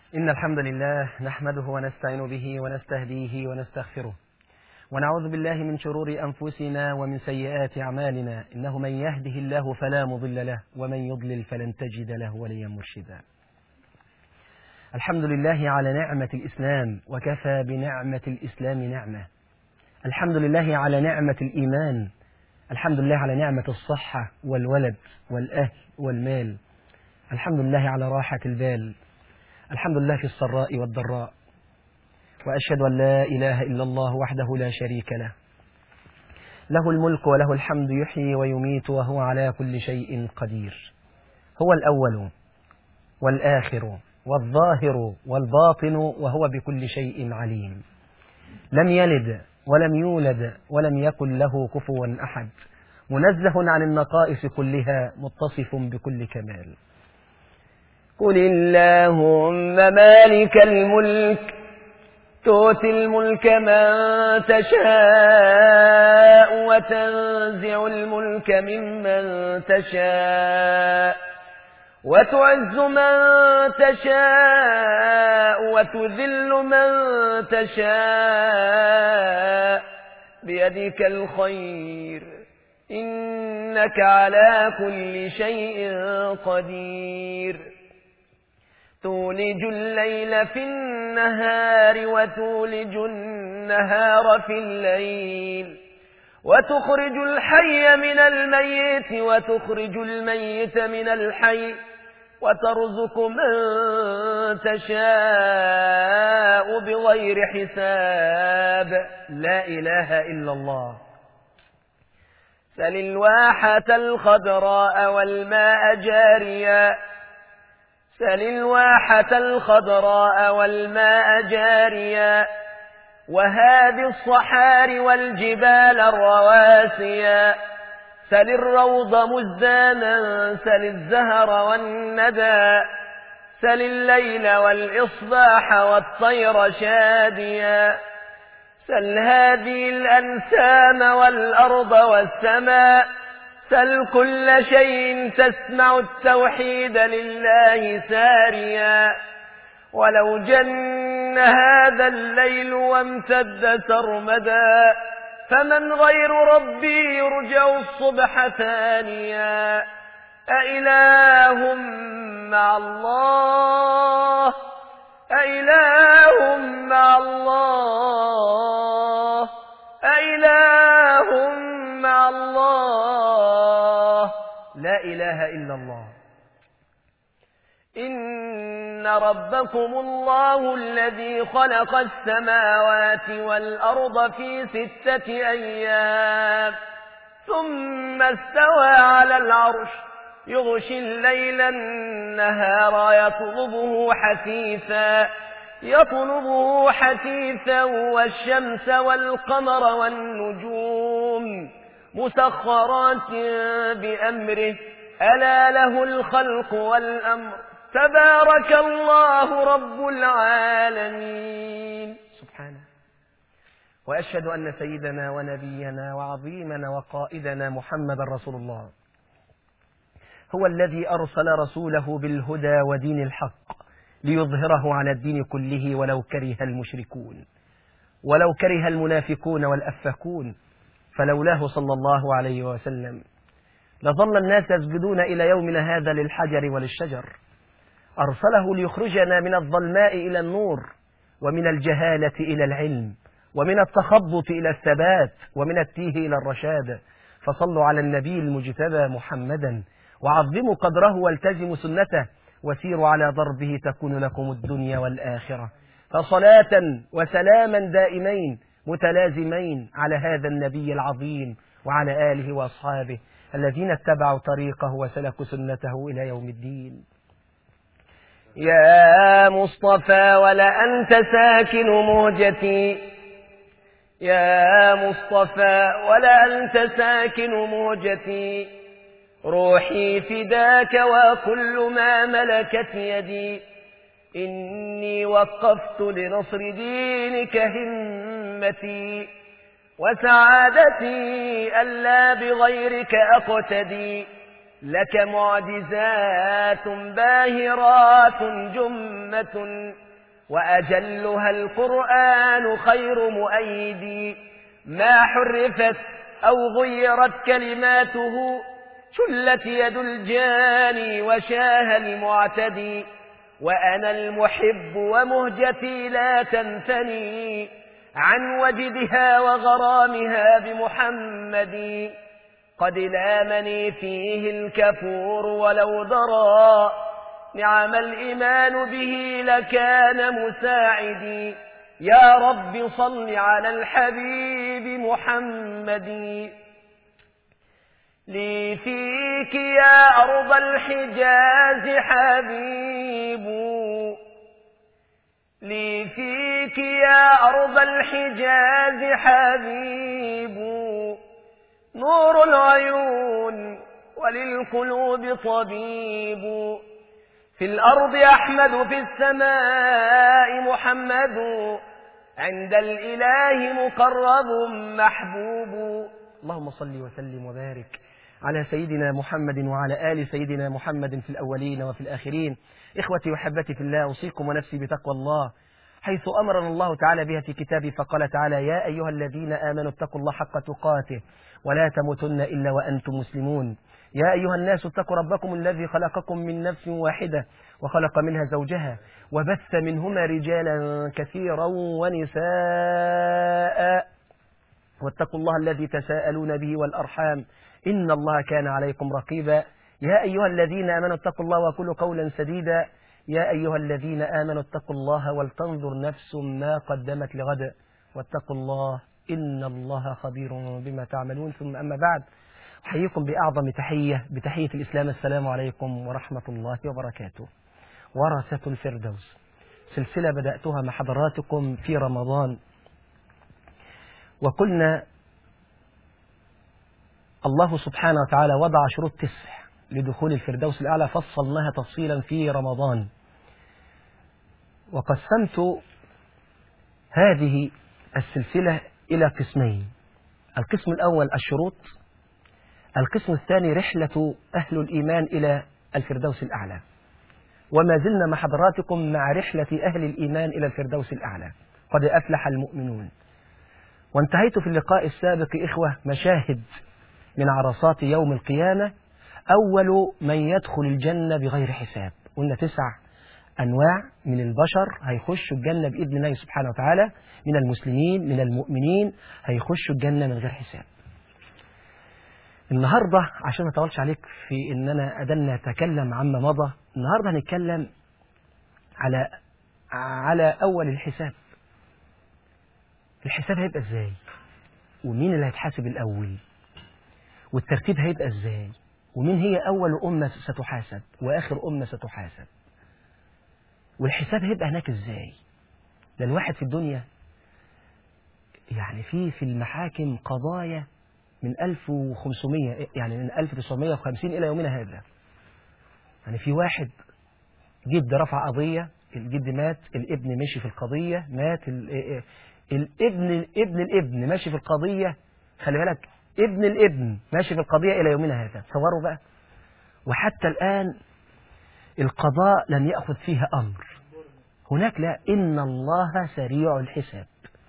إن الحمد لله نحمده ونستعين به ونستهديه ونستغفره ونعوذ بالله من شرور أنفسنا ومن سيئات أعمالنا إنه من يهده الله فلا مضل له ومن يضلل فلن تجد له وليا مرشدا الحمد لله على نعمة الإسلام وكفى بنعمة الإسلام نعمة الحمد لله على نعمة الإيمان الحمد لله على نعمة الصحة والولد والأهل والمال الحمد لله على راحة البال الحمد لله في السراء والضراء وأشهد أن لا إله إلا الله وحده لا شريك له له الملك وله الحمد يحيي ويميت وهو على كل شيء قدير هو الأول والآخر والظاهر والباطن وهو بكل شيء عليم لم يلد ولم يولد ولم يكن له كفوا أحد منزه عن النقائص كلها متصف بكل كمال قل اللهم مالك الملك تؤتي الملك من تشاء وتنزع الملك ممن تشاء وتعز من تشاء وتذل من تشاء بيدك الخير إنك على كل شيء قدير تولج الليل في النهار وتولج النهار في الليل وتخرج الحي من الميت وتخرج الميت من الحي وترزق من تشاء بغير حساب لا إله إلا الله سل الواحة الخضراء والماء جاريا سل الواحة الخضراء والماء جاريا وهذه الصحار والجبال الرواسيا سل الروض مزدانا سل الزهر والندى سل الليل والإصباح والطير شاديا سل هذه الأنسام والأرض والسماء سل كل شيء تسمع التوحيد لله ساريا ولو جن هذا الليل وامتد سرمدا فمن غير ربي يرجع الصبح ثانيا أإله مع الله أإله مع الله أإله مع الله لا إله إلا الله إن ربكم الله الذي خلق السماوات والأرض في ستة أيام ثم استوى على العرش يغشي الليل النهار يطلبه حثيثا يطلبه حثيثا والشمس والقمر والنجوم مسخرات بأمره ألا له الخلق والأمر تبارك الله رب العالمين سبحانه وأشهد أن سيدنا ونبينا وعظيمنا وقائدنا محمد رسول الله هو الذي أرسل رسوله بالهدى ودين الحق ليظهره على الدين كله ولو كره المشركون ولو كره المنافقون والأفكون فلولاه صلى الله عليه وسلم لظل الناس يسجدون إلى يومنا هذا للحجر وللشجر أرسله ليخرجنا من الظلماء إلى النور ومن الجهالة إلى العلم ومن التخبط إلى الثبات ومن التيه إلى الرشاد فصلوا على النبي المجتبى محمدا وعظموا قدره والتزموا سنته وسيروا على ضربه تكون لكم الدنيا والآخرة فصلاة وسلاما دائمين متلازمين على هذا النبي العظيم وعلى آله وأصحابه الذين اتبعوا طريقه وسلكوا سنته إلى يوم الدين يا مصطفى ولأنت ساكن مهجتي يا مصطفى ولأنت ساكن مهجتي روحي فداك وكل ما ملكت يدي إني وقفت لنصر دينك همتي وسعادتي ألا بغيرك أقتدي لك معجزات باهرات جمة وأجلها القرآن خير مؤيد ما حرفت أو غيرت كلماته شلت يد الجاني وشاه المعتدي وأنا المحب ومهجتي لا تنثني عن وجدها وغرامها بمحمد قد لامني فيه الكفور ولو درى نعم الإيمان به لكان مساعدي يا رب صل على الحبيب محمد لي فيك يا أرض الحجاز حبيب لي فيك يا أرض الحجاز حبيب نور العيون وللقلوب طبيب في الأرض أحمد في السماء محمد عند الإله مقرب محبوب اللهم صل وسلم وبارك على سيدنا محمد وعلى آل سيدنا محمد في الأولين وفي الآخرين إخوتي وحبتي في الله أوصيكم ونفسي بتقوى الله حيث أمرنا الله تعالى بها في كتابه فقال تعالى يا أيها الذين آمنوا اتقوا الله حق تقاته ولا تموتن إلا وأنتم مسلمون يا أيها الناس اتقوا ربكم الذي خلقكم من نفس واحدة وخلق منها زوجها وبث منهما رجالا كثيرا ونساء واتقوا الله الذي تساءلون به والأرحام إن الله كان عليكم رقيبا يا أيها الذين آمنوا اتقوا الله وقولوا قولا سديدا يا أيها الذين آمنوا اتقوا الله ولتنظر نفس ما قدمت لغد واتقوا الله إن الله خبير بما تعملون ثم أما بعد أحييكم بأعظم تحية بتحية الإسلام السلام عليكم ورحمة الله وبركاته ورثة الفردوس سلسلة بدأتها مع حضراتكم في رمضان وقلنا الله سبحانه وتعالى وضع شروط تسع لدخول الفردوس الأعلى فصلناها تفصيلا في رمضان وقسمت هذه السلسلة إلى قسمين القسم الأول الشروط القسم الثاني رحلة أهل الإيمان إلى الفردوس الأعلى وما زلنا مع حضراتكم مع رحلة أهل الإيمان إلى الفردوس الأعلى قد أفلح المؤمنون وانتهيت في اللقاء السابق إخوة مشاهد من عرصات يوم القيامة أول من يدخل الجنة بغير حساب قلنا تسع أنواع من البشر هيخشوا الجنة بإذن الله سبحانه وتعالى من المسلمين من المؤمنين هيخشوا الجنة من غير حساب النهاردة عشان ما اطولش عليك في ان انا ادلنا اتكلم عما مضى النهاردة هنتكلم على على اول الحساب الحساب هيبقى ازاي ومين اللي هيتحاسب الاول والترتيب هيبقى ازاي ومين هي اول امة ستحاسب واخر امة ستحاسب والحساب هيبقى هناك ازاي ده الواحد في الدنيا يعني في في المحاكم قضايا من 1500 يعني من 1950 إلى يومنا هذا يعني في واحد جد رفع قضية الجد مات الابن مشي في القضية مات الابن ابن الابن ماشي في القضية خلي بالك ابن الابن ماشي في القضية إلى يومنا هذا تصوروا بقى وحتى الآن القضاء لم يأخذ فيها أمر هناك لا إن الله سريع الحساب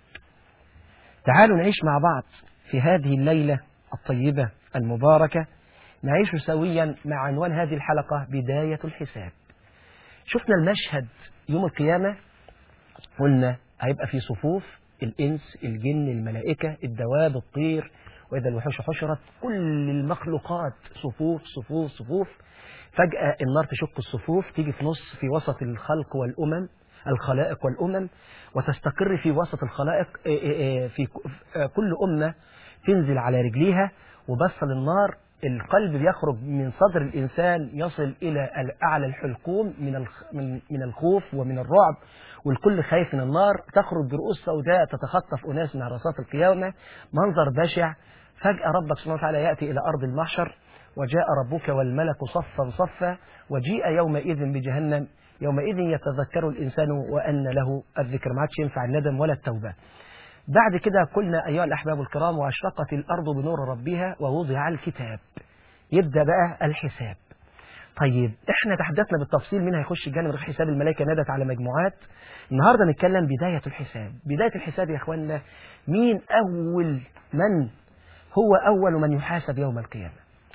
تعالوا نعيش مع بعض في هذه الليلة الطيبة المباركة نعيش سويا مع عنوان هذه الحلقة بداية الحساب شفنا المشهد يوم القيامة قلنا هيبقى في صفوف الإنس الجن الملائكة الدواب الطير وإذا الوحوش حشرت كل المخلوقات صفوف صفوف صفوف فجأة النار تشق الصفوف تيجي في نص في وسط الخلق والأمم الخلائق والأمم وتستقر في وسط الخلائق في كل أمة تنزل على رجليها وبص للنار القلب بيخرج من صدر الإنسان يصل إلى أعلى الحلقوم من من الخوف ومن الرعب والكل خايف من النار تخرج برؤوس سوداء تتخطف أناس من عرصات القيامة منظر بشع فجأة ربك سبحانه وتعالى يأتي إلى أرض المحشر وجاء ربك والملك صفا صفا وجيء يومئذ بجهنم يومئذ يتذكر الإنسان وأن له الذكر ما عادش ينفع الندم ولا التوبة بعد كده قلنا أيها الأحباب الكرام وأشرقت الأرض بنور ربها ووضع الكتاب يبدأ بقى الحساب طيب احنا تحدثنا بالتفصيل مين هيخش الجنة من حساب الملائكة نادت على مجموعات النهاردة نتكلم بداية الحساب بداية الحساب يا اخواننا مين أول من هو أول من يحاسب يوم القيامة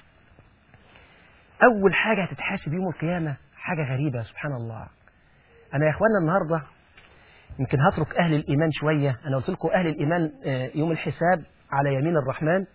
أول حاجة هتتحاسب يوم القيامة حاجة غريبة سبحان الله أنا يا إخواننا النهاردة يمكن هترك أهل الإيمان شوية أنا قلت لكم أهل الإيمان يوم الحساب على يمين الرحمن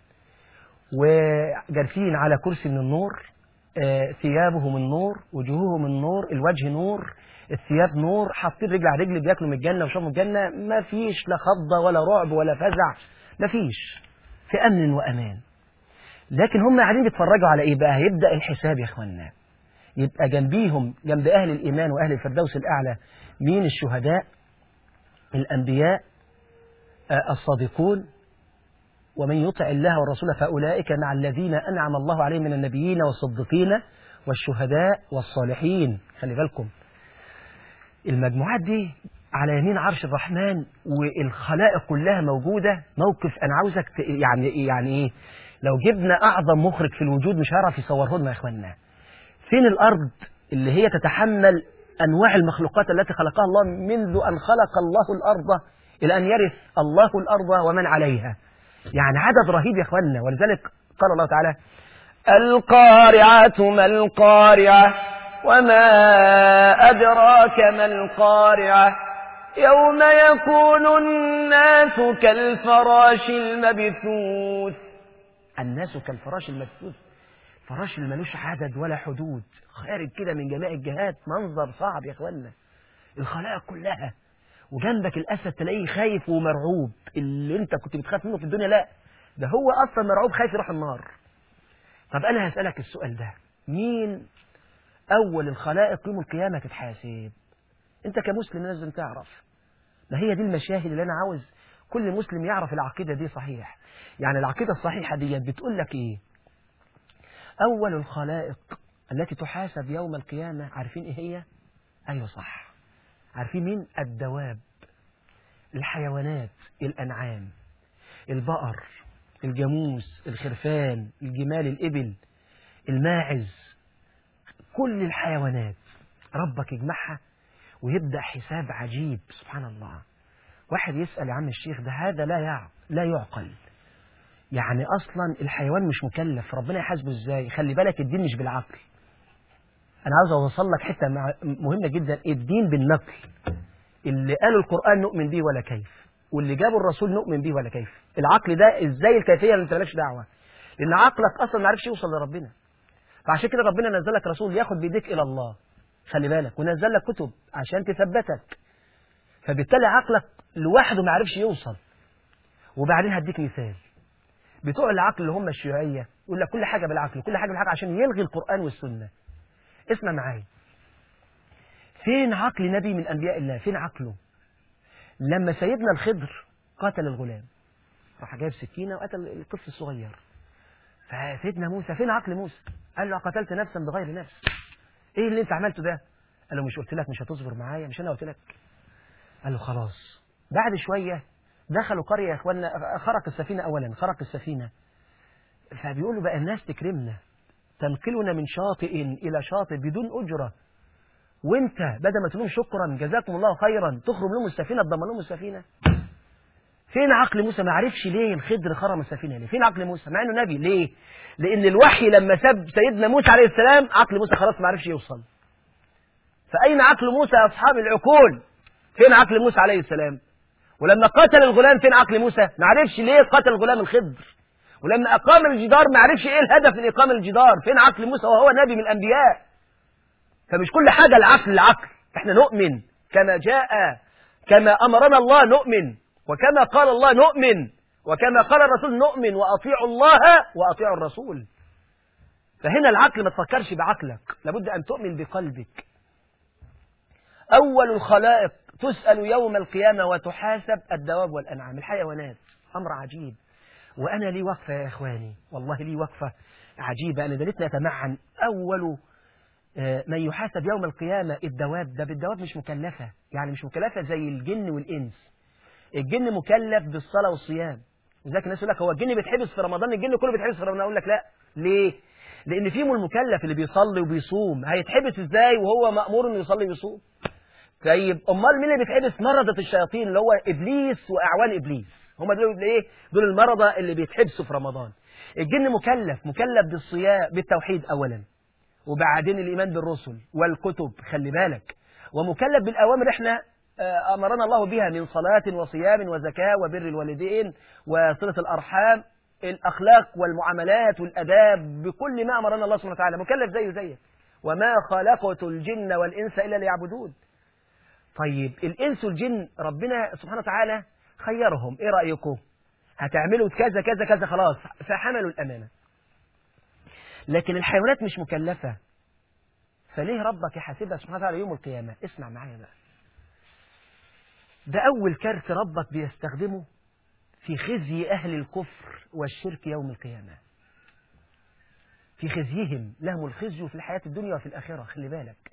وجالسين على كرسي من النور ثيابهم النور وجوههم النور الوجه نور الثياب نور حاطين رجل على رجل بياكلوا من الجنة وشربوا من الجنة ما فيش لا خضة ولا رعب ولا فزع ما فيش في أمن وأمان لكن هم قاعدين بيتفرجوا على إيه بقى هيبدأ الحساب يا إخواننا يبقى جنبيهم جنب أهل الإيمان وأهل الفردوس الأعلى مين الشهداء الأنبياء الصادقون ومن يطع الله والرسول فأولئك مع الذين أنعم الله عليهم من النبيين والصديقين والشهداء والصالحين خلي بالكم المجموعات دي على يمين عرش الرحمن والخلائق كلها موجودة موقف أنا عاوزك يعني يعني إيه لو جبنا أعظم مخرج في الوجود مش هيعرف يصوره لنا يا إخواننا فين الأرض اللي هي تتحمل أنواع المخلوقات التي خلقها الله منذ أن خلق الله الأرض إلى أن يرث الله الأرض ومن عليها يعني عدد رهيب يا إخواننا ولذلك قال الله تعالى القارعة ما القارعة وما أدراك ما القارعة يوم يكون الناس كالفراش المبثوث الناس كالفراش المبثوث فراش اللي ملوش عدد ولا حدود خارج كده من جميع الجهات منظر صعب يا اخوانا الخلائق كلها وجنبك الاسد تلاقيه خايف ومرعوب اللي انت كنت بتخاف منه في الدنيا لا ده هو اصلا مرعوب خايف يروح النار طب انا هسالك السؤال ده مين اول الخلائق يوم القيامه تتحاسب انت كمسلم لازم تعرف ما هي دي المشاهد اللي انا عاوز كل مسلم يعرف العقيده دي صحيح يعني العقيده الصحيحه دي بتقول لك ايه أول الخلائق التي تحاسب يوم القيامة عارفين إيه هي؟ أيوة صح عارفين مين؟ الدواب الحيوانات الأنعام البقر الجاموس الخرفان الجمال الإبل الماعز كل الحيوانات ربك يجمعها ويبدأ حساب عجيب سبحان الله واحد يسأل يا عم الشيخ ده هذا لا يعقل لا يعقل يعني اصلا الحيوان مش مكلف ربنا يحاسبه ازاي خلي بالك الدين مش بالعقل انا عاوز اوصل لك حته مهمه جدا الدين بالنقل اللي قال القران نؤمن به ولا كيف واللي جابه الرسول نؤمن به ولا كيف العقل ده ازاي الكيفيه اللي انت مالكش دعوه لان عقلك اصلا ما عرفش يوصل لربنا فعشان كده ربنا نزل لك رسول ياخد بيديك الى الله خلي بالك ونزل لك كتب عشان تثبتك فبالتالي عقلك لوحده ما عرفش يوصل وبعدين هديك مثال بتوع العقل اللي هم الشيوعية يقول لك كل حاجة بالعقل كل حاجة بالعقل عشان يلغي القرآن والسنة اسمع معايا فين عقل نبي من أنبياء الله فين عقله لما سيدنا الخضر قتل الغلام راح جايب سكينة وقتل الطفل الصغير فسيدنا موسى فين عقل موسى قال له قتلت نفسا بغير نفس ايه اللي انت عملته ده قال له مش قلت لك مش هتصبر معايا مش انا قلت لك قال له خلاص بعد شوية دخلوا قرية يا اخوانا خرق السفينة اولا خرق السفينة فبيقولوا بقى الناس تكرمنا تنقلنا من شاطئ الى شاطئ بدون اجرة وانت بدل ما تقول لهم شكرا جزاكم الله خيرا تخرم لهم السفينة تضمن لهم السفينة فين عقل موسى ما عرفش ليه الخضر خرم السفينة ليه فين عقل موسى مع انه نبي ليه لان الوحي لما سب سيدنا موسى عليه السلام عقل موسى خلاص ما عرفش يوصل فاين عقل موسى يا اصحاب العقول فين عقل موسى عليه السلام ولما قتل الغلام فين عقل موسى ما عرفش ليه قتل الغلام الخضر ولما اقام الجدار ما عرفش ايه الهدف من اقامه الجدار فين عقل موسى وهو نبي من الانبياء فمش كل حاجه العقل العقل احنا نؤمن كما جاء كما امرنا الله نؤمن وكما قال الله نؤمن وكما قال الرسول نؤمن واطيعوا الله واطيعوا الرسول فهنا العقل ما تفكرش بعقلك لابد ان تؤمن بقلبك اول الخلائق تسال يوم القيامه وتحاسب الدواب والانعام الحيوانات امر عجيب وانا لي وقفه يا اخواني والله لي وقفه عجيبه انا دلتنا يتمعن اول من يحاسب يوم القيامة الدواب ده بالدواب مش مكلفة يعني مش مكلفة زي الجن والإنس الجن مكلف بالصلاة والصيام لذلك الناس يقول لك هو الجن بيتحبس في رمضان الجن كله بيتحبس في رمضان أقول لك لا ليه لان فيهم المكلف اللي بيصلي وبيصوم هيتحبس ازاي وهو مامور انه يصلي ويصوم طيب امال مين اللي بيتحبس مرضة الشياطين اللي هو ابليس واعوان ابليس هم دول ايه دول المرضى اللي بيتحبسوا في رمضان الجن مكلف مكلف بالصيام بالتوحيد اولا وبعدين الايمان بالرسل والكتب خلي بالك ومكلف بالاوامر احنا آه، امرنا الله بها من صلاه وصيام وزكاه وبر الوالدين وصله الارحام الاخلاق والمعاملات والاداب بكل ما امرنا الله سبحانه وتعالى مكلف زيه زيك وما خلقت الجن والانس الا ليعبدون طيب الانس والجن ربنا سبحانه وتعالى خيرهم ايه رايكم هتعملوا كذا كذا كذا خلاص فحملوا الامانه لكن الحيوانات مش مكلفه فليه ربك يحاسبها سبحانه وتعالى يوم القيامه اسمع معايا بقى ده اول كارت ربك بيستخدمه في خزي اهل الكفر والشرك يوم القيامه في خزيهم لهم الخزي في الحياه الدنيا وفي الاخره خلي بالك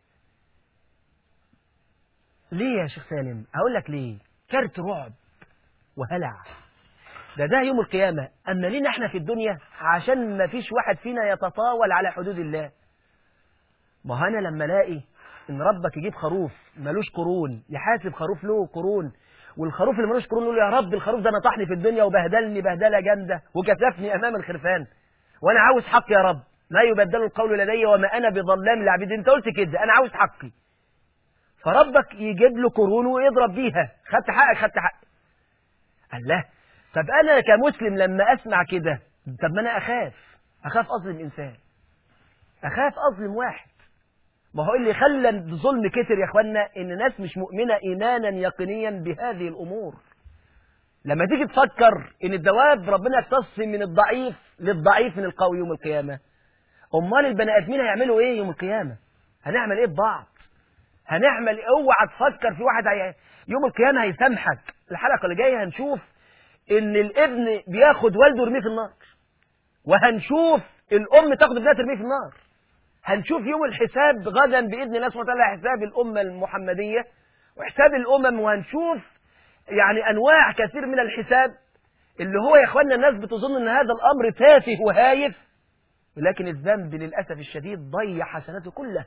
ليه يا شيخ سالم هقول لك ليه كارت رعب وهلع ده ده يوم القيامة أما لينا احنا في الدنيا عشان ما فيش واحد فينا يتطاول على حدود الله ما أنا لما الاقي إن ربك يجيب خروف ملوش قرون يحاسب خروف له قرون والخروف اللي ملوش قرون يقول يا رب الخروف ده نطحني في الدنيا وبهدلني بهدلة جامدة وكسفني أمام الخرفان وأنا عاوز حقي يا رب ما يبدل القول لدي وما أنا بظلام للعبيد أنت قلت كده أنا عاوز حقي فربك يجيب له قرون ويضرب بيها خدت حقك خدت حقك قال له طب انا كمسلم لما اسمع كده طب ما انا اخاف اخاف اظلم انسان اخاف اظلم واحد ما هو اللي خلى الظلم كتر يا اخوانا ان ناس مش مؤمنه ايمانا يقينيا بهذه الامور لما تيجي تفكر ان الدواب ربنا يقتص من الضعيف للضعيف من القوي يوم القيامه امال البني ادمين هيعملوا ايه يوم القيامه هنعمل ايه ببعض هنعمل اوعى تفكر في واحد هي... يوم القيامه هيسامحك الحلقه اللي جايه هنشوف ان الابن بياخد والده يرميه في النار وهنشوف الام تاخد ابنها ترميه في النار هنشوف يوم الحساب غدا باذن الله سبحانه وتعالى حساب الامه المحمديه وحساب الامم وهنشوف يعني انواع كثير من الحساب اللي هو يا اخوانا الناس بتظن ان هذا الامر تافه وهايف ولكن الذنب للاسف الشديد ضيع حسناته كلها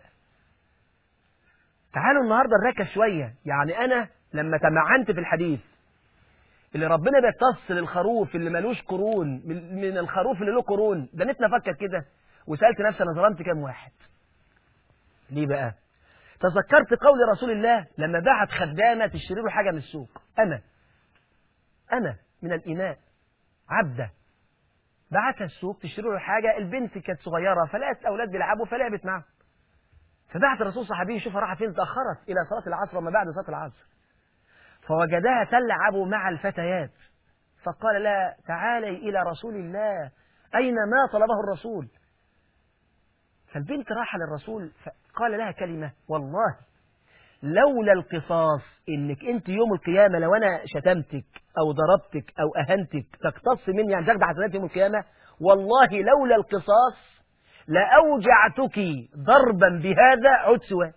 تعالوا النهارده نركز شويه يعني انا لما تمعنت في الحديث اللي ربنا بيتصل الخروف اللي ملوش قرون من من الخروف اللي له قرون ده نتنا افكر كده وسالت نفسي انا ظلمت كام واحد ليه بقى تذكرت قول رسول الله لما بعت خدامه تشتري له حاجه من السوق انا انا من الاناء عبده بعتها السوق تشتري له حاجه البنت كانت صغيره فلقت اولاد بيلعبوا فلعبت معاهم فبعت الرسول صحابيه يشوفها راحه فين تاخرت الى صلاه العصر وما بعد صلاه العصر فوجدها تلعب مع الفتيات فقال لها تعالي إلى رسول الله أين ما طلبه الرسول فالبنت راح للرسول فقال لها كلمة والله لولا القصاص انك انت يوم القيامة لو انا شتمتك او ضربتك او اهنتك تقتص مني يعني تاخد حسنات يوم القيامة والله لولا القصاص لأوجعتك ضربا بهذا عد سواك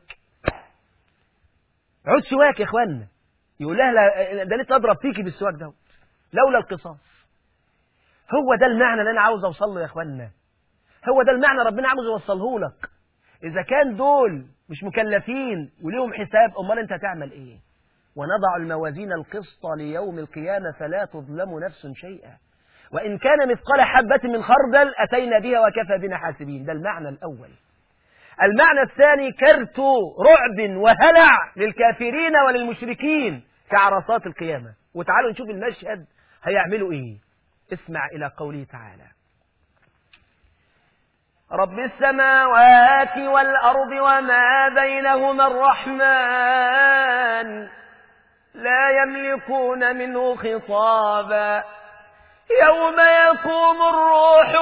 عد سواك يا اخوانا يقول لها لا ده ليه تضرب فيكي بالسواك ده لولا القصاص هو ده المعنى اللي انا عاوز اوصل له يا اخوانا هو ده المعنى ربنا عاوز يوصله لك اذا كان دول مش مكلفين وليهم حساب امال انت هتعمل ايه ونضع الموازين القسط ليوم القيامه فلا تظلم نفس شيئا وان كان مثقال حبه من خردل اتينا بها وكفى بنا حاسبين ده المعنى الاول المعنى الثاني كرت رعب وهلع للكافرين وللمشركين في عرصات القيامة وتعالوا نشوف المشهد هيعملوا ايه اسمع الى قوله تعالى رب السماوات والأرض وما بينهما الرحمن لا يملكون منه خطابا يوم يقوم الروح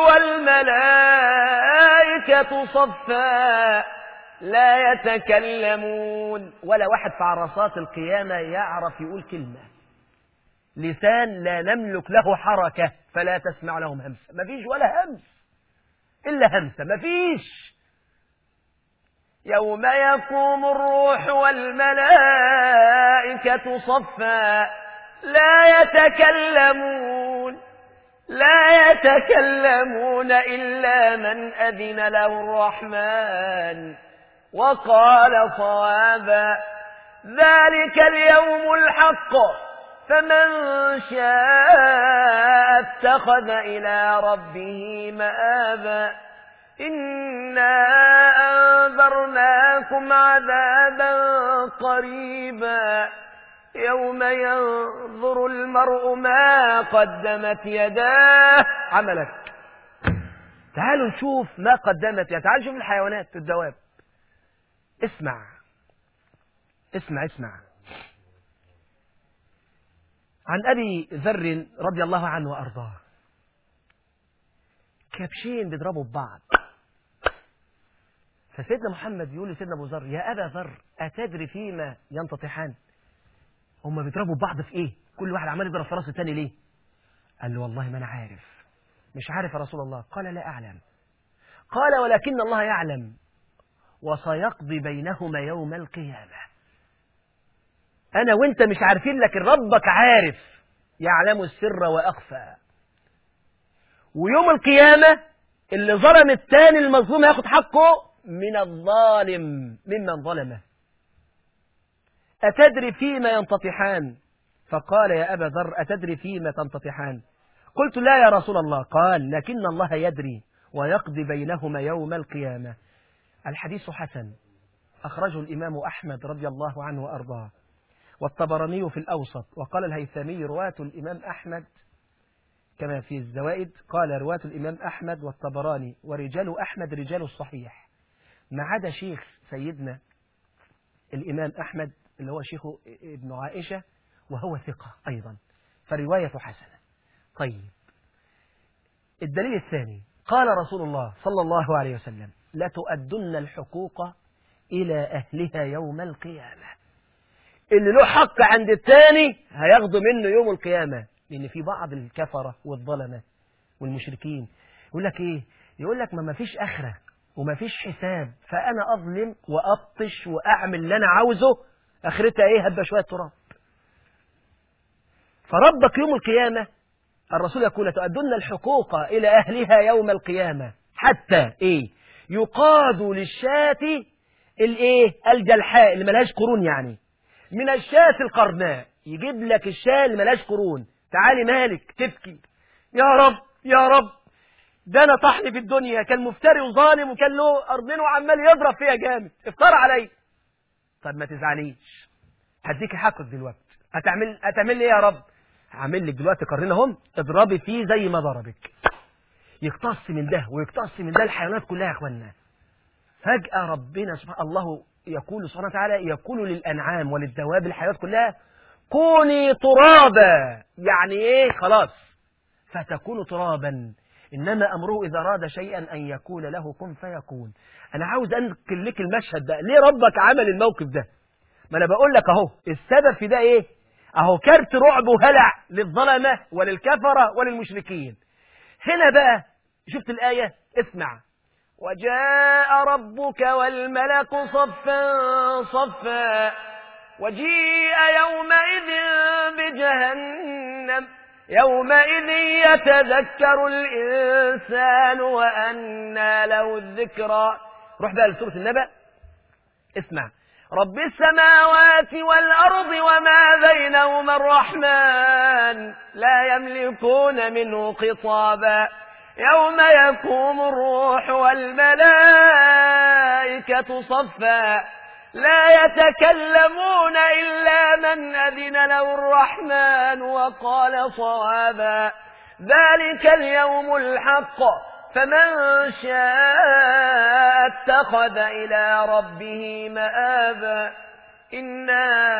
والملائكة صفا لا يتكلمون ولا واحد في عرصات القيامة يعرف يقول كلمة لسان لا نملك له حركة فلا تسمع لهم همسة مفيش ولا همس إلا همسة مفيش يوم يقوم الروح والملائكة صفا لا يتكلمون لا يتكلمون إلا من أذن له الرحمن وقال صوابا ذلك اليوم الحق فمن شاء اتخذ إلى ربه مآبا إنا أنذرناكم عذابا قريبا يوم ينظر المرء ما قدمت يداه عملك تعالوا نشوف ما قدمت يعني تعالوا نشوف الحيوانات الدواب اسمع اسمع اسمع عن أبي ذر رضي الله عنه وأرضاه كبشين بيضربوا ببعض فسيدنا محمد يقول لسيدنا أبو ذر يا أبا ذر أتدري فيما ينتطحان هما بيضربوا بعض في إيه كل واحد عمال يضرب في راس التاني ليه قال له والله ما أنا عارف مش عارف يا رسول الله قال لا أعلم قال ولكن الله يعلم وسيقضي بينهما يوم القيامة أنا وأنت مش عارفين لكن ربك عارف يعلم السر وأخفى ويوم القيامة اللي ظلم التاني المظلوم ياخد حقه من الظالم ممن ظلمه أتدري فيما ينتطحان فقال يا أبا ذر أتدري فيما تنتطحان قلت لا يا رسول الله قال لكن الله يدري ويقضي بينهما يوم القيامة الحديث حسن أخرجه الإمام أحمد رضي الله عنه وأرضاه والطبراني في الأوسط وقال الهيثمي رواة الإمام أحمد كما في الزوائد قال رواة الإمام أحمد والطبراني ورجال أحمد رجال الصحيح ما عدا شيخ سيدنا الإمام أحمد اللي هو شيخ ابن عائشة وهو ثقة أيضا فرواية حسنة طيب الدليل الثاني قال رسول الله صلى الله عليه وسلم لتؤدن الحقوق إلى أهلها يوم القيامة اللي له حق عند الثاني هياخده منه يوم القيامة لأن في بعض الكفرة والظلمة والمشركين يقول لك إيه يقول لك ما مفيش آخرة وما فيش حساب فأنا أظلم وأبطش وأعمل اللي أنا عاوزه آخرتها إيه هبة شوية تراب فربك يوم القيامة الرسول يقول لتؤدن الحقوق إلى أهلها يوم القيامة حتى إيه يقاد للشاة الإيه الجلحاء اللي ملهاش قرون يعني من الشاة القرناء يجيب لك الشاة اللي ملهاش قرون تعالي مالك تبكي يا رب يا رب ده انا طحني في الدنيا كان مفتري وظالم وكان له ارضين وعمال يضرب فيها جامد افترى علي طب ما تزعليش هديكي حقك دلوقتي هتعمل هتعمل لي ايه يا رب هعمل لك دلوقتي قرن اهم اضربي فيه زي ما ضربك يقتص من ده ويقتص من ده الحيوانات كلها يا اخوانا فجأة ربنا سبحانه الله يقول سبحانه وتعالى يقول للأنعام وللدواب الحيوانات كلها كوني ترابا يعني ايه خلاص فتكون ترابا إنما أمره إذا أراد شيئا أن يقول له كن فيكون أنا عاوز أنقل لك المشهد ده ليه ربك عمل الموقف ده ما أنا بقول لك أهو السبب في ده إيه أهو كارت رعب وهلع للظلمة وللكفرة وللمشركين هنا بقى شفت الآية اسمع وجاء ربك والملك صفا صفا وجيء يومئذ بجهنم يومئذ يتذكر الإنسان وأنى له الذكرى روح بقى لسورة النبأ اسمع رب السماوات والأرض وما بينهما الرحمن لا يملكون منه خطابا يوم يقوم الروح والملائكة صفا لا يتكلمون إلا من أذن له الرحمن وقال صوابا ذلك اليوم الحق فمن شاء اتخذ إلى ربه مآبا إنا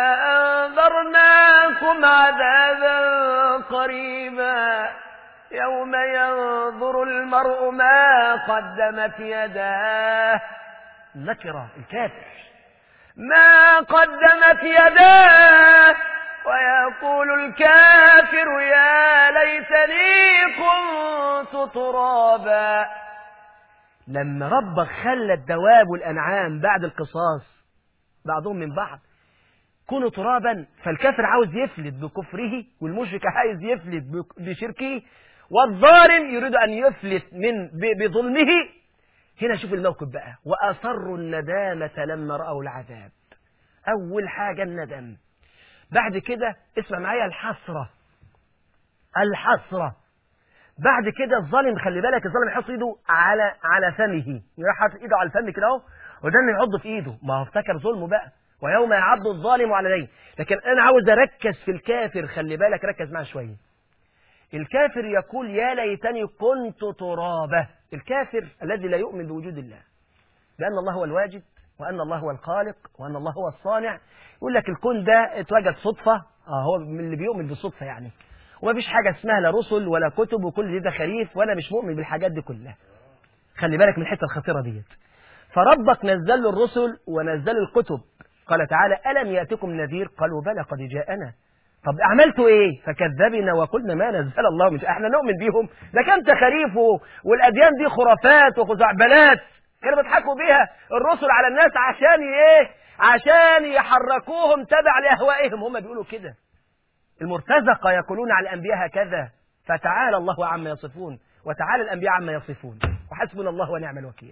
أنذرناكم عذابا قريبا يوم ينظر المرء ما قدمت يداه نكرة الكافر ما قدمت يداه ويقول الكافر يا ليتني كنت ترابا لما ربك خلى الدواب والأنعام بعد القصاص بعضهم من بعض كونوا ترابا فالكافر عاوز يفلت بكفره والمشرك عايز يفلت بشركه والظالم يريد أن يفلت من بظلمه هنا شوف الموقف بقى وأصروا الندامة لما رأوا العذاب أول حاجة الندم بعد كده اسمع معايا الحسرة الحسرة بعد كده الظالم خلي بالك الظالم يحط ايده على على فمه يحط ايده على الفم كده اهو وده اللي يعض في ايده ما هو افتكر ظلمه بقى ويوم يعض الظالم على يديه لكن انا عاوز اركز في الكافر خلي بالك ركز معاه شويه الكافر يقول يا ليتني كنت ترابه الكافر الذي لا يؤمن بوجود الله بأن الله هو الواجد وأن الله هو الخالق وأن الله هو الصانع يقول لك الكون ده اتوجد صدفة آه هو من اللي بيؤمن بالصدفة يعني وما فيش حاجة اسمها لا رسل ولا كتب وكل ده خريف وأنا مش مؤمن بالحاجات دي كلها خلي بالك من الحتة الخطيرة ديت فربك نزل له الرسل ونزل الكتب قال تعالى ألم يأتكم نذير قالوا بلى قد جاءنا طب عملتوا ايه فكذبنا وقلنا ما نزل الله مش احنا نؤمن بيهم ده كان تخاريف والاديان دي خرافات وخزعبلات كانوا بيضحكوا بيها الرسل على الناس عشان ايه عشان يحركوهم تبع لاهوائهم هم بيقولوا كده المرتزقه يقولون على الانبياء هكذا فتعالى الله عما يصفون وتعالى الانبياء عما يصفون وحسبنا الله ونعم الوكيل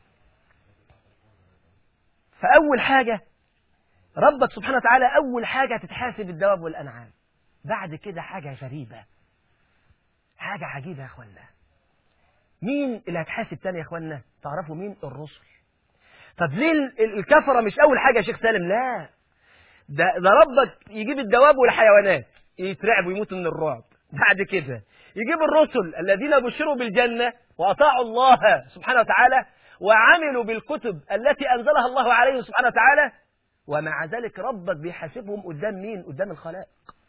فاول حاجه ربك سبحانه وتعالى أول حاجة تتحاسب الدواب والأنعام بعد كده حاجة غريبة حاجة عجيبة يا أخوانا مين اللي هتحاسب تاني يا أخوانا تعرفوا مين الرسل طب ليه الكفرة مش أول حاجة يا شيخ سالم لا ده, ده ربك يجيب الدواب والحيوانات يترعبوا ويموتوا من الرعب بعد كده يجيب الرسل الذين بشروا بالجنة وأطاعوا الله سبحانه وتعالى وعملوا بالكتب التي أنزلها الله عليهم سبحانه وتعالى ومع ذلك ربك بيحاسبهم قدام مين قدام الخلائق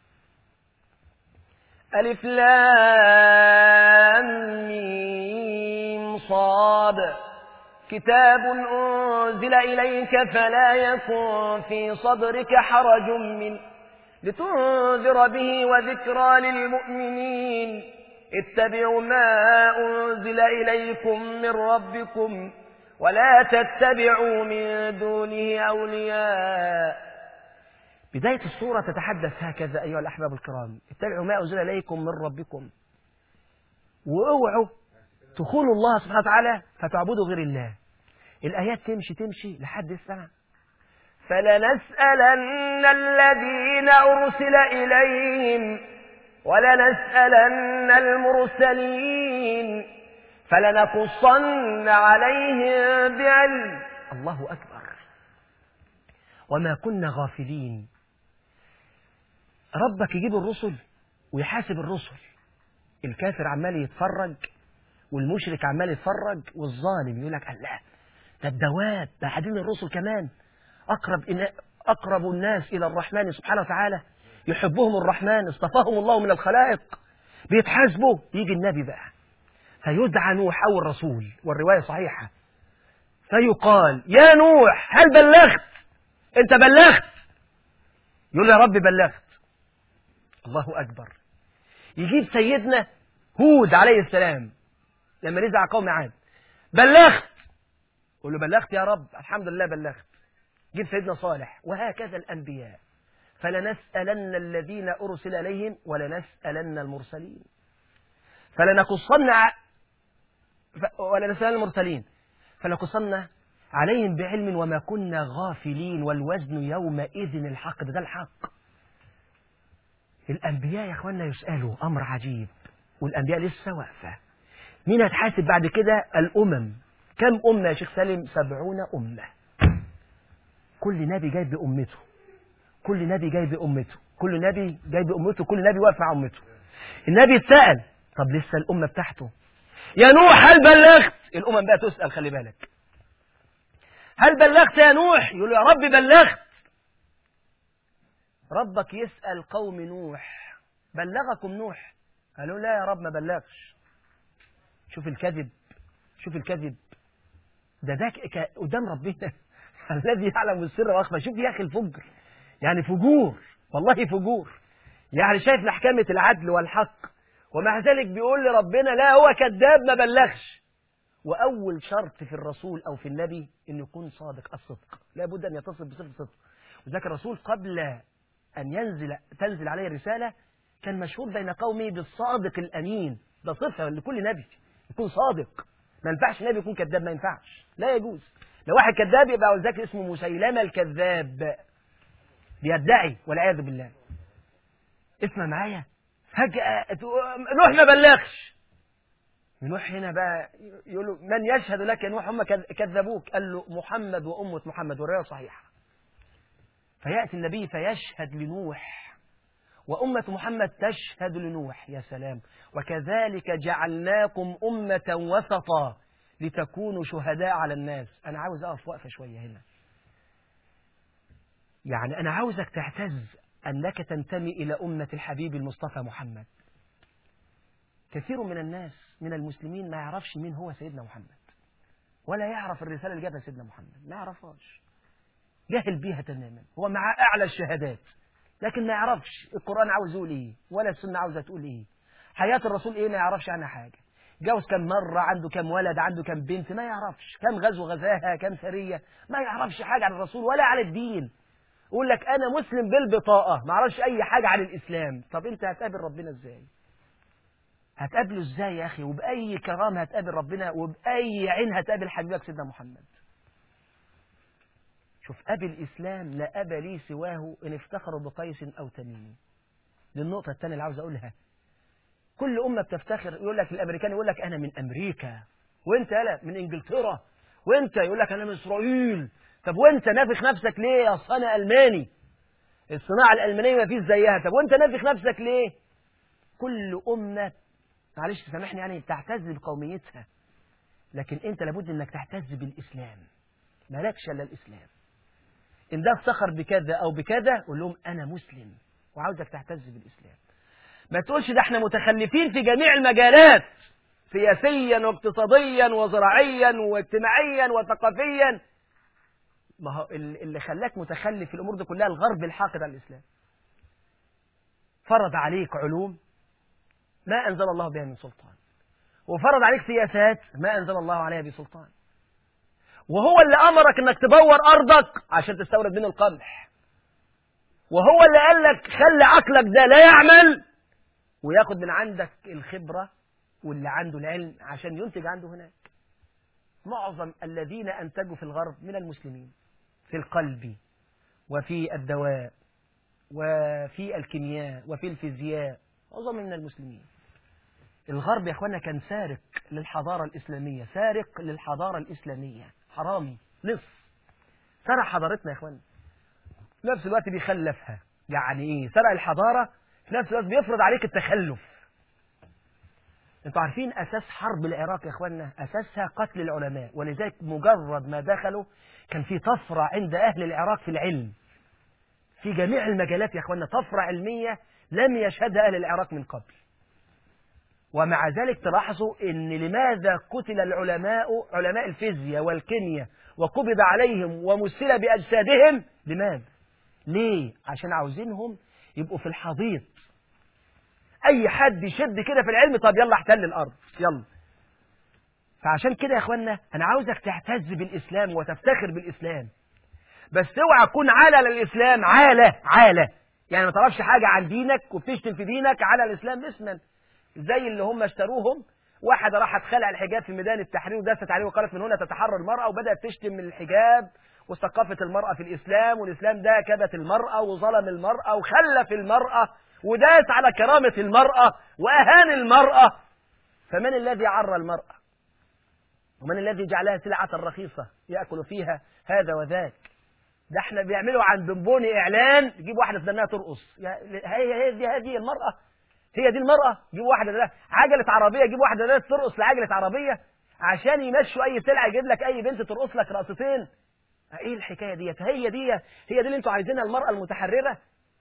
ألف لام ميم صاد كتاب أنزل إليك فلا يكن في صدرك حرج من لتنذر به وذكرى للمؤمنين اتبعوا ما أنزل إليكم من ربكم ولا تتبعوا من دونه أولياء بداية السورة تتحدث هكذا أيها الأحباب الكرام اتبعوا ما أنزل إليكم من ربكم واوعوا تخونوا الله سبحانه وتعالى فتعبدوا غير الله الآيات تمشي تمشي لحد السنة فلنسألن الذين أرسل إليهم ولنسألن المرسلين فلنقصن عليهم بعلم الله أكبر وما كنا غافلين ربك يجيب الرسل ويحاسب الرسل الكافر عمال يتفرج والمشرك عمال يتفرج والظالم يقول لك الله ده الدواب ده حدين الرسل كمان أقرب إن أقرب الناس إلى الرحمن سبحانه وتعالى يحبهم الرحمن اصطفاهم الله من الخلائق بيتحاسبوا يجي النبي بقى فيدعى نوح أو الرسول والرواية صحيحة فيقال يا نوح هل بلغت انت بلغت يقول يا رب بلغت الله أكبر يجيب سيدنا هود عليه السلام لما نزع قوم عاد بلغت يقول له بلغت يا رب الحمد لله بلغت جيب سيدنا صالح وهكذا الأنبياء فلنسألن الذين أرسل إليهم ولنسألن المرسلين فلنقصن ولنسألن المرسلين فلنقصن عليهم بعلم وما كنا غافلين والوزن يومئذ الحق ده, ده الحق الأنبياء يا أخوانا يسألوا أمر عجيب والأنبياء لسه واقفة مين هتحاسب بعد كده الأمم كم أمة يا شيخ سالم سبعون أمة كل نبي جاي بأمته كل نبي جاي بأمته كل نبي جاي بأمته كل نبي واقف مع أمته النبي اتسأل طب لسه الأمة بتاعته يا نوح هل بلغت الأمم بقى تسأل خلي بالك هل بلغت يا نوح يقول يا رب بلغت ربك يسأل قوم نوح بلغكم نوح قالوا لا يا رب ما بلغش شوف الكذب شوف الكذب ده ده قدام ربنا الذي يعلم السر واخفى شوف يا اخي الفجر يعني فجور والله فجور يعني شايف محكمة العدل والحق ومع ذلك بيقول لربنا لا هو كذاب ما بلغش وأول شرط في الرسول أو في النبي أن يكون صادق الصدق لابد أن يتصل بصفة الصدق وذلك الرسول قبل أن ينزل تنزل عليه الرسالة كان مشهور بين قومه بالصادق الأمين ده صفة لكل نبي يكون صادق ما ينفعش نبي يكون كذاب ما ينفعش لا يجوز لو واحد كذاب يبقى ولذلك اسمه مسيلمة الكذاب بيدعي والعياذ بالله اسمع معايا فجأة نوح ما بلغش نوح هنا بقى يقول له من يشهد لك يا نوح هم كذبوك قال له محمد وأمة محمد والرواية صحيحة فيأتي النبي فيشهد لنوح وأمة محمد تشهد لنوح يا سلام وكذلك جعلناكم أمة وسطا لتكونوا شهداء على الناس أنا عاوز أقف وقفة شوية هنا يعني أنا عاوزك تعتز أنك تنتمي إلى أمة الحبيب المصطفى محمد كثير من الناس من المسلمين ما يعرفش مين هو سيدنا محمد ولا يعرف الرسالة اللي جابها سيدنا محمد ما يعرفهاش جاهل بيها تماما هو مع أعلى الشهادات لكن ما يعرفش القرآن عاوز يقول إيه ولا السنة عاوزة تقول إيه حياة الرسول إيه ما يعرفش عنها حاجة جوز كم مرة عنده كم ولد عنده كم بنت ما يعرفش كم غزو غزاها كم سرية ما يعرفش حاجة عن الرسول ولا عن الدين يقول لك أنا مسلم بالبطاقة ما اعرفش أي حاجة عن الإسلام طب أنت هتقابل ربنا إزاي هتقابله إزاي يا أخي وبأي كرامة هتقابل ربنا وبأي عين هتقابل حبيبك سيدنا محمد شوف أبي الإسلام لا أبا لي سواه إن افتخروا بقيس أو تميم دي النقطة الثانية اللي عاوز أقولها كل أمة بتفتخر يقول لك الأمريكان يقول لك أنا من أمريكا وأنت يلا من إنجلترا وأنت يقول لك أنا من إسرائيل طب وأنت نافخ نفسك ليه يا أنا ألماني الصناعة الألمانية ما فيش زيها طب وأنت نافخ نفسك ليه كل أمة معلش سامحني يعني تعتز بقوميتها لكن أنت لابد أنك تعتز بالإسلام مالكش إلا الإسلام إن ده افتخر بكذا أو بكذا قول لهم أنا مسلم وعاوزك تعتز بالإسلام ما تقولش ده احنا متخلفين في جميع المجالات سياسيا واقتصاديا وزراعيا واجتماعيا وثقافيا ما هو اللي خلاك متخلف في الأمور دي كلها الغرب الحاقد على الإسلام فرض عليك علوم ما أنزل الله بها من سلطان وفرض عليك سياسات ما أنزل الله عليها بسلطان وهو اللي أمرك أنك تبور أرضك عشان تستورد منه القمح وهو اللي قال لك خلي عقلك ده لا يعمل وياخد من عندك الخبرة واللي عنده العلم عشان ينتج عنده هناك معظم الذين أنتجوا في الغرب من المسلمين في القلب وفي الدواء وفي الكيمياء وفي الفيزياء معظم من المسلمين الغرب يا اخوانا كان سارق للحضارة الإسلامية سارق للحضارة الإسلامية حرامي لص سرق حضارتنا يا اخوانا في نفس الوقت بيخلفها يعني ايه سرق الحضارة في نفس الوقت بيفرض عليك التخلف انتوا عارفين اساس حرب العراق يا اخوانا اساسها قتل العلماء ولذلك مجرد ما دخلوا كان في طفرة عند اهل العراق في العلم في جميع المجالات يا اخوانا طفرة علمية لم يشهدها اهل العراق من قبل ومع ذلك تلاحظوا ان لماذا قتل العلماء علماء الفيزياء والكيمياء وقبض عليهم ومثل باجسادهم لماذا ليه عشان عاوزينهم يبقوا في الحضيض اي حد يشد كده في العلم طب يلا احتل الارض يلا فعشان كده يا اخوانا انا عاوزك تعتز بالاسلام وتفتخر بالاسلام بس اوعى تكون عالة للاسلام عالة عالة يعني ما تعرفش حاجة عن دينك وبتشتم في دينك على الاسلام اسما زي اللي هم اشتروهم واحدة راحت خلع الحجاب في ميدان التحرير ودست عليه وقالت من هنا تتحرر المرأة وبدأت تشتم من الحجاب وثقافة المرأة في الإسلام والإسلام ده كبت المرأة وظلم المرأة وخلف المرأة وداس على كرامة المرأة وأهان المرأة فمن الذي عرى المرأة ومن الذي جعلها سلعة رخيصة يأكل فيها هذا وذاك ده احنا بيعملوا عن بنبوني إعلان يجيب واحدة تدناها ترقص هي هي دي هذه المرأة هي دي المرأة يجيب واحدة ده عجلة عربية يجيب واحدة ده ترقص لعجلة عربية عشان يمشوا أي سلعة يجيب لك أي بنت ترقص لك رقصتين ايه الحكاية ديت هي دي هي دي اللي انتوا عايزينها المرأة المتحررة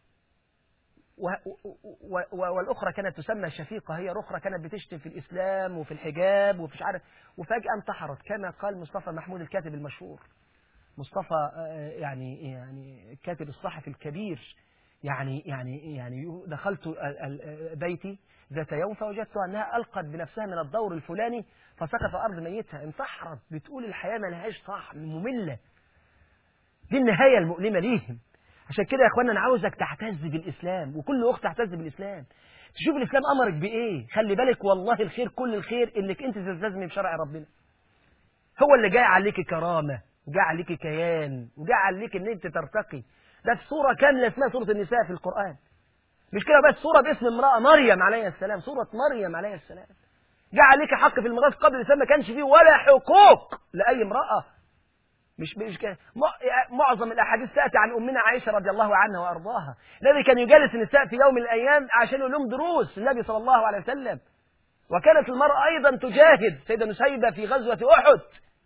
و و و والأخرى كانت تسمى الشفيقة هي الأخرى كانت بتشتم في الإسلام وفي الحجاب وفي عارف وفجأة انتحرت كما قال مصطفى محمود الكاتب المشهور مصطفى يعني يعني الكاتب الصحفي الكبير يعني يعني يعني دخلت بيتي ذات يوم فوجدت أنها ألقت بنفسها من الدور الفلاني فسقط أرض ميتها انتحرت بتقول الحياة ما لهاش طعم مملة دي النهاية المؤلمة ليهم عشان كده يا اخوانا انا عاوزك تعتز بالاسلام وكل اخت تعتز بالاسلام تشوف الإسلام أمرك بإيه خلي بالك والله الخير كل الخير إنك أنت تلتزمي بشرع ربنا هو اللي جاي عليك كرامة وجاي عليك كيان وجاي عليك إن أنت ترتقي ده في سورة كاملة اسمها سورة النساء في القرآن مش كده بس سورة باسم امرأة مريم عليها السلام سورة مريم عليها السلام جاء عليك حق في الميراث قبل الإسلام ما كانش فيه ولا حقوق لأي امرأة مش مش كده معظم الأحاديث تأتي عن أمنا عائشة رضي الله عنها وأرضاها الذي كان يجالس النساء في يوم من الأيام عشان يقول لهم دروس النبي صلى الله عليه وسلم وكانت المرأة أيضا تجاهد سيدة نسيبة في غزوة أحد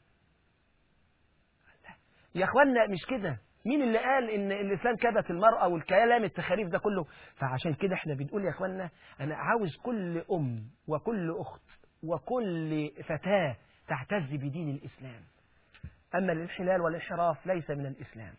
يا أخوانا مش كده مين اللي قال ان الاسلام كبت المراه والكلام التخاريف ده كله فعشان كده احنا بنقول يا اخوانا انا عاوز كل ام وكل اخت وكل فتاه تعتز بدين الاسلام اما الانحلال والانحراف ليس من الاسلام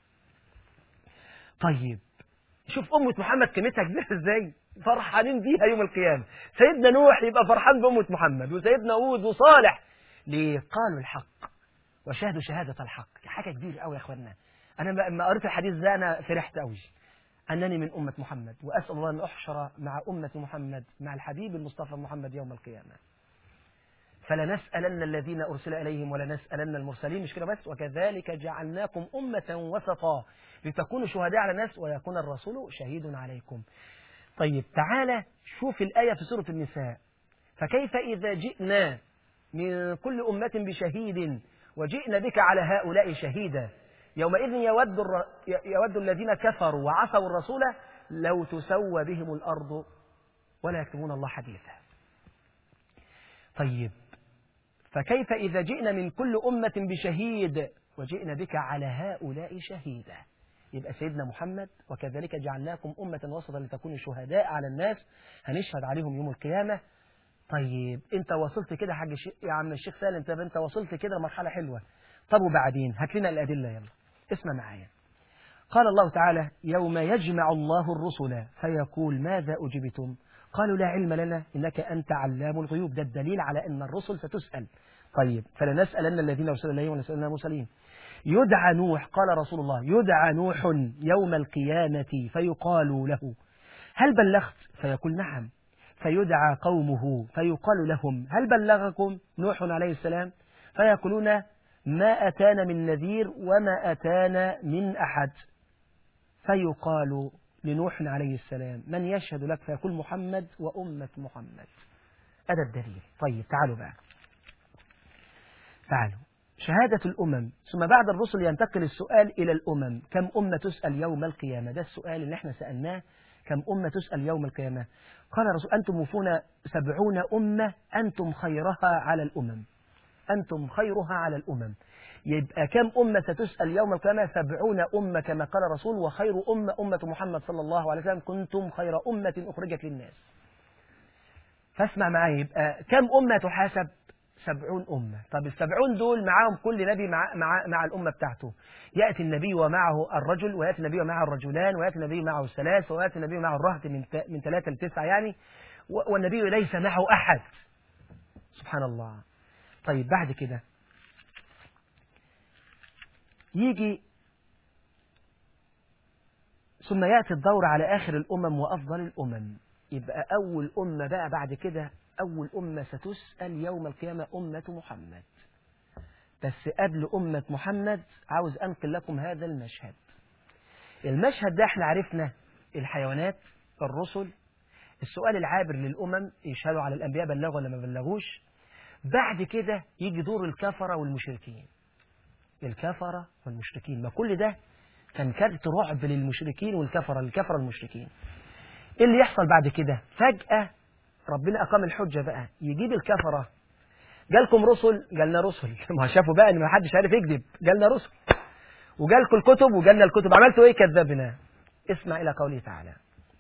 طيب شوف أمة محمد قيمتها كبيرة ازاي فرحانين بيها يوم القيامة سيدنا نوح يبقى فرحان بأمة محمد وسيدنا هود وصالح ليه قالوا الحق وشهدوا شهادة الحق حاجة كبيرة قوي يا اخوانا أنا لما قريت الحديث ده أنا فرحت قوي أنني من أمة محمد وأسأل الله أن أحشر مع أمة محمد مع الحبيب المصطفى محمد يوم القيامة فلنسألن الذين أرسل إليهم ولنسألن المرسلين مش كده بس وكذلك جعلناكم أمة وسطا لتكونوا شهداء على الناس ويكون الرسول شهيد عليكم طيب تعالى شوف الآية في سورة النساء فكيف إذا جئنا من كل أمة بشهيد وجئنا بك على هؤلاء شهيدا يومئذ يود, الر... يود الذين كفروا وعصوا الرسول لو تسوى بهم الأرض ولا يكتبون الله حديثا طيب فكيف إذا جئنا من كل أمة بشهيد وجئنا بك على هؤلاء شهيدا يبقى سيدنا محمد وكذلك جعلناكم أمة وسطا لتكونوا شهداء على الناس هنشهد عليهم يوم القيامة طيب انت وصلت كده حاج الشيخ يا عم الشيخ سالم طب انت وصلت كده لمرحلة حلوة طب وبعدين هات لنا الأدلة يلا اسمع معايا قال الله تعالى يوم يجمع الله الرسل فيقول ماذا أجبتم قالوا لا علم لنا إنك أنت علام الغيوب ده الدليل على أن الرسل ستسأل طيب فلنسألن الذين أرسل إليهم ولنسألن المرسلين يدعى نوح قال رسول الله يدعى نوح يوم القيامة فيقال له هل بلغت فيقول نعم فيدعى قومه فيقال لهم هل بلغكم نوح عليه السلام فيقولون ما أتانا من نذير وما أتانا من أحد فيقال لنوح عليه السلام من يشهد لك فيقول محمد وأمة محمد هذا الدليل طيب تعالوا بقى تعالوا شهادة الأمم ثم بعد الرسل ينتقل السؤال إلى الأمم كم أمة تسأل يوم القيامة ده السؤال اللي احنا سألناه كم أمة تسأل يوم القيامة قال الرسول أنتم وفون سبعون أمة أنتم خيرها على الأمم أنتم خيرها على الأمم يبقى كم أمة ستسأل يوم القيامة سبعون أمة كما قال الرسول وخير أمة أمة محمد صلى الله عليه وسلم كنتم خير أمة أخرجت للناس فاسمع معي يبقى كم أمة تحاسب سبعون أمة طب السبعون دول معاهم كل نبي مع, مع, مع الأمة بتاعته يأتي النبي ومعه الرجل ويأتي النبي ومعه الرجلان ويأتي النبي معه الثلاث ويأتي النبي معه الرهط من من ثلاثة لتسعة يعني والنبي ليس معه أحد سبحان الله طيب بعد كده يجي ثم يأتي الدور على آخر الأمم وأفضل الأمم يبقى أول أمة بقى بعد كده أول أمة ستسأل يوم القيامة أمة محمد بس قبل أمة محمد عاوز أنقل لكم هذا المشهد المشهد ده احنا عرفنا الحيوانات الرسل السؤال العابر للأمم يشهدوا على الأنبياء بلغوا ولا ما بلغوش بعد كده يجي دور الكفرة والمشركين الكفرة والمشركين ما كل ده كان كارت رعب للمشركين والكفرة الكفرة المشركين ايه اللي يحصل بعد كده فجأة ربنا أقام الحجة بقى يجيب الكفرة جالكم رسل جالنا رسل ما شافوا بقى ان ما حدش عارف يكذب جالنا رسل وجالكم الكتب وجالنا الكتب عملتوا ايه كذبنا اسمع الى قوله تعالى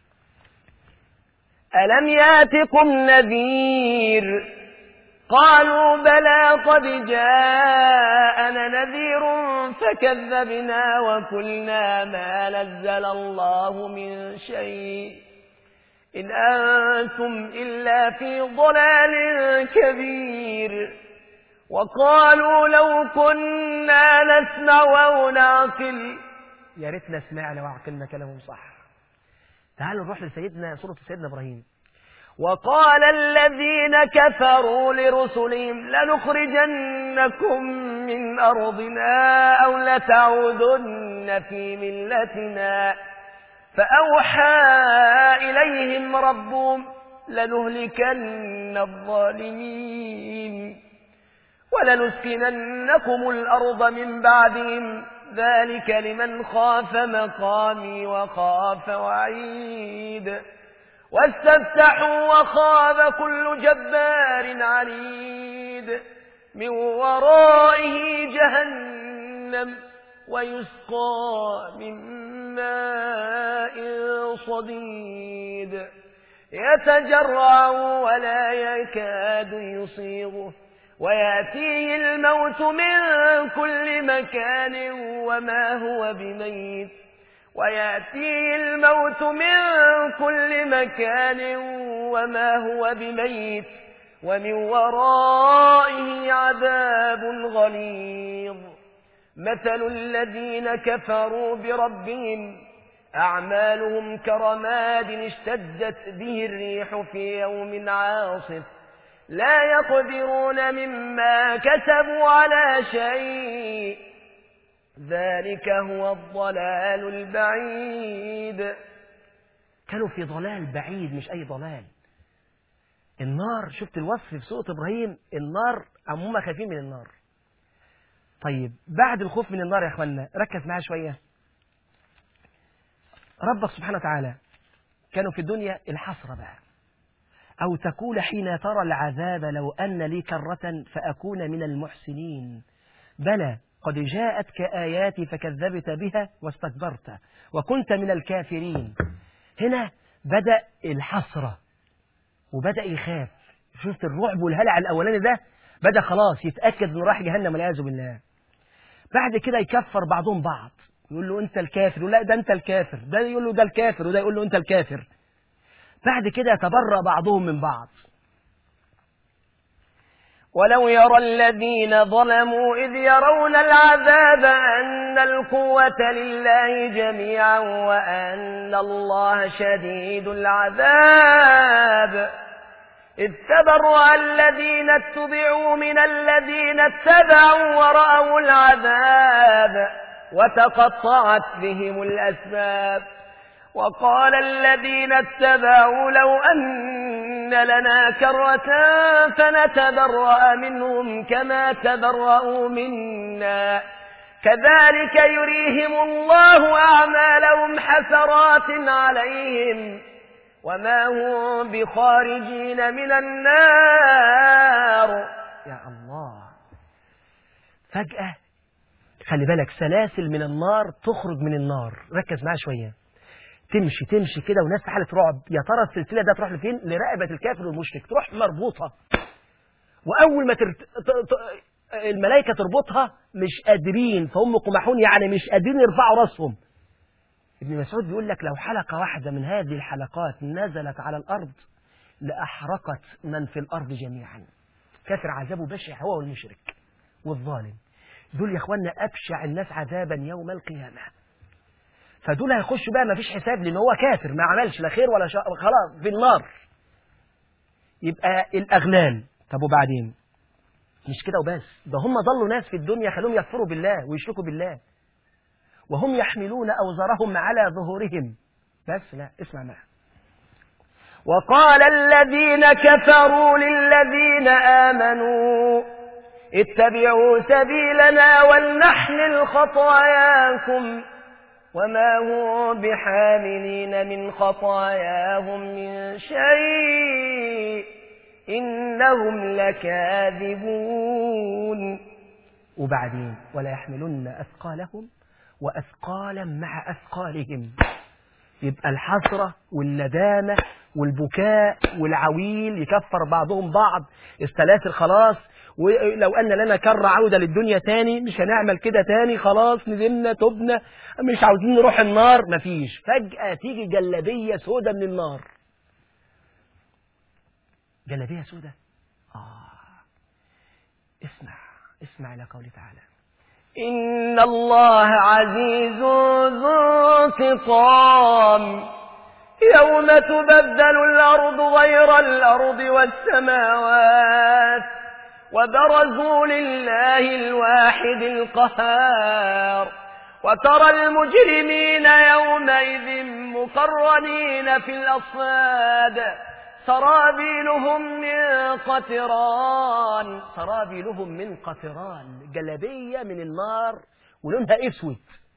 ألم ياتكم نذير قالوا بلى قد جاءنا نذير فكذبنا وقلنا ما نزل الله من شيء إن أنتم إلا في ضلال كبير وقالوا لو كنا نسمع أو نعقل يا ريتنا سمعنا وعقلنا كلامهم صح تعالوا نروح لسيدنا سورة سيدنا إبراهيم وقال الذين كفروا لرسلهم لنخرجنكم من أرضنا أو لتعودن في ملتنا فأوحى إليهم ربهم لنهلكن الظالمين ولنسكننكم الأرض من بعدهم ذلك لمن خاف مقامي وخاف وعيد واستفتحوا وخاب كل جبار عنيد من ورائه جهنم ويسقى من ماء صديد يتجرع ولا يكاد يصيغه ويأتيه الموت من كل مكان وما هو بميت ويأتيه الموت من كل مكان وما هو بميت ومن ورائه عذاب غليظ مثل الذين كفروا بربهم أعمالهم كرماد اشتدت به الريح في يوم عاصف لا يقدرون مما كسبوا على شيء ذلك هو الضلال البعيد كانوا في ضلال بعيد مش أي ضلال النار شفت الوصف في سورة إبراهيم النار عموما خايفين من النار طيب بعد الخوف من النار يا أخوانا ركز معايا شوية ربك سبحانه وتعالى كانوا في الدنيا الحسرة بقى أو تقول حين ترى العذاب لو أن لي كرة فأكون من المحسنين بلى قد جاءتك آياتي فكذبت بها واستكبرت وكنت من الكافرين هنا بدأ الحسرة وبدأ يخاف شفت الرعب والهلع الأولاني ده بدأ خلاص يتأكد انه راح جهنم والعياذ بالله بعد كده يكفر بعضهم بعض يقول له انت الكافر يقول لا ده انت الكافر ده يقول له ده الكافر وده يقول له انت الكافر بعد كده يتبرأ بعضهم من بعض ولو يرى الذين ظلموا إذ يرون العذاب أن القوة لله جميعا وأن الله شديد العذاب إذ تبرأ الذين اتبعوا من الذين اتبعوا ورأوا العذاب وتقطعت بهم الأسباب وقال الذين اتبعوا لو أن لنا كرة فنتبرأ منهم كما تبرأوا منا كذلك يريهم الله أعمالهم حسرات عليهم وما هم بخارجين من النار يا الله فجأة خلي بالك سلاسل من النار تخرج من النار ركز معايا شوية تمشي تمشي كده والناس في حالة رعب يا ترى السلسلة ده تروح لفين لرقبة الكافر والمشرك تروح مربوطة وأول ما ترت... ت... ت... الملائكة تربطها مش قادرين فهم قمحون يعني مش قادرين يرفعوا راسهم ابن مسعود بيقول لك لو حلقة واحدة من هذه الحلقات نزلت على الأرض لأحرقت من في الأرض جميعا كافر عذابه بشع هو والمشرك والظالم دول يا اخوانا أبشع الناس عذابا يوم القيامة فدول هيخشوا بقى ما فيش حساب لأن هو كافر ما عملش لا خير ولا شر خلاص في النار يبقى الأغلال طب وبعدين مش كده وبس ده هم ضلوا ناس في الدنيا خلوهم يكفروا بالله ويشركوا بالله وهم يحملون أوزارهم على ظهورهم بس لا اسمع معي وقال الذين كفروا للذين آمنوا اتبعوا سبيلنا ولنحمل خطاياكم وما هم بحاملين من خطاياهم من شيء إنهم لكاذبون وبعدين ولا يحملن أثقالهم وأثقالا مع أثقالهم يبقى الحسرة والندامة والبكاء والعويل يكفر بعضهم بعض السلاسل خلاص ولو أن لنا كرة عودة للدنيا تاني مش هنعمل كده تاني خلاص ندمنا تبنا مش عاوزين نروح النار مفيش فجأة تيجي جلبية سودة من النار جلبية سودة آه اسمع اسمع إلى قوله تعالى إن الله عزيز ذو انتقام يوم تبدل الأرض غير الأرض والسماوات وبرزوا لله الواحد القهار وترى المجرمين يومئذ مقرنين في الأصفاد سرابيلهم من قطران سرابيلهم من قطران جلبية من النار ولونها اسود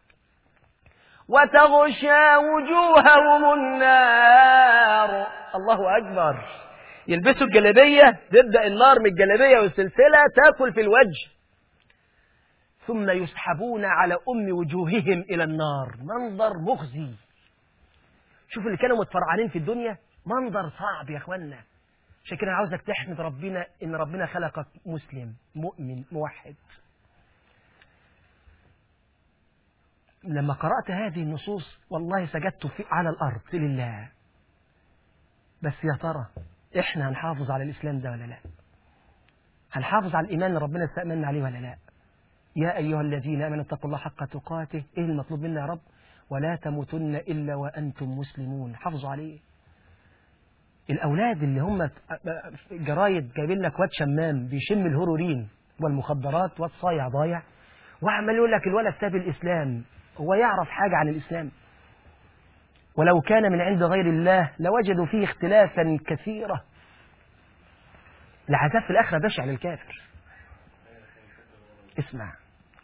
وتغشى وجوههم النار الله أكبر يلبسوا الجلبية تبدأ النار من الجلبية والسلسلة تاكل في الوجه ثم يسحبون على أم وجوههم إلى النار منظر مخزي شوف اللي كانوا متفرعانين في الدنيا منظر صعب يا اخوانا عشان كده عاوزك تحمد ربنا ان ربنا خلقك مسلم مؤمن موحد لما قرأت هذه النصوص والله سجدت في على الأرض لله بس يا ترى احنا هنحافظ على الإسلام ده ولا لا هنحافظ على الإيمان اللي ربنا استأمنا عليه ولا لا يا أيها الذين آمنوا اتقوا الله حق تقاته إيه المطلوب منا يا رب ولا تموتن إلا وأنتم مسلمون حافظوا عليه الأولاد اللي هم جرايد جايبين لك واد شمام بيشم الهيروين والمخدرات واد صايع ضايع وعمال يقول لك الولد ساب الإسلام هو يعرف حاجة عن الإسلام ولو كان من عند غير الله لوجدوا فيه اختلافا كثيرا العذاب في الآخرة بشع للكافر اسمع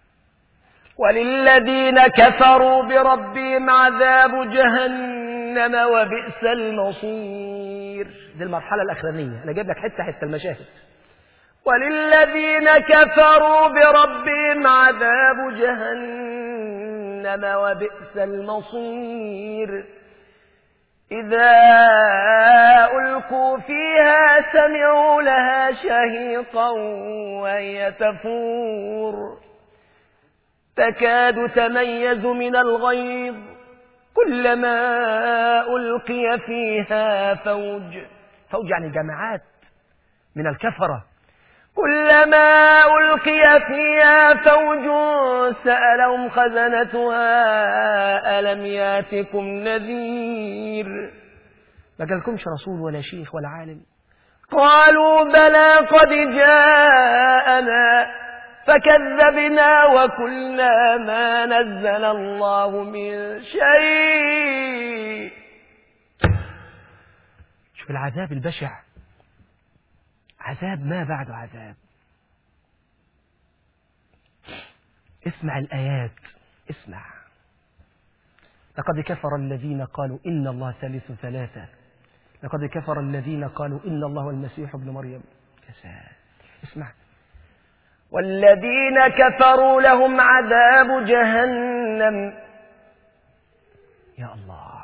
وللذين كفروا بربهم عذاب جهنم وبئس المصير دي المرحلة الأخرانية أنا جايب لك حتة حتة المشاهد وللذين كفروا بربهم عذاب جهنم وبئس المصير إذا ألقوا فيها سمعوا لها شهيقا وهي تفور تكاد تميز من الغيظ كلما ألقي فيها فوج فوج يعني جماعات من الكفرة كلما ألقي فيها فوج سألهم خزنتها ألم ياتكم نذير ما قالكمش رسول ولا شيخ ولا عالم قالوا بلى قد جاءنا فكذبنا وكلنا ما نزل الله من شيء شوف العذاب البشع عذاب ما بعد عذاب اسمع الآيات اسمع لقد كفر الذين قالوا إن الله ثالث ثلاثة لقد كفر الذين قالوا إن الله المسيح ابن مريم كساد اسمع والذين كفروا لهم عذاب جهنم يا الله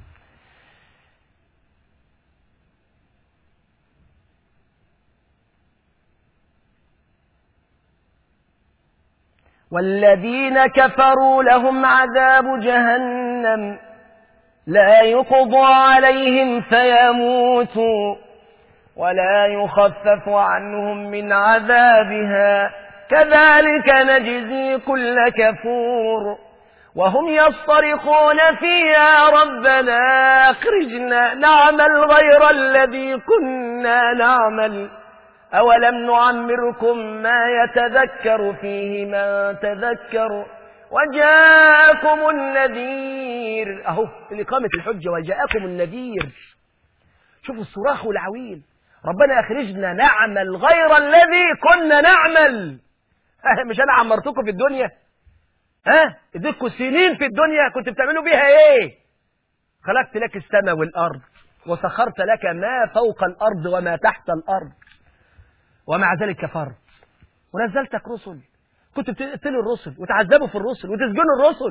والذين كفروا لهم عذاب جهنم لا يقضى عليهم فيموتوا ولا يخفف عنهم من عذابها كذلك نجزي كل كفور وهم يصطرخون فيها ربنا اخرجنا نعمل غير الذي كنا نعمل أولم نعمركم ما يتذكر فيه من تذكر وجاءكم النذير أهو الإقامة الحجة وجاءكم النذير شوفوا الصراخ والعويل ربنا أخرجنا نعمل غير الذي كنا نعمل ها مش أنا عمرتكم في الدنيا ها اديتكم سنين في الدنيا كنت بتعملوا بيها ايه خلقت لك السماء والأرض وسخرت لك ما فوق الأرض وما تحت الأرض ومع ذلك كفرت ونزلتك رسل كنت بتقتلوا الرسل وتعذبوا في الرسل وتسجنوا الرسل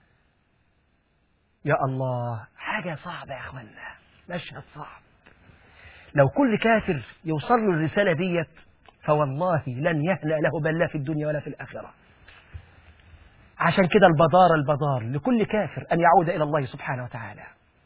يا الله حاجة صعبة يا اخوانا مشهد صعب لو كل كافر يوصل له الرسالة ديت فوالله لن يهنأ له بل لا في الدنيا ولا في الآخرة عشان كده البدار البدار لكل كافر أن يعود إلى الله سبحانه وتعالى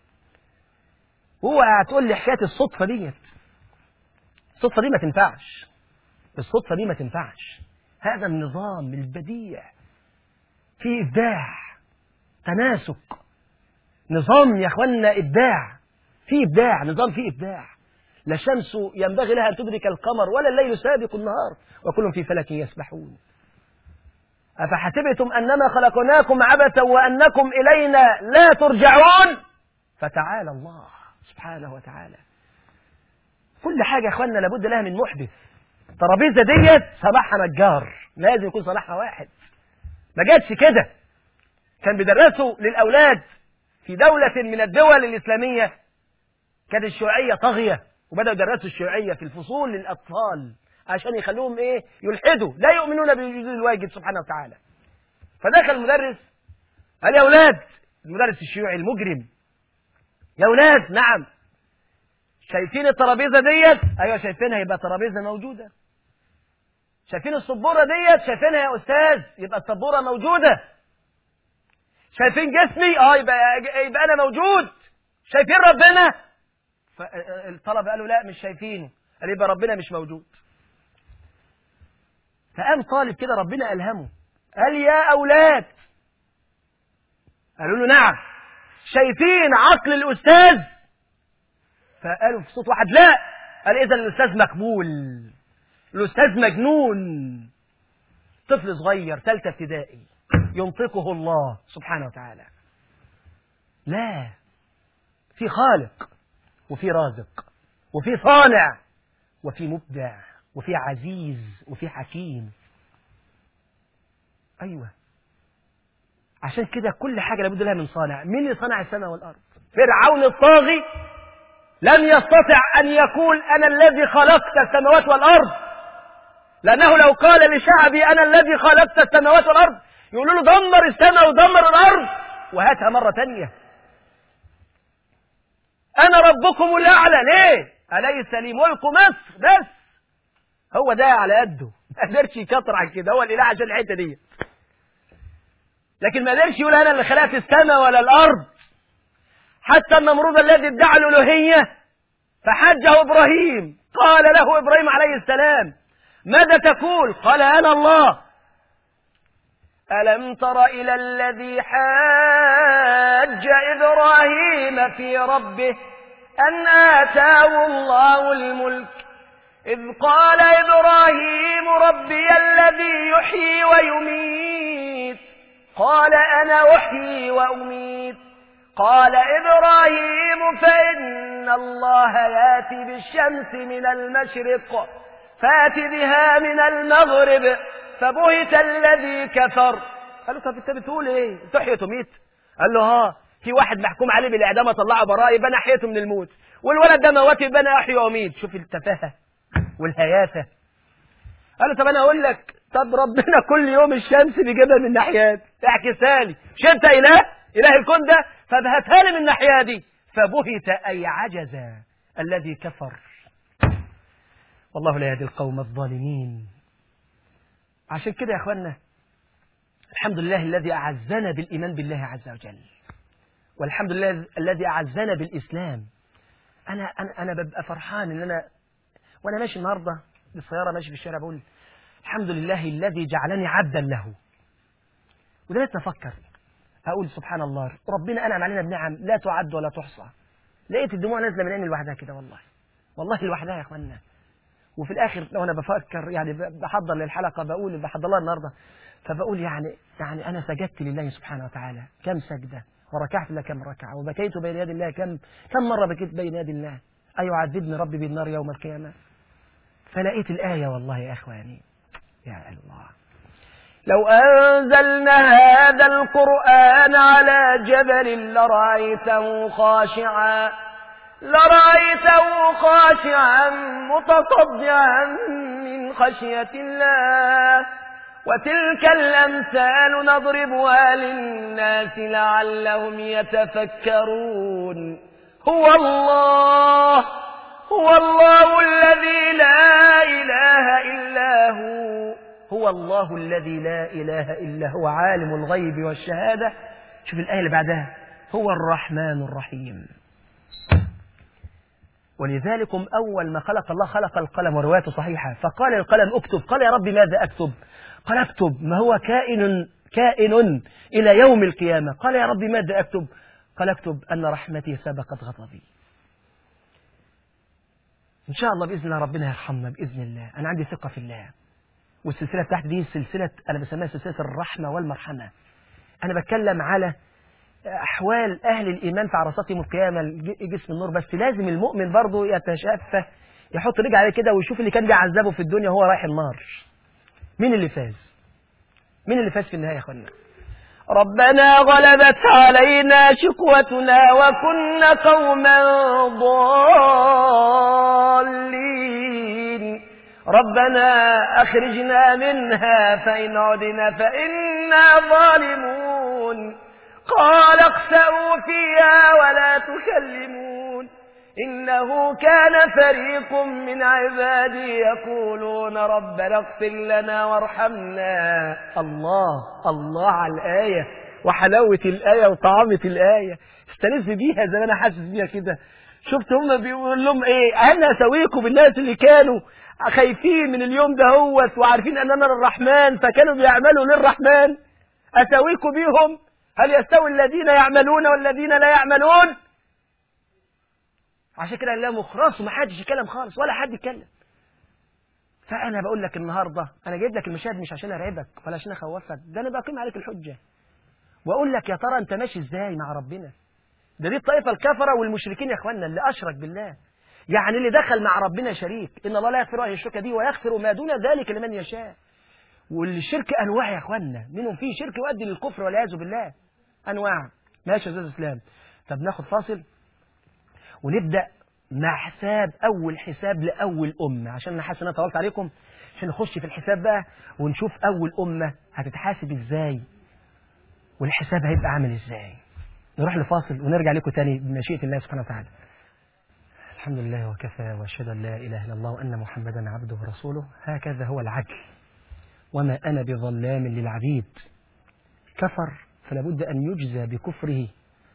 هو هتقول لي حكاية الصدفة ديت الصدفة دي ما تنفعش الصدفة دي ما تنفعش هذا النظام البديع فيه إبداع تناسق نظام يا اخوانا ابداع في ابداع نظام فيه ابداع لا الشمس ينبغي لها ان تدرك القمر ولا الليل سابق النهار وكل في فلك يسبحون افحسبتم انما خلقناكم عبثا وانكم الينا لا ترجعون فتعالى الله سبحانه وتعالى كل حاجه يا اخوانا لابد لها من محدث الترابيزه ديت صلاحها نجار لازم يكون صلاحها واحد ما جاتش كده كان بيدرسوا للاولاد في دولة من الدول الإسلامية كانت الشيوعية طاغية وبدأوا يدرسوا الشيوعية في الفصول للأطفال عشان يخلوهم إيه يلحدوا لا يؤمنون بوجود الواجب سبحانه وتعالى فدخل المدرس قال يا أولاد المدرس الشيوعي المجرم يا أولاد نعم شايفين الترابيزة ديت أيوة شايفينها يبقى ترابيزة موجودة شايفين السبورة ديت شايفينها يا أستاذ يبقى السبورة موجودة شايفين جسمي اه يبقى يبقى انا موجود شايفين ربنا فالطلبه قالوا لا مش شايفينه قال يبقى ربنا مش موجود فقام طالب كده ربنا الهمه قال يا اولاد قالوا له نعم شايفين عقل الاستاذ فقالوا في صوت واحد لا قال اذا الاستاذ مقبول الاستاذ مجنون طفل صغير ثالثه ابتدائي ينطقه الله سبحانه وتعالى لا في خالق وفي رازق وفي صانع وفي مبدع وفي عزيز وفي حكيم أيوة عشان كده كل حاجة لابد لها من صانع مين اللي صنع السماء والأرض فرعون الطاغي لم يستطع أن يقول أنا الذي خلقت السماوات والأرض لأنه لو قال لشعبي أنا الذي خلقت السماوات والأرض يقولوا له دمر السماء ودمر الأرض وهاتها مرة تانية أنا ربكم الأعلى ليه؟ أليس لي ملك مصر بس هو ده على قده ما قدرش يكتر عن كده هو الإله عشان الحتة دي لكن ما قدرش يقول أنا اللي خلقت السماء ولا الأرض حتى النمرود الذي ادعى الألوهية فحجه إبراهيم قال له إبراهيم عليه السلام ماذا تقول؟ قال أنا الله ألم تر إلى الذي حاج إبراهيم في ربه أن آتاه الله الملك إذ قال إبراهيم ربي الذي يحيي ويميت قال أنا أحيي وأميت قال إبراهيم فإن الله ياتي بالشمس من المشرق فات بها من المغرب فبهت الذي كفر قال له طب انت بتقول ايه تحيي وتميت قال له ها في واحد محكوم عليه بالاعدام اطلعه براءه يبقى انا احييته من الموت والولد ده موت يبقى انا احيي واميت شوف التفاهه والهيافه قال له طب انا اقول لك طب ربنا كل يوم الشمس بيجيبها من ناحيات اعكسها لي مش انت اله اله الكون ده فابهتها لي من الناحيه دي فبهت اي عجز الذي كفر والله لا يهدي القوم الظالمين عشان كده يا اخوانا الحمد لله الذي اعزنا بالايمان بالله عز وجل والحمد لله الذي اعزنا بالاسلام انا انا انا ببقى فرحان ان انا وانا ماشي النهارده بالسياره ماشي في الشارع بقول الحمد لله الذي جعلني عبدا له ودلوقتي افكر اقول سبحان الله ربنا انعم علينا بنعم لا تعد ولا تحصى لقيت الدموع نازله من عيني لوحدها كده والله والله لوحدها يا اخوانا وفي الاخر لو انا بفكر يعني بحضر للحلقه بقول بحضر لها النهارده فبقول يعني يعني انا سجدت لله سبحانه وتعالى كم سجده وركعت له كم ركعه وبكيت بين يدي الله كم كم مره بكيت بين يدي الله ايعذبني ربي بالنار يوم القيامه فلقيت الايه والله يا اخواني يا الله لو أنزلنا هذا القرآن على جبل لرأيته خاشعا لرأيته خاشعا متصدعا من خشية الله وتلك الأمثال نضربها للناس لعلهم يتفكرون هو الله هو الله الذي لا إله إلا هو هو الله الذي لا إله إلا هو عالم الغيب والشهادة شوف الآية اللي بعدها هو الرحمن الرحيم ولذلك أول ما خلق الله خلق القلم وروايته صحيحة فقال القلم اكتب قال يا رب ماذا أكتب قال اكتب ما هو كائن كائن إلى يوم القيامة قال يا رب ماذا أكتب قال اكتب أن رحمتي سبقت غضبي إن شاء الله بإذن الله ربنا يرحمنا بإذن الله أنا عندي ثقة في الله والسلسلة بتاعتي دي سلسلة أنا بسميها سلسلة الرحمة والمرحمة أنا بتكلم على أحوال أهل الإيمان في عرصات يوم القيامة جسم النور بس لازم المؤمن برضه يتشفى يحط رجع عليه كده ويشوف اللي كان بيعذبه في الدنيا وهو رايح النار مين اللي فاز مين اللي فاز في النهاية يا أخوانا ربنا غلبت علينا شقوتنا وكنا قوما ضالين ربنا أخرجنا منها فإن عدنا فإنا ظالمون قال اخسأوا فيها ولا تكلمون إنه كان فريق من عبادي يقولون ربنا اغفر لنا وارحمنا الله الله على الآية وحلاوة الآية وطعامة الآية استنز بيها زي ما أنا حاسس بيها كده شفت هم بيقول لهم ايه انا اسويكم بالناس اللي كانوا خايفين من اليوم ده هوت وعارفين ان انا الرحمن فكانوا بيعملوا للرحمن اسويكم بيهم هل يستوي الذين يعملون والذين لا يعملون عشان كده لا مخرص وما حدش يتكلم خالص ولا حد يتكلم فانا بقول لك النهارده انا جايب لك المشاهد مش عشان ارعبك ولا عشان اخوفك ده انا بقيم عليك الحجه واقول لك يا ترى انت ماشي ازاي مع ربنا ده دي الطائفه الكفره والمشركين يا اخوانا اللي اشرك بالله يعني اللي دخل مع ربنا شريك ان الله لا يغفر ان يشرك به ويغفر ما دون ذلك لمن يشاء والشرك انواع يا اخوانا منهم فيه شرك يؤدي للكفر والعياذ بالله انواع ماشي يا استاذ اسلام طب ناخد فاصل ونبدا مع حساب اول حساب لاول امه عشان انا حاسس ان انا طولت عليكم عشان نخش في الحساب بقى ونشوف اول امه هتتحاسب ازاي والحساب هيبقى عامل ازاي نروح لفاصل ونرجع لكم تاني بمشيئه الله سبحانه وتعالى الحمد لله وكفى واشهد ان لا اله الا الله وان محمدا عبده ورسوله هكذا هو العدل وما انا بظلام للعبيد كفر فلا بد ان يجزى بكفره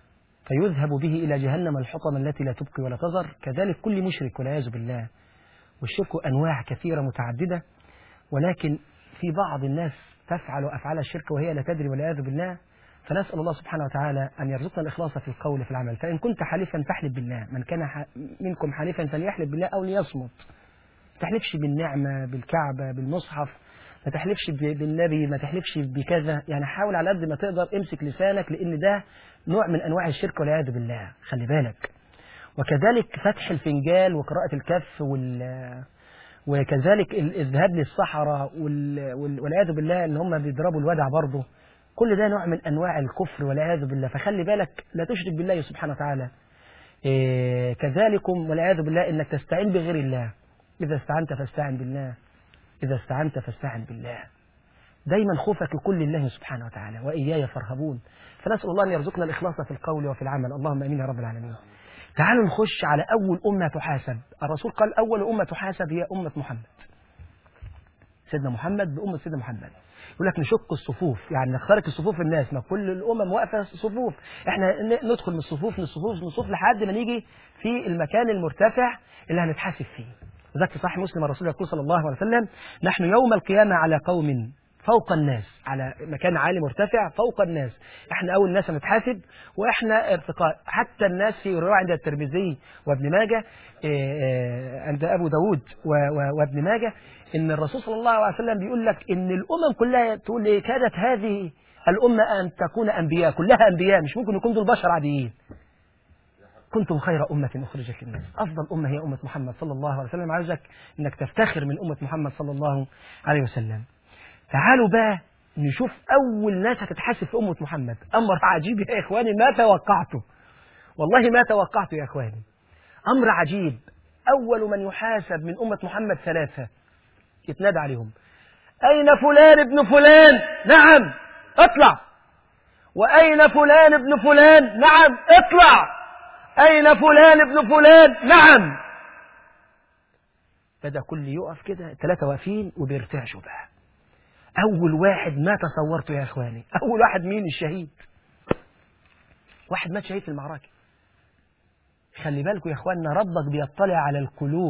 فيذهب به إلى جهنم الحطم التي لا تبقي ولا تذر كذلك كل مشرك والعياذ بالله والشرك أنواع كثيرة متعددة ولكن في بعض الناس تفعل أفعال الشرك وهي لا تدري والعياذ بالله فنسأل الله سبحانه وتعالى أن يرزقنا الإخلاص في القول في العمل فإن كنت حالفا فاحلف بالله من كان منكم حالفا فليحلف بالله أو ليصمت ما تحلفش بالنعمة بالكعبة بالمصحف ما تحلفش بالنبي ما تحلفش بكذا يعني حاول على قد ما تقدر امسك لسانك لأن ده نوع من أنواع الشرك والعياذ بالله خلي بالك وكذلك فتح الفنجال وقراءة الكف وال وكذلك الذهاب للصحراء وال... وال... والعياذ بالله ان هم بيضربوا الودع برضه كل ده نوع من انواع الكفر والعياذ بالله فخلي بالك لا تشرك بالله سبحانه وتعالى إيه كذلكم والعياذ بالله انك تستعين بغير الله اذا استعنت فاستعن بالله اذا استعنت فاستعن بالله دايما خوفك لكل الله سبحانه وتعالى واياي فارهبون فنسال الله ان يرزقنا الاخلاص في القول وفي العمل اللهم امين يا رب العالمين تعالوا نخش على أول أمة تحاسب الرسول قال أول أمة تحاسب هي أمة محمد سيدنا محمد بأمة سيدنا محمد يقول لك نشق الصفوف يعني نخترق الصفوف الناس ما كل الأمم واقفة صفوف احنا ندخل من الصفوف من الصفوف من الصفوف لحد ما نيجي في المكان المرتفع اللي هنتحاسب فيه وذلك في صحيح مسلم الرسول يقول صلى الله عليه وسلم نحن يوم القيامة على قوم فوق الناس على مكان عالي مرتفع فوق الناس احنا اول ناس هنتحاسب واحنا ارتقاء حتى الناس في روايه عند الترمذي وابن ماجه عند ابو داود وابن ماجه ان الرسول صلى الله عليه وسلم بيقول لك ان الامم كلها تقول ايه كادت هذه الامه ان تكون انبياء كلها انبياء مش ممكن يكون دول بشر عاديين كنتم خير أمة أخرجت للناس أفضل أمة هي أمة محمد صلى الله عليه وسلم عايزك أنك تفتخر من أمة محمد صلى الله عليه وسلم تعالوا بقى نشوف أول ناس هتتحاسب في أمة محمد أمر عجيب يا إخواني ما توقعته والله ما توقعته يا إخواني أمر عجيب أول من يحاسب من أمة محمد ثلاثة يتنادى عليهم أين فلان ابن فلان نعم اطلع وأين فلان ابن فلان نعم اطلع أين فلان ابن فلان نعم بدأ كل يقف كده ثلاثة واقفين وبيرتعشوا بقى أول واحد ما تصورته يا إخواني أول واحد مين الشهيد واحد مات شهيد في المعركة خلي بالكم يا إخواننا ربك بيطلع على القلوب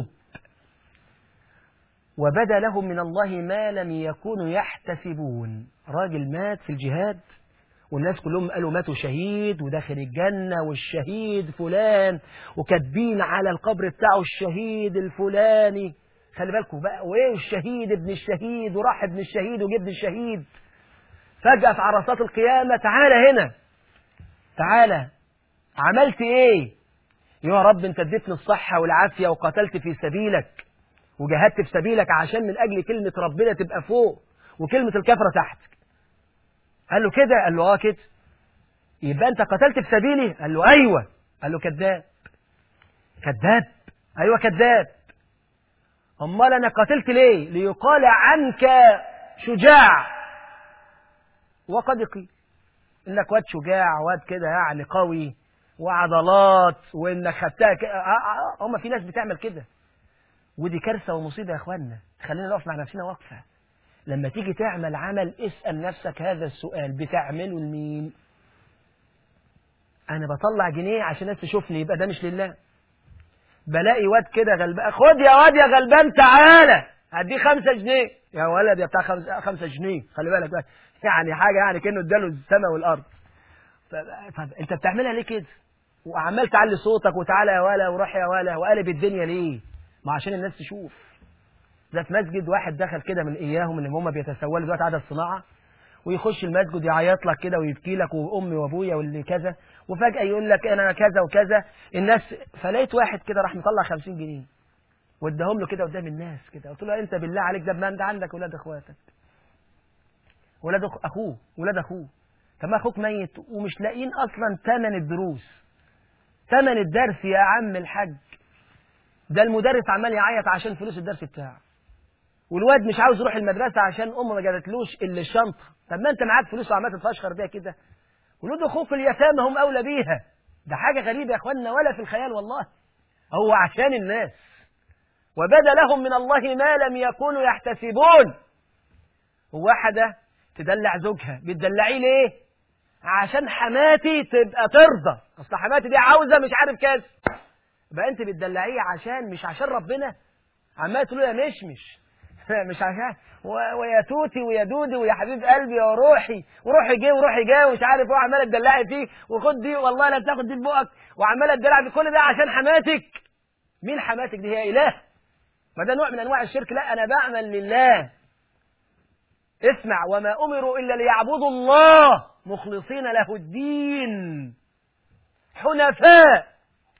وبدا لهم من الله ما لم يكونوا يحتسبون راجل مات في الجهاد والناس كلهم قالوا ماتوا شهيد وداخل الجنة والشهيد فلان وكاتبين على القبر بتاعه الشهيد الفلاني خلي بالكم بقى وايه الشهيد ابن الشهيد وراح ابن الشهيد وجبن الشهيد فجأة في عرصات القيامة تعالى هنا تعالى عملت ايه يا رب انت اديتني الصحة والعافية وقتلت في سبيلك وجاهدت في سبيلك عشان من اجل كلمة ربنا تبقى فوق وكلمة الكفرة تحت قال له كده قال له اه كده يبقى انت قتلت في سبيلي قال له ايوه قال له كذاب كذاب ايوه كذاب امال انا قتلت ليه ليقال عنك شجاع وقد قيل انك واد شجاع واد كده يعني قوي وعضلات وانك خدتها ك... هم في ناس بتعمل كده ودي كارثه ومصيبه يا اخوانا خلينا نقف مع نفسنا وقفه لما تيجي تعمل عمل اسال نفسك هذا السؤال بتعمله لمين انا بطلع جنيه عشان الناس تشوفني يبقى ده مش لله بلاقي واد كده غلبان خد يا واد يا غلبان تعالى هديه خمسة جنيه يا ولد يا بتاع خمسة, خمسة جنيه خلي بالك بقى يعني حاجة يعني كأنه اداله السماء والأرض طب انت بتعملها ليه كده وعمال تعلي صوتك وتعالى يا ولا وروح يا ولا وقلب الدنيا ليه ما عشان الناس تشوف ده في مسجد واحد دخل كده من اياهم اللي هم بيتسولوا دلوقتي عدد صناعه ويخش المسجد يعيط لك كده ويبكي لك وامي وابويا واللي كذا وفجاه يقول لك انا كذا وكذا الناس فلقيت واحد كده راح مطلع 50 جنيه واداهم له كده قدام الناس كده قلت له انت بالله عليك ده ما انت عندك ولاد اخواتك ولاد اخوه ولاد اخوه طب ما اخوك ميت ومش لاقيين اصلا ثمن الدروس ثمن الدرس يا عم الحاج ده المدرس عمال يعيط عشان فلوس الدرس بتاعه والواد مش عاوز يروح المدرسة عشان أمه ما جابتلوش إلا الشنطة طب ما أنت معاك فلوس وعمال تتفشخر بيها كده ولاد أخوك اليتامى هم أولى بيها ده حاجة غريبة يا إخواننا ولا في الخيال والله هو عشان الناس وبدا لهم من الله ما لم يكونوا يحتسبون وواحدة تدلع زوجها بتدلعيه ليه عشان حماتي تبقى ترضى اصل حماتي دي عاوزه مش عارف كذا بقى انت بتدلعيه عشان مش عشان ربنا عمال تقول يا مشمش مش عشان ويا توتي ويا دودي ويا حبيب قلبي يا روحي وروحي جه وروحي جه ومش عارف ايه وعماله تدلعي فيه وخد دي والله لا تاخد دي في بقك وعماله تدلع بكل ده عشان حماتك مين حماتك دي هي اله ما ده نوع من انواع الشرك لا انا بعمل لله اسمع وما امروا الا ليعبدوا الله مخلصين له الدين حنفاء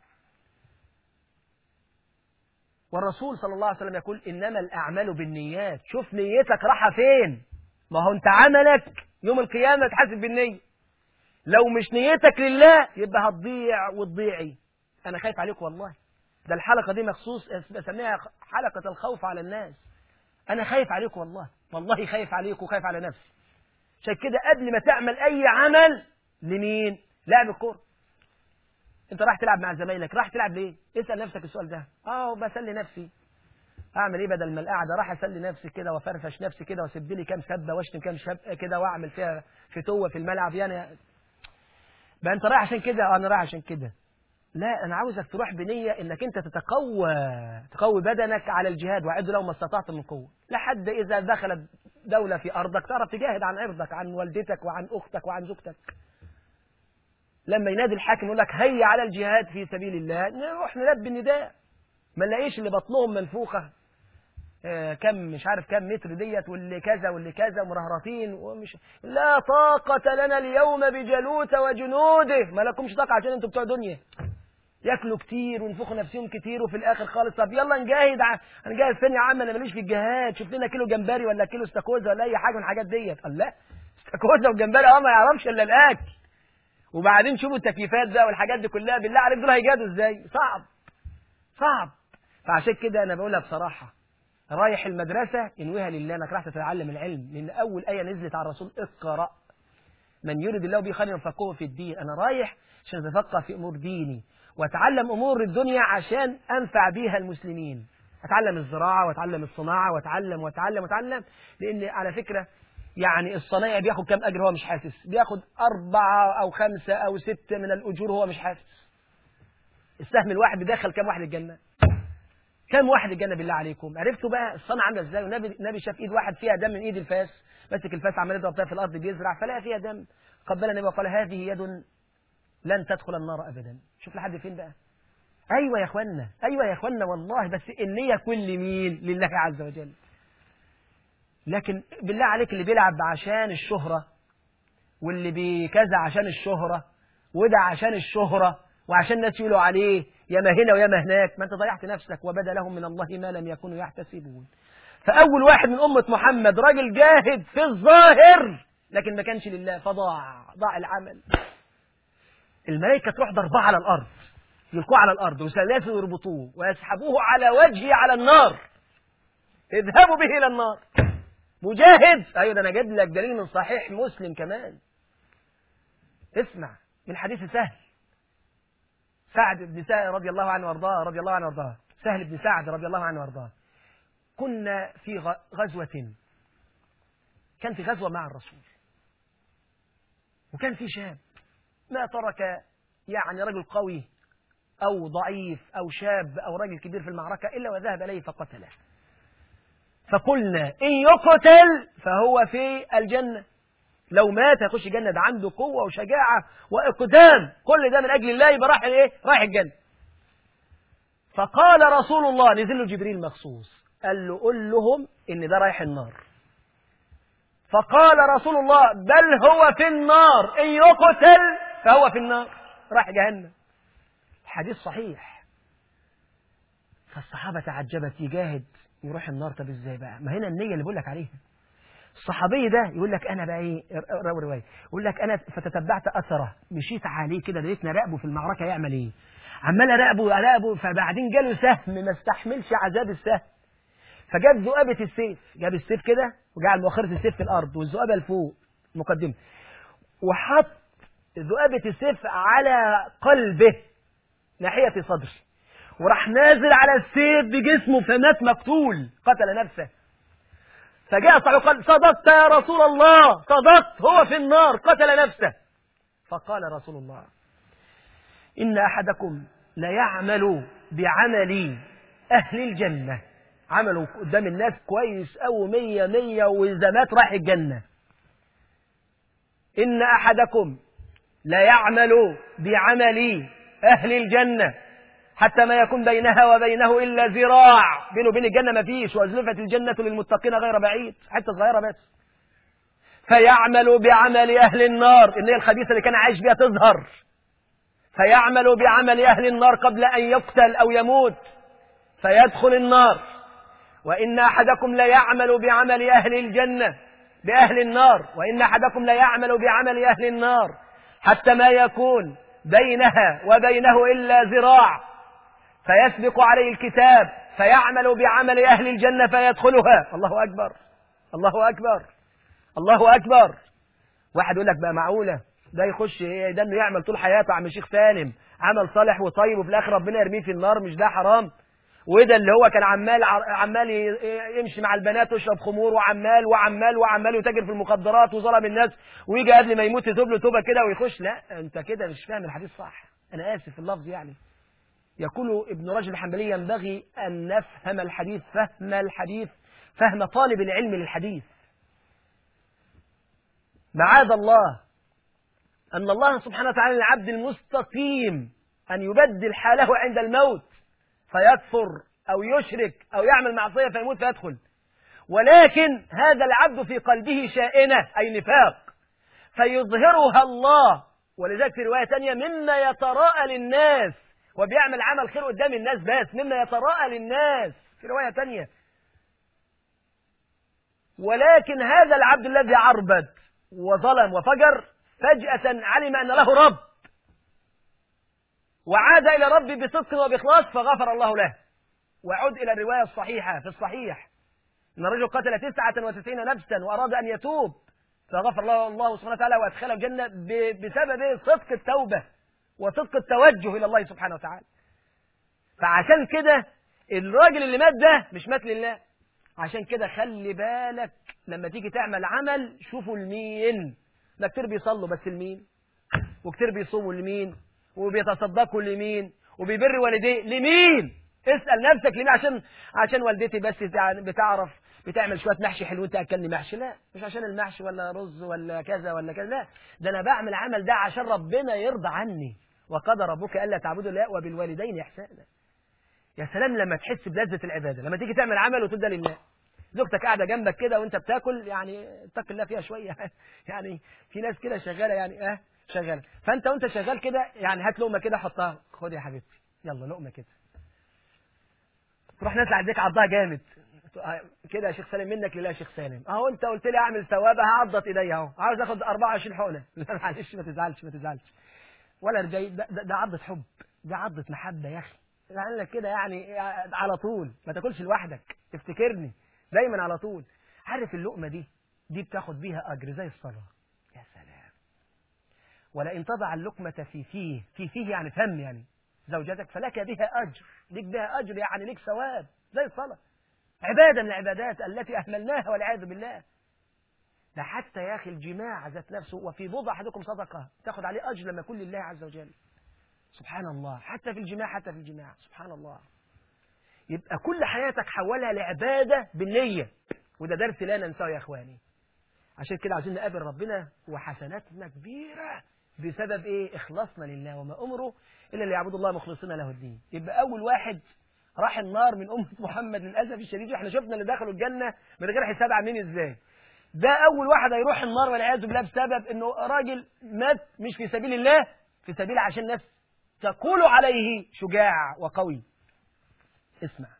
والرسول صلى الله عليه وسلم يقول إنما الأعمال بالنيات شوف نيتك راحة فين ما هو أنت عملك يوم القيامة تحاسب بالنية لو مش نيتك لله يبقى هتضيع وتضيعي أنا خايف عليك والله ده الحلقة دي مخصوص بسميها حلقة الخوف على الناس أنا خايف عليك والله والله خايف عليك وخايف على نفسي عشان كده قبل ما تعمل أي عمل لمين؟ لاعب الكورة انت راح تلعب مع زمايلك راح تلعب ليه اسال نفسك السؤال ده اه بسلي نفسي اعمل ايه بدل ما القعده راح اسلي نفسي كده وافرفش نفسي كده واسب لي كام سبه واشتم كام شبقه كده واعمل فيها فتوه في الملعب يعني بقى انت رايح عشان كده انا رايح عشان كده لا انا عاوزك تروح بنيه انك انت تتقوى تقوي بدنك على الجهاد واعد له ما استطعت من قوه لحد اذا دخلت دوله في ارضك تعرف تجاهد عن عرضك عن والدتك وعن اختك وعن زوجتك لما ينادي الحاكم يقول لك هيا على الجهاد في سبيل الله نروح نلبي النداء ما نلاقيش اللي بطنهم منفوخة آه كم مش عارف كم متر ديت واللي كذا واللي كذا ومرهرطين ومش لا طاقة لنا اليوم بجلوت وجنوده ما لكمش طاقة عشان انتوا بتوع دنيا ياكلوا كتير وينفخوا نفسهم كتير وفي الاخر خالص طب يلا نجاهد هنجاهد فين يا عم انا ماليش في الجهاد شوف لنا كيلو جمبري ولا كيلو استاكوزا ولا اي حاجه من الحاجات ديت قال لا استاكوزا وجمبري اه ما يعرفش الا الاكل وبعدين شوفوا التكييفات بقى والحاجات دي كلها بالله عليك دول هيجادوا ازاي صعب صعب فعشان كده انا بقولها بصراحه رايح المدرسه انويها لله انك راح تتعلم العلم لان اول ايه نزلت على الرسول اقرا من يريد الله به خيرا يفقهه في الدين انا رايح عشان اتفقه في امور ديني واتعلم امور الدنيا عشان انفع بيها المسلمين اتعلم الزراعه واتعلم الصناعه واتعلم واتعلم واتعلم لان على فكره يعني الصنايعي بياخد كام أجر هو مش حاسس بياخد أربعة أو خمسة أو ستة من الأجور هو مش حاسس السهم الواحد بيدخل كام واحد الجنة كم واحد الجنة بالله عليكم عرفتوا بقى الصنعة عاملة ازاي والنبي النبي شاف ايد واحد فيها دم من ايد الفاس ماسك الفاس عمال يضرب فيها في الارض بيزرع فلقى فيها دم قبل النبي وقال هذه يد لن تدخل النار ابدا شوف لحد فين بقى ايوه يا اخوانا ايوه يا اخوانا والله بس النية كل مين لله عز وجل لكن بالله عليك اللي بيلعب عشان الشهرة واللي بكذا عشان الشهرة وده عشان الشهرة وعشان الناس يقولوا عليه يا ما هنا ويا ما هناك ما انت ضيعت نفسك وبدا لهم من الله ما لم يكونوا يحتسبون فأول واحد من أمة محمد راجل جاهد في الظاهر لكن ما كانش لله فضاع ضاع العمل الملائكة تروح ضرباه على الأرض يلقوه على الأرض وسلاسل يربطوه ويسحبوه على وجهه على النار اذهبوا به إلى النار مجاهد أيوة ده أنا جايب لك دليل من صحيح مسلم كمان اسمع من حديث سهل سعد بن سعد رضي الله عنه وارضاه رضي الله عنه وارضاه سهل بن سعد رضي الله عنه وارضاه كنا في غزوة كان في غزوة مع الرسول وكان في شاب ما ترك يعني رجل قوي أو ضعيف أو شاب أو رجل كبير في المعركة إلا وذهب إليه فقتله فقلنا إن يقتل فهو في الجنة لو مات هيخش الجنة ده عنده قوة وشجاعة وإقدام كل ده من أجل الله يبقى رايح إيه؟ رايح الجنة فقال رسول الله نزل له جبريل مخصوص قال له قل لهم إن ده رايح النار فقال رسول الله بل هو في النار إن يقتل فهو في النار راح جهنم حديث صحيح فالصحابة تعجبت يجاهد يروح النار طب ازاي بقى ما هنا النية اللي بقول لك عليها الصحابي ده يقول لك انا بقى ايه روي روايه يقول لك انا فتتبعت اثره مشيت عليه كده لقيتني راقبه في المعركه يعمل ايه عمال اراقبه اراقبه فبعدين جاله سهم ما استحملش عذاب السهم فجاب ذؤابة السيف جاب السيف كده وجعل مؤخرة السيف في الأرض والذؤابة لفوق مقدمة وحط ذؤابة السيف على قلبه ناحية صدره وراح نازل على السيف بجسمه فمات مقتول قتل نفسه فجاء صاحبه قال صدقت يا رسول الله صدقت هو في النار قتل نفسه فقال رسول الله إن أحدكم ليعمل بعمل أهل الجنة عملوا قدام الناس كويس أو مية مية وإذا مات راح الجنة إن أحدكم ليعمل بعمل أهل الجنة حتى ما يكون بينها وبينه إلا ذراع بينه وبين الجنة ما فيش وأزلفت الجنة للمتقين غير بعيد حتى صغيرة بس فيعمل بعمل أهل النار إن هي الخبيثة اللي كان عايش بها تظهر فيعمل بعمل أهل النار قبل أن يقتل أو يموت فيدخل النار وإن أحدكم ليعمل بعمل أهل الجنة بأهل النار وإن أحدكم ليعمل بعمل أهل النار حتى ما يكون بينها وبينه إلا ذراع فيسبق عليه الكتاب فيعمل بعمل أهل الجنة فيدخلها الله أكبر الله أكبر الله أكبر واحد يقول لك بقى معقولة ده يخش ايه ده انه يعمل طول حياته عم شيخ سالم عمل صالح وطيب وفي الاخر ربنا يرميه في النار مش ده حرام وده اللي هو كان عمال عمال يمشي مع البنات ويشرب خمور وعمال وعمال وعمال وتاجر في المخدرات وظلم الناس ويجي قبل ما يموت يتوب له توبه كده ويخش لا انت كده مش فاهم الحديث صح انا اسف في اللفظ يعني يقول ابن رجب الحنبلي ينبغي ان نفهم الحديث فهم الحديث فهم طالب العلم للحديث معاذ الله أن الله سبحانه وتعالى العبد المستقيم أن يبدل حاله عند الموت فيكفر أو يشرك أو يعمل معصية فيموت فيدخل ولكن هذا العبد في قلبه شائنة أي نفاق فيظهرها الله ولذلك في رواية تانية مما يتراءى للناس وبيعمل عمل خير قدام الناس بس مما يتراءى للناس في رواية تانية ولكن هذا العبد الذي عربد وظلم وفجر فجأة علم أن له رب وعاد إلى ربي بصدق وبإخلاص فغفر الله له وعد إلى الرواية الصحيحة في الصحيح أن الرجل قتل تسعة وتسعين نفسا وأراد أن يتوب فغفر الله الله سبحانه وتعالى وأدخله الجنة بسبب صدق التوبة وصدق التوجه إلى الله سبحانه وتعالى فعشان كده الراجل اللي مات ده مش مات لله عشان كده خلي بالك لما تيجي تعمل عمل شوفوا لمين ده كتير بيصلوا بس لمين وكتير بيصوموا لمين وبيتصدقوا لمين وبيبر والديه لمين اسال نفسك ليه عشان عشان والدتي بس بتعرف بتعمل شويه محشي حلوين تاكلني محشي لا مش عشان المحشي ولا رز ولا كذا ولا كذا لا ده انا بعمل العمل ده عشان ربنا يرضى عني وقد ربك الا تعبدوا الله وبالوالدين احسانا يا سلام لما تحس بلذة العبادة لما تيجي تعمل عمل وتبدأ لله زوجتك قاعدة جنبك كده وانت بتاكل يعني اتق الله فيها شوية يعني في ناس كده شغالة يعني اه شغالة فانت وانت شغال كده يعني هات لقمة كده حطها خد يا حبيبتي يلا لقمة كده تروح نازل عليك عضها جامد كده يا شيخ سالم منك لله يا شيخ سالم اهو انت قلت لي اعمل ثوابها هعضت ايديا اهو عاوز اخد 24 حقنه لا معلش ما تزعلش ما تزعلش ولا رجاي ده, ده, ده عضة حب ده عضة محبة يا اخي لك كده يعني على طول ما تاكلش لوحدك تفتكرني دايما على طول عارف اللقمة دي دي بتاخد بيها أجر زي الصلاة يا سلام ولئن تضع اللقمة في فيه في فيه يعني فم يعني زوجتك فلك بها أجر لك بها أجر يعني لك ثواب زي الصلاة عبادة من العبادات التي أهملناها والعياذ بالله ده حتى يا أخي الجماع ذات نفسه وفي بضع أحدكم صدقة تاخد عليه أجر لما يكون لله عز وجل سبحان الله حتى في الجماع حتى في الجماع سبحان الله يبقى كل حياتك حولها لعبادة بالنية وده درس لا ننساه يا اخواني عشان كده عايزين نقابل ربنا وحسناتنا كبيرة بسبب ايه اخلاصنا لله وما امره الا ليعبدوا الله مخلصين له الدين يبقى اول واحد راح النار من امة محمد للاسف الشديد واحنا شفنا اللي دخلوا الجنة من غير حساب عاملين ازاي ده اول واحد هيروح النار والعياذ بالله بسبب انه راجل مات مش في سبيل الله في سبيل عشان الناس تقول عليه شجاع وقوي اسمع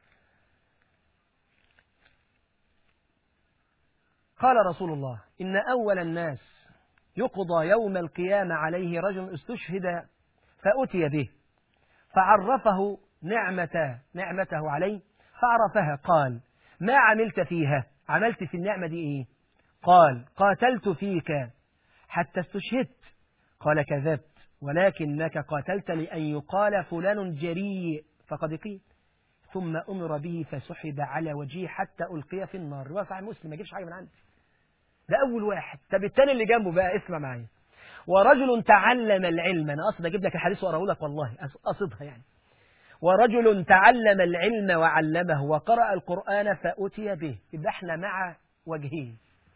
قال رسول الله إن أول الناس يقضى يوم القيامة عليه رجل استشهد فأتي به فعرفه نعمة نعمته عليه فعرفها قال ما عملت فيها عملت في النعمة دي إيه قال قاتلت فيك حتى استشهدت قال كذبت ولكنك قاتلت لأن يقال فلان جريء فقد قيل ثم أمر به فسحب على وجهه حتى ألقي في النار رواية صحيح مسلم ما يجيبش حاجة من عندي ده أول واحد طب التاني اللي جنبه بقى اسمع معايا ورجل تعلم العلم أنا أقصد أجيب لك الحديث وأقرأه لك والله أقصدها يعني ورجل تعلم العلم وعلمه وقرأ القرآن فأتي به يبقى احنا مع وجهين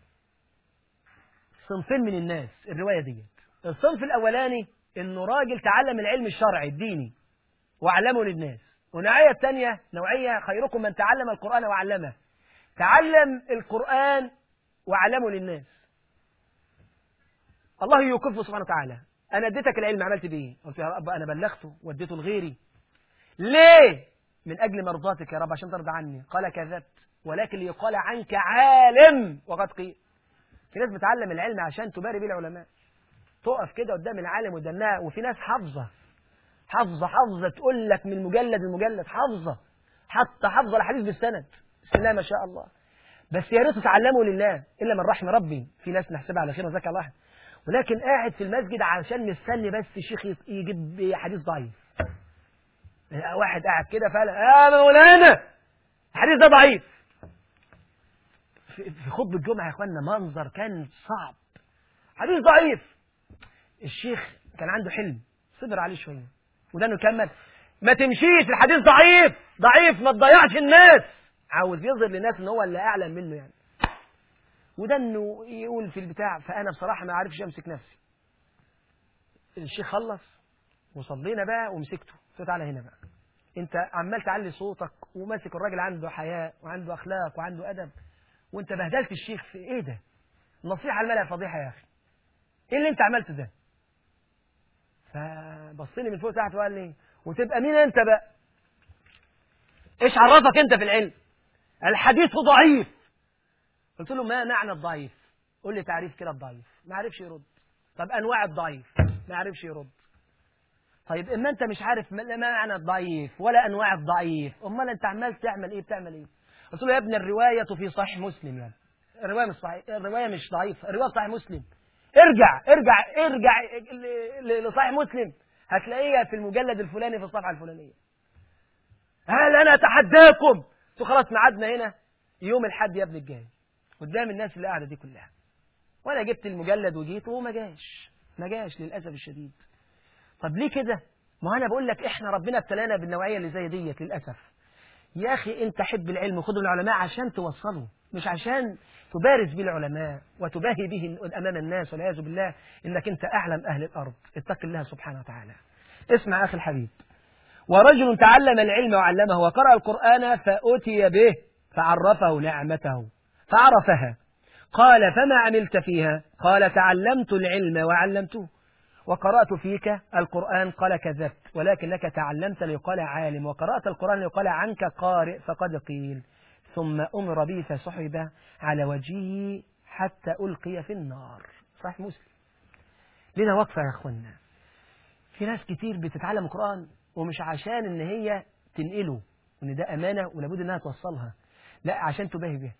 صنفين من الناس الرواية دي الصنف الأولاني إنه راجل تعلم العلم الشرعي الديني وعلمه للناس ونوعية الثانية نوعية خيركم من تعلم القرآن وعلمه تعلم القرآن وعلمه للناس الله يوقفه سبحانه وتعالى أنا اديتك العلم عملت بيه قلت يا رب أنا بلغته واديته لغيري ليه من أجل مرضاتك يا رب عشان ترضى عني قال كذبت ولكن ليقال عنك عالم وقد قيل في ناس بتعلم العلم عشان تباري بيه العلماء تقف كده قدام العالم ودنها وفي ناس حافظة حافظة حافظة تقول لك من مجلد المجلد حافظة حتى حافظة الحديث بالسند بسم الله ما شاء الله بس يا ريت تعلموا لله إلا من رحم ربي في ناس نحسبها على خير وزكى الله ولكن قاعد في المسجد عشان مستني بس شيخ يجيب حديث ضعيف واحد قاعد كده فقال يا مولانا الحديث ده ضعيف في خطبة الجمعة يا اخوانا منظر كان صعب حديث ضعيف الشيخ كان عنده حلم صبر عليه شوية وده انه يكمل ما تمشيش الحديث ضعيف ضعيف ما تضيعش الناس عاوز يظهر للناس ان هو اللي اعلم منه يعني وده انه يقول في البتاع فانا بصراحه ما عارفش امسك نفسي الشيخ خلص وصلينا بقى ومسكته قلت تعالى هنا بقى انت عمال تعلي صوتك وماسك الراجل عنده حياء وعنده اخلاق وعنده ادب وانت بهدلت الشيخ في ايه ده نصيحه الملأ فضيحه يا اخي ايه اللي انت عملته ده فبصني من فوق تحت وقال لي وتبقى مين انت بقى ايش عرفك انت في العلم الحديث ضعيف قلت له ما معنى الضعيف قول لي تعريف كده الضعيف ما عرفش يرد طب انواع الضعيف ما عرفش يرد طيب اما انت مش عارف ما معنى الضعيف ولا انواع الضعيف امال انت عمال تعمل ايه بتعمل ايه قلت له يا ابني الروايه في صحيح مسلم يعني الروايه مش صحيح الروايه مش ضعيفه الروايه صحيح مسلم ارجع ارجع ارجع لصحيح مسلم هتلاقيها في المجلد الفلاني في الصفحه الفلانيه هل انا اتحداكم تو خلاص ميعادنا هنا يوم الحد يا ابن الجاي قدام الناس اللي قاعده دي كلها وانا جبت المجلد وجيت وهو ما جاش ما جاش للاسف الشديد طب ليه كده ما أنا بقول لك إحنا ربنا ابتلانا بالنوعية اللي زي ديت للأسف يا أخي أنت حب العلم وخذ العلماء عشان توصله مش عشان تبارز به العلماء وتباهي به أمام الناس والعياذ بالله إنك أنت أعلم أهل الأرض اتق الله سبحانه وتعالى اسمع أخي الحبيب ورجل تعلم العلم وعلمه وقرأ القرآن فأتي به فعرفه نعمته فعرفها قال فما عملت فيها قال تعلمت العلم وعلمته وقرأت فيك القرآن قال كذبت ولكنك تعلمت ليقال عالم وقرأت القرآن ليقال عنك قارئ فقد قيل ثم أمر به فسحب على وجهه حتى ألقي في النار صحيح مسلم لنا وقفة يا أخوانا في ناس كتير بتتعلم القرآن ومش عشان ان هي تنقله وان ده امانه ولابد انها توصلها لا عشان تباهي بيها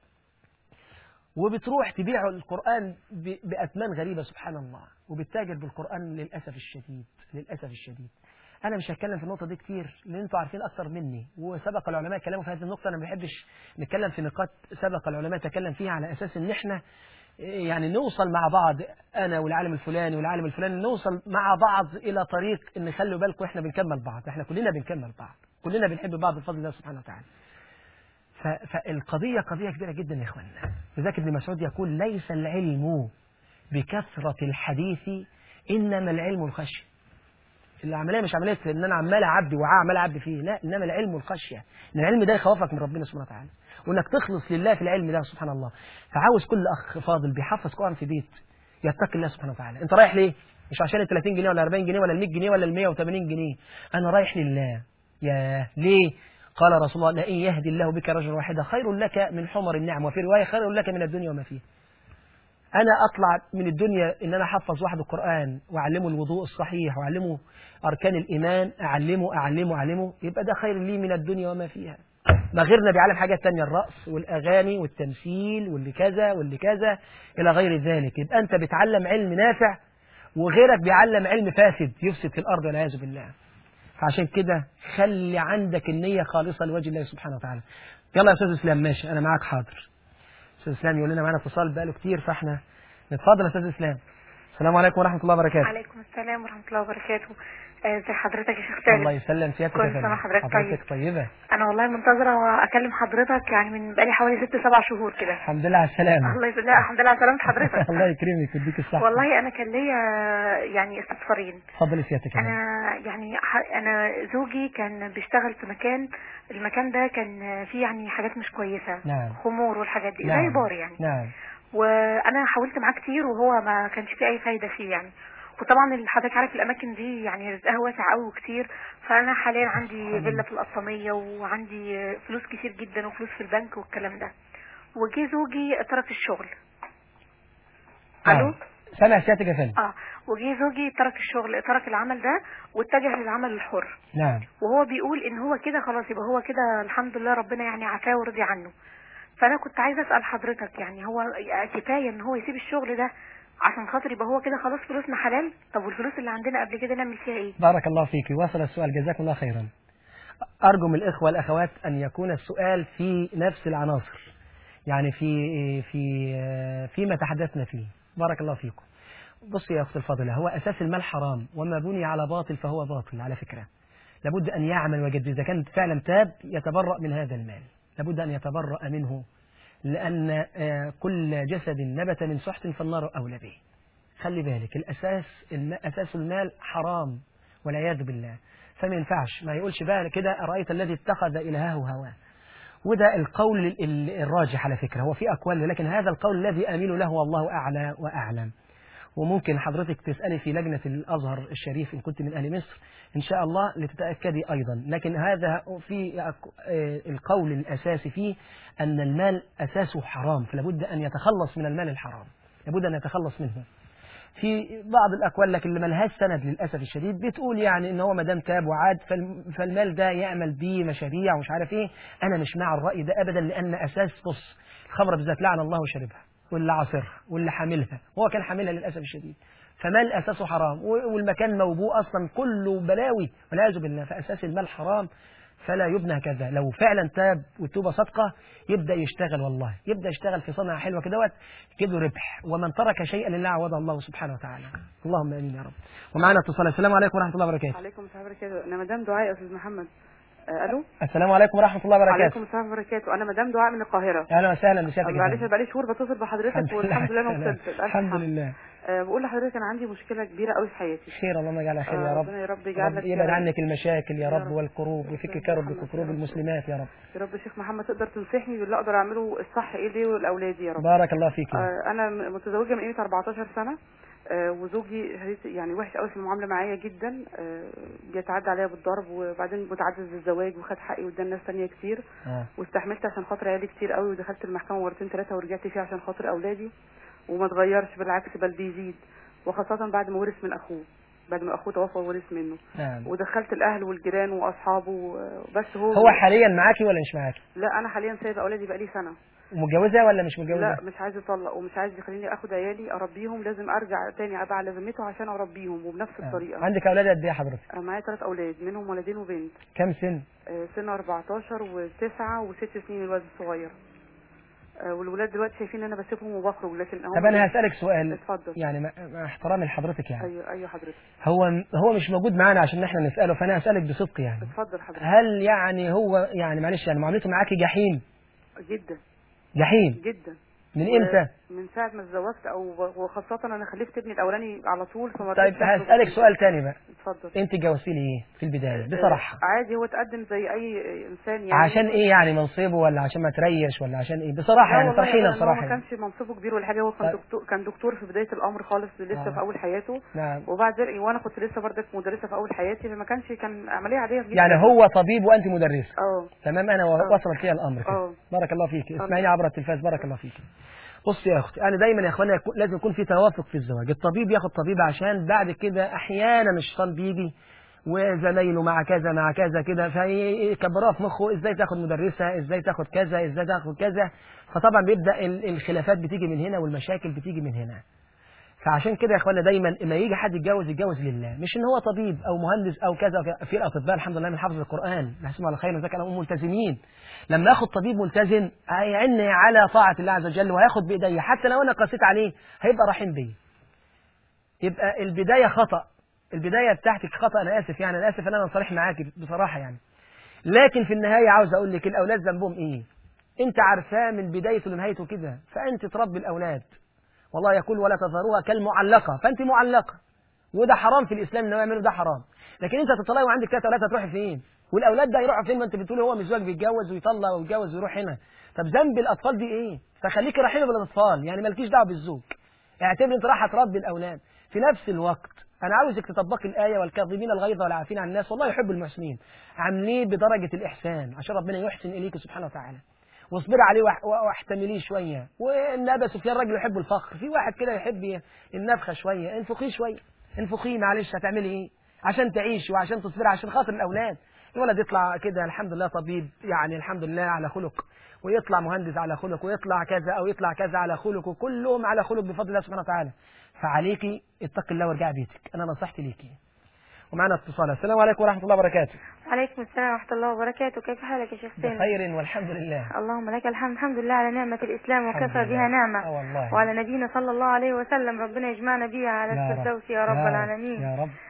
وبتروح تبيع القرآن بأثمان غريبة سبحان الله وبتتاجر بالقرآن للأسف الشديد للأسف الشديد أنا مش هتكلم في النقطة دي كتير لأن أنتوا عارفين أكتر مني وسبق العلماء كلاموا في هذه النقطة أنا ما بحبش نتكلم في نقاط سبق العلماء تكلم فيها على أساس إن إحنا يعني نوصل مع بعض أنا والعالم الفلاني والعالم الفلاني نوصل مع بعض إلى طريق إن خلوا بالكم إحنا بنكمل بعض إحنا كلنا بنكمل بعض كلنا بنحب بعض بفضل الله سبحانه وتعالى فالقضية قضية كبيرة جدا يا إخواننا لذلك ابن مسعود يقول ليس العلم بكثرة الحديث إنما العلم الخشية العملية مش عملية إن أنا عمال أعبي وعاء عمال أعبي فيه لا إنما العلم الخشية إن العلم ده يخوفك من ربنا سبحانه وتعالى وإنك تخلص لله في العلم ده سبحان الله فعاوز كل أخ فاضل بيحفظ قرآن في بيت يتقي الله سبحانه وتعالى أنت رايح ليه؟ مش عشان ال 30 جنيه ولا 40 جنيه ولا ال 100 جنيه ولا ال 180 جنيه أنا رايح لله يا ليه؟ قال رسول الله لئن يهدي الله بك رجلا واحدا خير لك من حمر النعم وفي رواية خير لك من الدنيا وما فيها أنا أطلع من الدنيا إن أنا أحفظ واحد القرآن وأعلمه الوضوء الصحيح وأعلمه أركان الإيمان أعلمه أعلمه أعلمه يبقى ده خير لي من الدنيا وما فيها ما غيرنا بيعلم حاجات تانية الرقص والأغاني والتمثيل واللي كذا واللي كذا إلى غير ذلك يبقى أنت بتعلم علم نافع وغيرك بيعلم علم فاسد يفسد في الأرض والعياذ بالله فعشان كده خلي عندك النية خالصة لوجه الله سبحانه وتعالى يلا يا أستاذ إسلام ماشي أنا معاك حاضر أستاذ إسلام يقول لنا معانا اتصال بقاله كتير فإحنا نتفضل يا أستاذ إسلام السلام عليكم ورحمة الله وبركاته عليكم السلام ورحمة الله وبركاته ازي حضرتك يا شيخ سالم الله يسلم سيادتك كل يا فندم سنة وحضرتك طيب. حضرتك طيبة انا والله منتظرة اكلم حضرتك يعني من بقالي حوالي ست سبع شهور كده الحمد لله على السلامة الله يسلمك الحمد لله على سلامة حضرتك الله يكرمك ويديك الصحة والله انا كان ليا يعني استفسارين اتفضلي سيادتك يا فندم. انا يعني ح- انا زوجي كان بيشتغل في مكان المكان ده كان فيه يعني حاجات مش كويسة نعم. خمور والحاجات دي نعم. زي بار يعني نعم وانا حاولت معاه كتير وهو ما كانش فيه اي فايده فيه يعني وطبعا اللي حضرتك عارف الاماكن دي يعني رزقها واسع قوي وكتير فانا حاليا عندي فيلا في القطاميه وعندي فلوس كتير جدا وفلوس في البنك والكلام ده وجي زوجي ترك الشغل الو نعم. سامع سيادتك يا فندم اه وجي زوجي ترك الشغل ترك العمل ده واتجه للعمل الحر نعم وهو بيقول ان هو كده خلاص يبقى هو كده الحمد لله ربنا يعني عافاه ورضي عنه فانا كنت عايزه اسال حضرتك يعني هو كفايه ان هو يسيب الشغل ده عشان خاطر يبقى هو كده خلاص فلوسنا حلال طب والفلوس اللي عندنا قبل كده نعمل فيها ايه بارك الله فيك وصل السؤال جزاكم الله خيرا أرجو من الإخوة والأخوات أن يكون السؤال في نفس العناصر يعني في في فيما تحدثنا فيه بارك الله فيكم بصي يا أخت الفاضلة هو أساس المال حرام وما بني على باطل فهو باطل على فكرة لابد أن يعمل ويجدد إذا كان فعلا تاب يتبرأ من هذا المال لابد أن يتبرأ منه لأن آه، كل جسد نبت من سحت فالنار أولى به خلي بالك الأساس الم... أساس المال حرام والعياذ بالله فما ينفعش ما يقولش بقى كده أرأيت الذي اتخذ إلهه هواه وده القول ال- ال- الراجح على فكرة هو في أقوال لكن هذا القول الذي آمل له والله أعلى وأعلم وممكن حضرتك تسألي في لجنة الأزهر الشريف إن كنت من أهل مصر إن شاء الله لتتأكدي أيضا لكن هذا في أك- آه، القول الأساسي فيه أن المال أساسه حرام فلابد أن يتخلص من المال الحرام لابد أن يتخلص منه في بعض الأقوال لكن اللي ملهاش سند للأسف الشديد بتقول يعني إن هو ما دام تاب وعاد فالم- فالمال ده يعمل بيه مشاريع ومش عارف إيه أنا مش مع الرأي ده أبدا لأن أساس بص الخمرة بالذات لعن الله شربها واللي عاصرها واللي حاملها وهو كان حاملها للأسف الشديد فمال أساسه حرام و- والمكان موبوء أصلا كله بلاوي والعياذ بالله فأساس المال حرام فلا يبنى هكذا لو فعلا تاب والتوبة صادقة يبدأ يشتغل والله يبدأ يشتغل في صنعة حلوة كدهوت كده ربح ومن ترك شيئا لله عوضه الله سبحانه وتعالى اللهم امين يا رب ومعنا اتصال السلام عليكم ورحمة الله وبركاته عليكم السلام وبركاته انا مدام دعاء يا استاذ محمد آه، الو السلام عليكم ورحمة الله عليكم وبركاته السلام وبركاته انا مدام دعاء من القاهره أهلا وسهلا بسيادتك يا معلش فندم. بقالي شهور بتصل بحضرتك والحمد لله انا وصلت الألف الحمد حمد. لله آه، بقول لحضرتك انا عندي مشكله كبيره قوي في حياتي خير اللهم اجعلها خير يا آه، رب ربنا يا رب يجعل لك رب يبعد يا رب. عنك المشاكل يا يا رب رب. والكروب ويفك يا كرب محمد كروب يا رب. المسلمات يا رب يا رب شيخ محمد تقدر تنصحني باللي اقدر اعمله الصح ايه ليه ولاولادي يا رب بارك الله فيك يا رب. آه، انا م- متزوجه من قيمه 14 سنه آه، وزوجي هريت- يعني وحش قوي في المعامله معايا جدا آه، بيتعدى عليا بالضرب وبعدين متعدد الزواج وخد حقي قدام ناس تانية كتير آه. واستحملت عشان خاطر عيالي كتير قوي ودخلت المحكمه مرتين ثلاثه ورجعت فيها عشان خاطر اولادي وما اتغيرش بالعكس بل بيزيد وخاصه بعد ما ورث من اخوه بعد ما اخوه توفى وورث منه نعم ودخلت الاهل والجيران واصحابه آه، بس هو هو حاليا معاكي ولا مش معاكي لا انا حاليا سايبه اولادي بقالي سنه متجوزة ولا مش متجوزة لا مش عايز يطلق ومش عايز يخليني اخد عيالي اربيهم لازم ارجع تاني ابقى على ذمته عشان اربيهم وبنفس آه. الطريقه عندك أولاد قد إيه حضرتك أنا معايا ثلاث اولاد منهم ولدين وبنت كم سن آه، سن 14 و9 وست سنين الولد الصغير آه، والولاد دلوقتي شايفين ان انا بسيبهم وبخرج لكن هم طب أنا هسألك سؤال اتفضل يعني مع مع احترامي لحضرتك يعني ايوه ايوه حضرتك هو هو مش موجود معانا عشان احنا نسأله فأنا هسألك بصدق يعني اتفضل حضرتك هل يعني هو يعني معلش يعني معاملته معاكي جحيم جدا جحيم جدا من امتى من ساعه ما اتزوجت او وخاصه انا خلفت ابني الاولاني على طول فما طيب رضيتش أخرج. هسألك سؤال تاني بقى اتفضل انت جوزتي لي ايه في البداية بصراحة آه، عادي هو تقدم زي اي انسان يعني عشان ايه يعني منصبه ولا عشان ما تريش ولا عشان ايه بصراحة لا يعني والله صرحينا أبداً، بصراحة هو ما يعني. كانش منصبه كبير ولا حاجه هو كان طيب. دكتور كان دكتور في بدايه الامر خالص لسه آه. في اول حياته نعم وبعد ذلك وانا كنت لسه بردك مدرسه في اول حياتي فما كانش كان عمليه عاديه جدا يعني هو طبيب وانت مدرسة اه تمام انا آه. وصلت لي الامر كده آه. بارك الله فيك آه. اسمعيني عبر التلفاز بارك الله فيك بص يا اختي انا دايما يا اخوانا يكون- لازم يكون في توافق في الزواج الطبيب ياخد طبيب عشان بعد كده احيانا الشيطان بيجي وزمايله مع كذا مع كذا كده فيكبروها في مخه ازاي تاخد مدرسه ازاي تاخد كذا ازاي تاخد كذا فطبعا بيبدا ال- الخلافات بتيجي من هنا والمشاكل بتيجي من هنا فعشان كده يا اخوانا دايما لما يجي حد يتجوز يتجوز لله مش ان هو طبيب او مهندس او كذا وكذا. في الاطباء الحمد لله من حافظ القران نحسبهم على خير وذاك هم ملتزمين لما ياخد طبيب ملتزم هيعني على طاعه الله عز وجل وهياخد بايديا حتى لو انا قسيت عليه هيبقى رحيم بيا يبقى البدايه خطا البدايه بتاعتك خطا انا اسف يعني انا اسف ان انا صريح معاكي بصراحه يعني لكن في النهايه عاوز اقول لك الاولاد ذنبهم ايه انت عارفاه من بدايته لنهايته كده فانت تربي الاولاد والله يقول ولا تذروها كالمعلقة فأنت معلقة وده حرام في الإسلام إنه يعملوا ده حرام لكن أنت تطلعي وعندك ثلاثة أولاد هتروحي فين والأولاد ده يروحوا فين ما أنت بتقولي هو مزواج بيتجوز ويطلع ويتجوز ويروح هنا طب ذنب الأطفال دي إيه فخليكي رحيمة بالأطفال يعني مالكيش دعوة بالزوج اعتبري أنت رايحة تربي الأولاد في نفس الوقت أنا عاوزك تطبقي الآية والكاظمين الغيظ والعافين عن الناس والله يحب المحسنين عامليه بدرجة الإحسان عشان ربنا يحسن إليك سبحانه وتعالى واصبري عليه واح- واحتمليه شويه وان ابا سفيان راجل يحب الفخر في واحد كده يحب النفخه شويه انفخيه شويه انفخيه معلش هتعملي ايه عشان تعيشي وعشان تصبري عشان خاطر الاولاد الولد يطلع كده الحمد لله طبيب يعني الحمد لله على خلق ويطلع مهندس على خلق ويطلع كذا او يطلع كذا على خلق وكلهم على خلق بفضل الله سبحانه وتعالى فعليكي اتقي الله وارجعي بيتك انا نصيحتي ليكي ومعنا اتصال السلام عليكم ورحمه الله وبركاته وعليكم السلام ورحمة الله وبركاته كيف حالك يا شيخ سامي بخير والحمد لله اللهم لك الحمد الحمد لله على نعمة الإسلام الحمد وكفى لله. بها اه نعمة والله وعلى نبينا صلى الله عليه وسلم ربنا يجمعنا بها على يا رب. الفردوس يا رب العالمين يا رب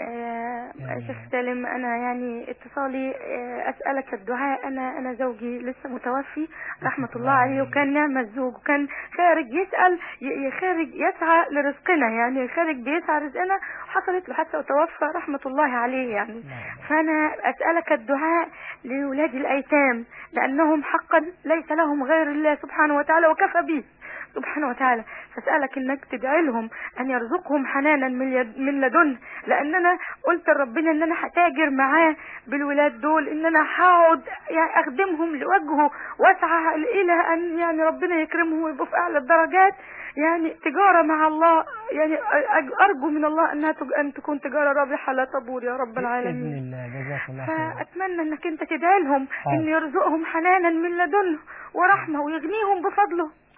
آه، يا شيخ رب. سالم أنا يعني اتصالي آه، أسألك الدعاء أنا أنا زوجي لسه متوفي رحمة الله عليه وكان نعم الزوج وكان خارج يسأل ي- ي- خارج يسعى لرزقنا يعني خارج بيسعى رزقنا وحصلت له حتى وتوفى رحمة الله عليه يعني فأنا أسألك الدعاء لأولاد الأيتام لأنهم حقا ليس لهم غير الله سبحانه وتعالى وكفى به سبحانه وتعالى فاسألك انك تدعي لهم ان يرزقهم حنانا من, يد من لدنه لان انا قلت لربنا ان انا هتاجر معاه بالولاد دول ان انا هقعد يعني اخدمهم لوجهه واسعى الى ان يعني ربنا يكرمهم ويبقوا في اعلى الدرجات يعني تجارة مع الله يعني أج- ارجو من الله انها تج- ان تكون تجارة رابحة لا تبور يا رب بإذن العالمين الله جزاك الله خير فأتمنى أنك أنت تدعي لهم حاضر. أن يرزقهم حنانا من لدنه ورحمة ويغنيهم بفضله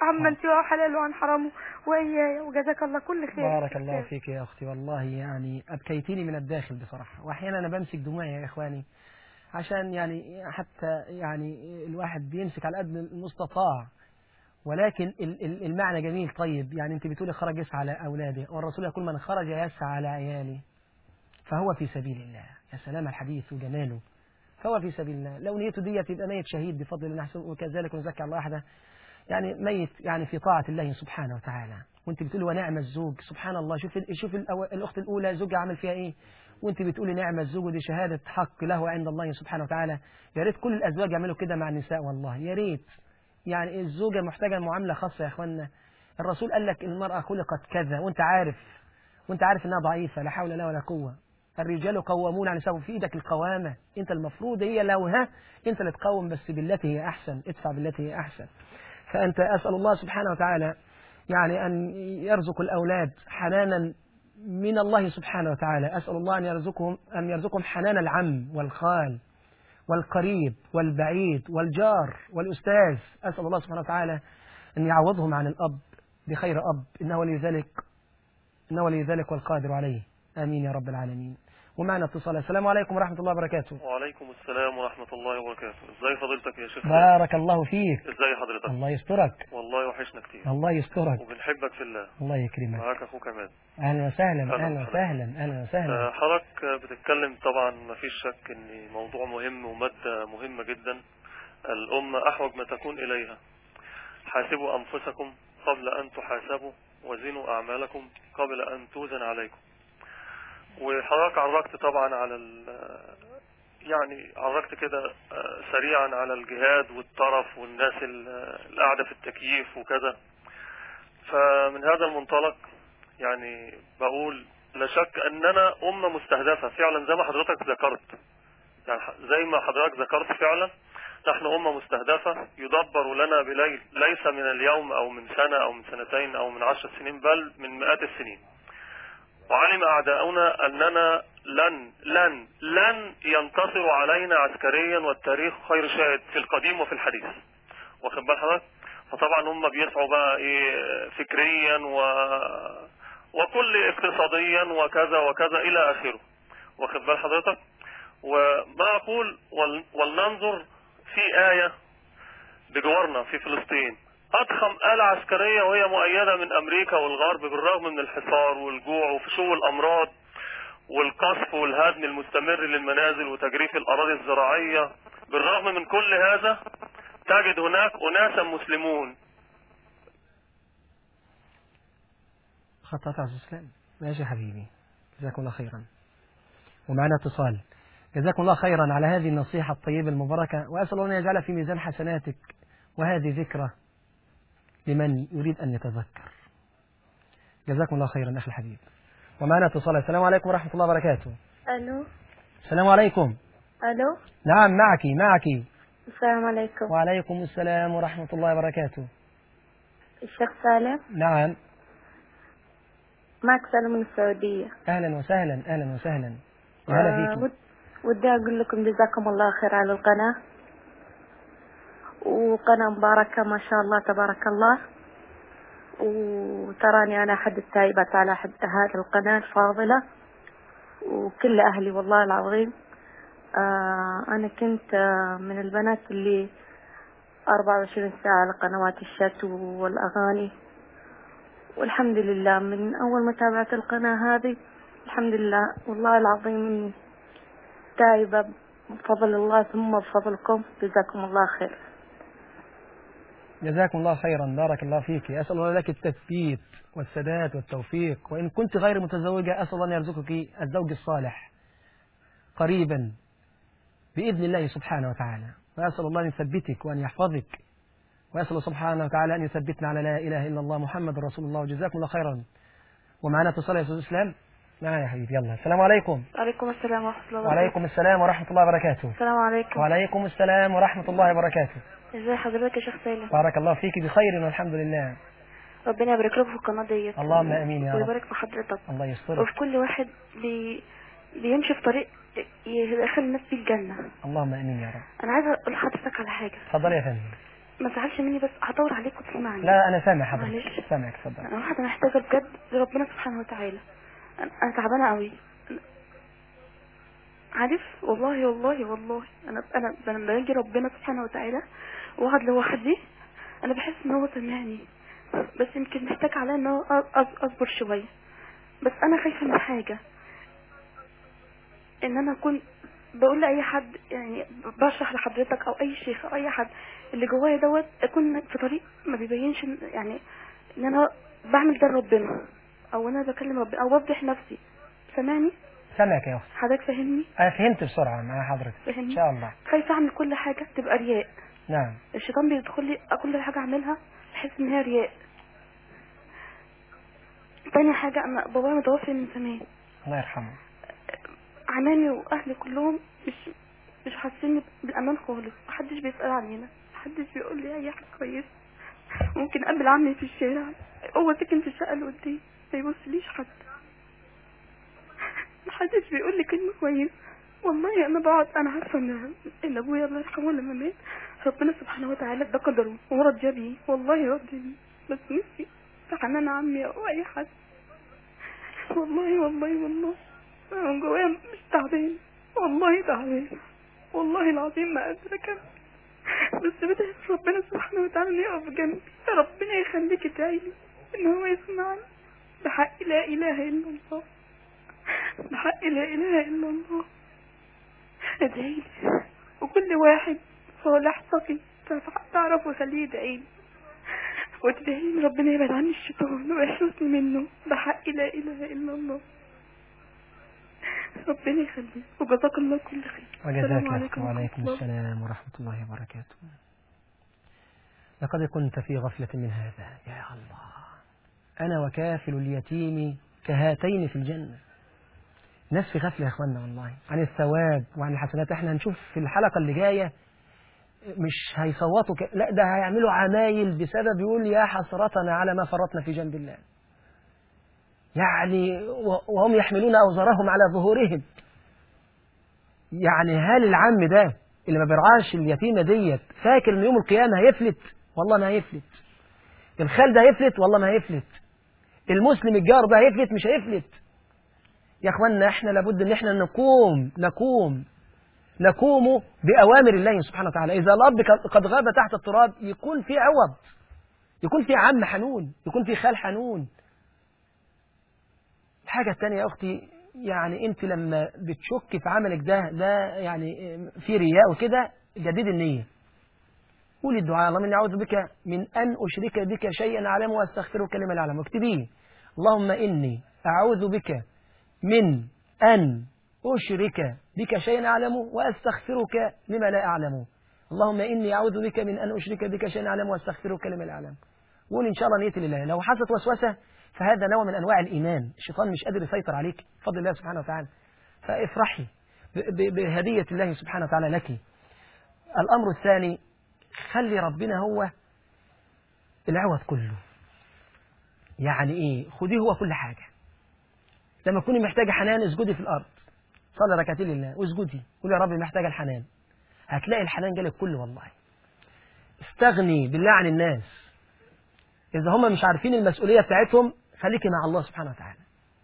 عمن سواه حلال وعن حرامه وإياي وجزاك الله كل خير بارك الله فيك يا أختي والله يعني أبكيتيني من الداخل بصراحة وأحيانا أنا بمسك دموعي يا إخواني عشان يعني حتى يعني الواحد بيمسك على قد المستطاع ولكن ال- ال- المعنى جميل طيب يعني أنت بتقولي خرج يسعى على أولاده والرسول يقول من خرج يسعى على عياله فهو في سبيل الله يا سلام الحديث وجماله فهو في سبيل الله لو نيته دي يبقى ميت شهيد بفضل الله نحسن وكذلك نزكي الله وحده يعني ميت يعني في طاعة الله سبحانه وتعالى وانت بتقولي ونعم الزوج سبحان الله شوف ال- شوف الأو- الأخت الأولى زوجها عمل فيها إيه وانت بتقولي نعم الزوج ودي شهادة حق له عند الله سبحانه وتعالى يا ريت كل الأزواج يعملوا كده مع النساء والله يا ريت يعني الزوجة محتاجة معاملة خاصة يا إخوانا الرسول قال لك المرأة خلقت كذا وانت عارف وانت عارف انها ضعيفة لا حول لها ولا قوة الرجال قوامون على النساء في ايدك القوامة انت المفروض هي لو ها انت اللي تقوم بس بالتي هي احسن ادفع بالتي هي احسن فانت اسال الله سبحانه وتعالى يعني ان يرزق الاولاد حنانا من الله سبحانه وتعالى اسال الله ان يرزقهم ان يرزقهم حنان العم والخال والقريب والبعيد والجار والاستاذ اسال الله سبحانه وتعالى ان يعوضهم عن الاب بخير اب انه ولي ذلك إنه ولي ذلك والقادر عليه آمين يا رب العالمين ومعنا اتصال السلام عليكم ورحمة الله وبركاته وعليكم السلام ورحمة الله وبركاته ازاي فضيلتك يا شيخ بارك الله فيك ازاي حضرتك الله يسترك والله وحشنا كتير الله يسترك وبنحبك في الله الله يكرمك معاك اخوك عماد أهلا وسهلا أهلا أهلا وسهلا أهلا وسهلا آه، حضرتك بتتكلم طبعا ما فيش شك ان موضوع مهم ومادة مهمة جدا الأمة أحوج ما تكون إليها حاسبوا أنفسكم قبل أن تحاسبوا وزنوا أعمالكم قبل أن توزن عليكم وحضرتك عرجت طبعا على ال يعني عرجت كده آه، سريعا على الجهاد والطرف والناس ال- اللي قاعدة في التكييف وكذا فمن هذا المنطلق يعني بقول لا شك أننا أمة مستهدفة فعلا زي ما حضرتك ذكرت يعني ح- زي ما حضرتك ذكرت فعلا نحن أمة مستهدفة يدبر لنا بليل ليس من اليوم أو من سنة أو من سنتين أو من عشر سنين بل من مئات السنين وعلم أعداؤنا أننا لن لن لن ينتصروا علينا عسكريا والتاريخ خير شاهد في القديم وفي الحديث واخد بال حضرتك فطبعا هم بيسعوا بقى ايه فكريا و وكل اقتصاديا وكذا وكذا الى اخره واخد بال حضرتك وما اقول ول... ولننظر في آية بجوارنا في فلسطين أضخم آلة عسكرية وهي مؤيدة من أمريكا والغرب بالرغم من الحصار والجوع وفشو الأمراض والقصف والهدم المستمر للمنازل وتجريف الأراضي الزراعية بالرغم من كل هذا تجد هناك أناسا مسلمون خطأت عز السلام ماشي يا حبيبي جزاكم الله خيرا ومعنا اتصال جزاكم الله خيرا على هذه النصيحة الطيبة المباركة وأسأل الله أن يجعلها في ميزان حسناتك وهذه ذكرى لمن يريد أن يتذكر جزاكم الله خيرا أخي الحبيب ومعنا اتصال السلام عليكم ورحمة الله وبركاته الو السلام عليكم الو نعم معك معك السلام عليكم وعليكم السلام ورحمة الله وبركاته الشيخ سالم نعم معك سالم من السعودية أهلا وسهلا أهلا وسهلا وهلا آه، فيك ود- ودي أقول لكم جزاكم الله خير على القناة وقناة مباركة ما شاء الله تبارك الله وتراني أنا أحد التائبات على أحد هذه القناة الفاضلة وكل أهلي والله العظيم آه أنا كنت آه من البنات اللي 24 ساعة على قنوات الشات والأغاني والحمد لله من أول ما تابعت القناة هذه الحمد لله والله العظيم إني تائبة بفضل الله ثم بفضلكم جزاكم الله خير جزاكم الله خيرا بارك الله فيك أسأل الله لك التثبيت والسداد والتوفيق وإن كنت غير متزوجة أسأل الله أن يرزقك الزوج الصالح قريبا بإذن الله سبحانه وتعالى وأسأل الله أن يثبتك وأن يحفظك وأسأل الله سبحانه وتعالى أن يثبتنا على لا إله إلا الله محمد رسول الله وجزاكم الله خيرا ومعنا اتصال يا أستاذ إسلام معايا يا حبيبي يلا السلام عليكم وعليكم السلام ورحمة الله وبركاته وعليكم السلام ورحمة الله وبركاته السلام عليكم وعليكم السلام ورحمة الله وبركاته ازي حضرتك يا شيخ سالم بارك الله فيك بخير والحمد لله ربنا يبارك لكم في القناة ديت اللهم آمين يا رب. ويبارك في حضرتك الله يسترك وفي كل واحد بي... بيمشي في طريق يدخل الناس في الجنة اللهم امين يا رب انا عايزة اقول لحضرتك على حاجة اتفضل يا فندم ما تزعلش مني بس هدور عليك وتسمعني لا انا سامع حضرتك معلش. سامعك اتفضل انا واحده محتاجه بجد لربنا سبحانه وتعالى انا أنا تعبانه قوي عارف والله والله والله انا انا لما باجي ربنا سبحانه وتعالى واقعد لوحدي انا بحس ان هو سامعني بس يمكن محتاج عليا ان هو أ- أ- اصبر شويه بس انا خايفه من حاجه ان انا اكون بقول لاي حد يعني بشرح لحضرتك او اي شيخ او اي حد اللي جوايا دوت اكون في طريق ما بيبينش إن- يعني ان انا بعمل ده لربنا او انا بكلم ربنا او بوضح نفسي سامعني سامعك يا اختي حضرتك فاهمني انا فهمت بسرعه مع حضرتك ان فاهمني شاء الله خايفه اعمل كل حاجه تبقى رياء نعم الشيطان بيدخل لي كل حاجه اعملها بحس ان هي رياء تاني حاجه انا بابايا متوفي من زمان الله يرحمه عمامي واهلي كلهم مش مش حاسين بالامان خالص محدش بيسال علينا محدش بيقول لي اي حاجه كويسه ممكن اقابل عمي في الشارع هو ساكن في الشقه اللي قدامي ما يبصليش حد محدش بيقول لي كلمه كويسه والله انا بقعد انا عارفه ان ان ابويا الله يرحمه لما مات ربنا سبحانه وتعالى ده قدره وهو راضي بيه والله راضي بيه بس نفسي في حنان عمي او اي حد والله والله والله انا من جوايا مش تعبان والله تعبان والله العظيم ما قادره اكمل بس بدعي ربنا سبحانه وتعالى انه يقف جنبي يا ربنا يخليك ادعيلي ان هو يسمعني بحق لا اله الا الله بحق لا اله الا الله ادعيلي وكل واحد صالح تقي تعرفه خليه يدعيلي وتدعيلي ربنا يبعد عني الشيطان ويحرسني منه بحق لا اله الا الله ربنا يخليك وجزاك الله كل خير وجزاك السلام الله عليكم ورحمة وعليكم الله. السلام ورحمة الله وبركاته لقد كنت في غفلة من هذا يا الله أنا وكافل اليتيم كهاتين في الجنة ناس في غفلة يا أخوانا والله عن الثواب وعن الحسنات احنا هنشوف في الحلقة اللي جاية مش هيصوتوا ك... لا ده هيعملوا عمايل بسبب يقول يا حسرتنا على ما فرطنا في جنب الله يعني و- وهم يحملون أوزارهم على ظهورهم يعني هل العم ده اللي ما بيرعاش اليتيمة ديت فاكر ان يوم القيامة هيفلت والله ما هيفلت الخال ده هيفلت والله ما هيفلت المسلم الجار ده هيفلت مش هيفلت يا اخوانا احنا لابد ان احنا نقوم نقوم نقوم بأوامر الله سبحانه وتعالى إذا الأب قد غاب تحت التراب يكون في عوض يكون في عم حنون يكون في خال حنون الحاجة الثانية يا أختي يعني أنت لما بتشك في عملك ده ده يعني في رياء وكده جديد النية قولي الدعاء اللهم إني أعوذ بك من أن أشرك بك شيئا أعلمه وأستغفرك لما لا أعلم اكتبيه اللهم إني أعوذ بك من أن أشرك بك شيئا أعلمه وأستغفرك لما لا أعلمه اللهم إني أعوذ بك من أن أشرك بك شيئا أعلمه وأستغفرك لما لا أعلم قول إن شاء الله نيتي لله لو حصلت وسوسة فهذا نوع من أنواع الإيمان الشيطان مش قادر يسيطر عليك بفضل الله سبحانه وتعالى فافرحي ب- ب- بهدية الله سبحانه وتعالى لك الأمر الثاني خلي ربنا هو العوض كله يعني إيه خديه هو كل حاجة لما تكوني محتاجة حنان اسجدي في الأرض صلي ركعتين لله واسجدي قولي يا رب محتاجة الحنان هتلاقي الحنان جالك كله والله استغني بالله عن الناس إذا هم مش عارفين المسؤولية بتاعتهم خليكي مع الله سبحانه وتعالى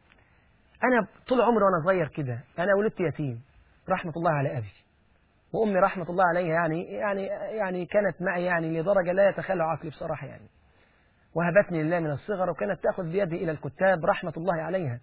أنا طول عمري وأنا صغير كده أنا ولدت يتيم رحمة الله على أبي وأمي رحمة الله عليها يعني يعني يعني كانت معي يعني لدرجة لا يتخلى عقلي بصراحة يعني وهبتني لله من الصغر وكانت تأخذ بيدي إلى الكتاب رحمة الله عليها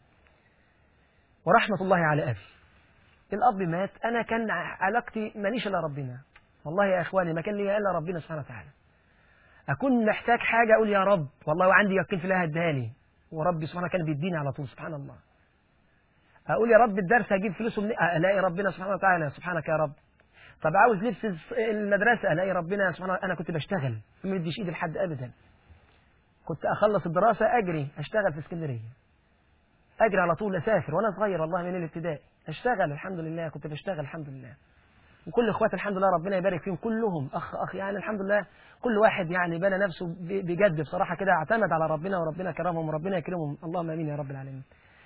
ورحمة الله على أبي الأب مات أنا كان علاقتي ماليش إلا ربنا والله يا إخواني ما كان لي إلا ربنا سبحانه وتعالى أكون محتاج حاجة أقول يا رب والله وعندي يقين في الله اداني وربي سبحانه كان بيديني على طول سبحان الله أقول يا رب الدرس هجيب فلوسه من ألاقي ربنا سبحانه وتعالى سبحانك يا رب طب عاوز لبس المدرسة ألاقي ربنا سبحانه أنا كنت بشتغل ما مديش إيدي لحد أبدا كنت أخلص الدراسة أجري أشتغل في اسكندرية أجري على طول أسافر وأنا صغير والله من الابتدائي أشتغل الحمد لله كنت بشتغل الحمد لله وكل اخواتي الحمد لله ربنا يبارك فيهم كلهم اخ اخ يعني الحمد لله كل واحد يعني بنى نفسه ب- بجد بصراحه كده اعتمد على ربنا وربنا كرمهم وربنا يكرمهم اللهم امين يا رب العالمين.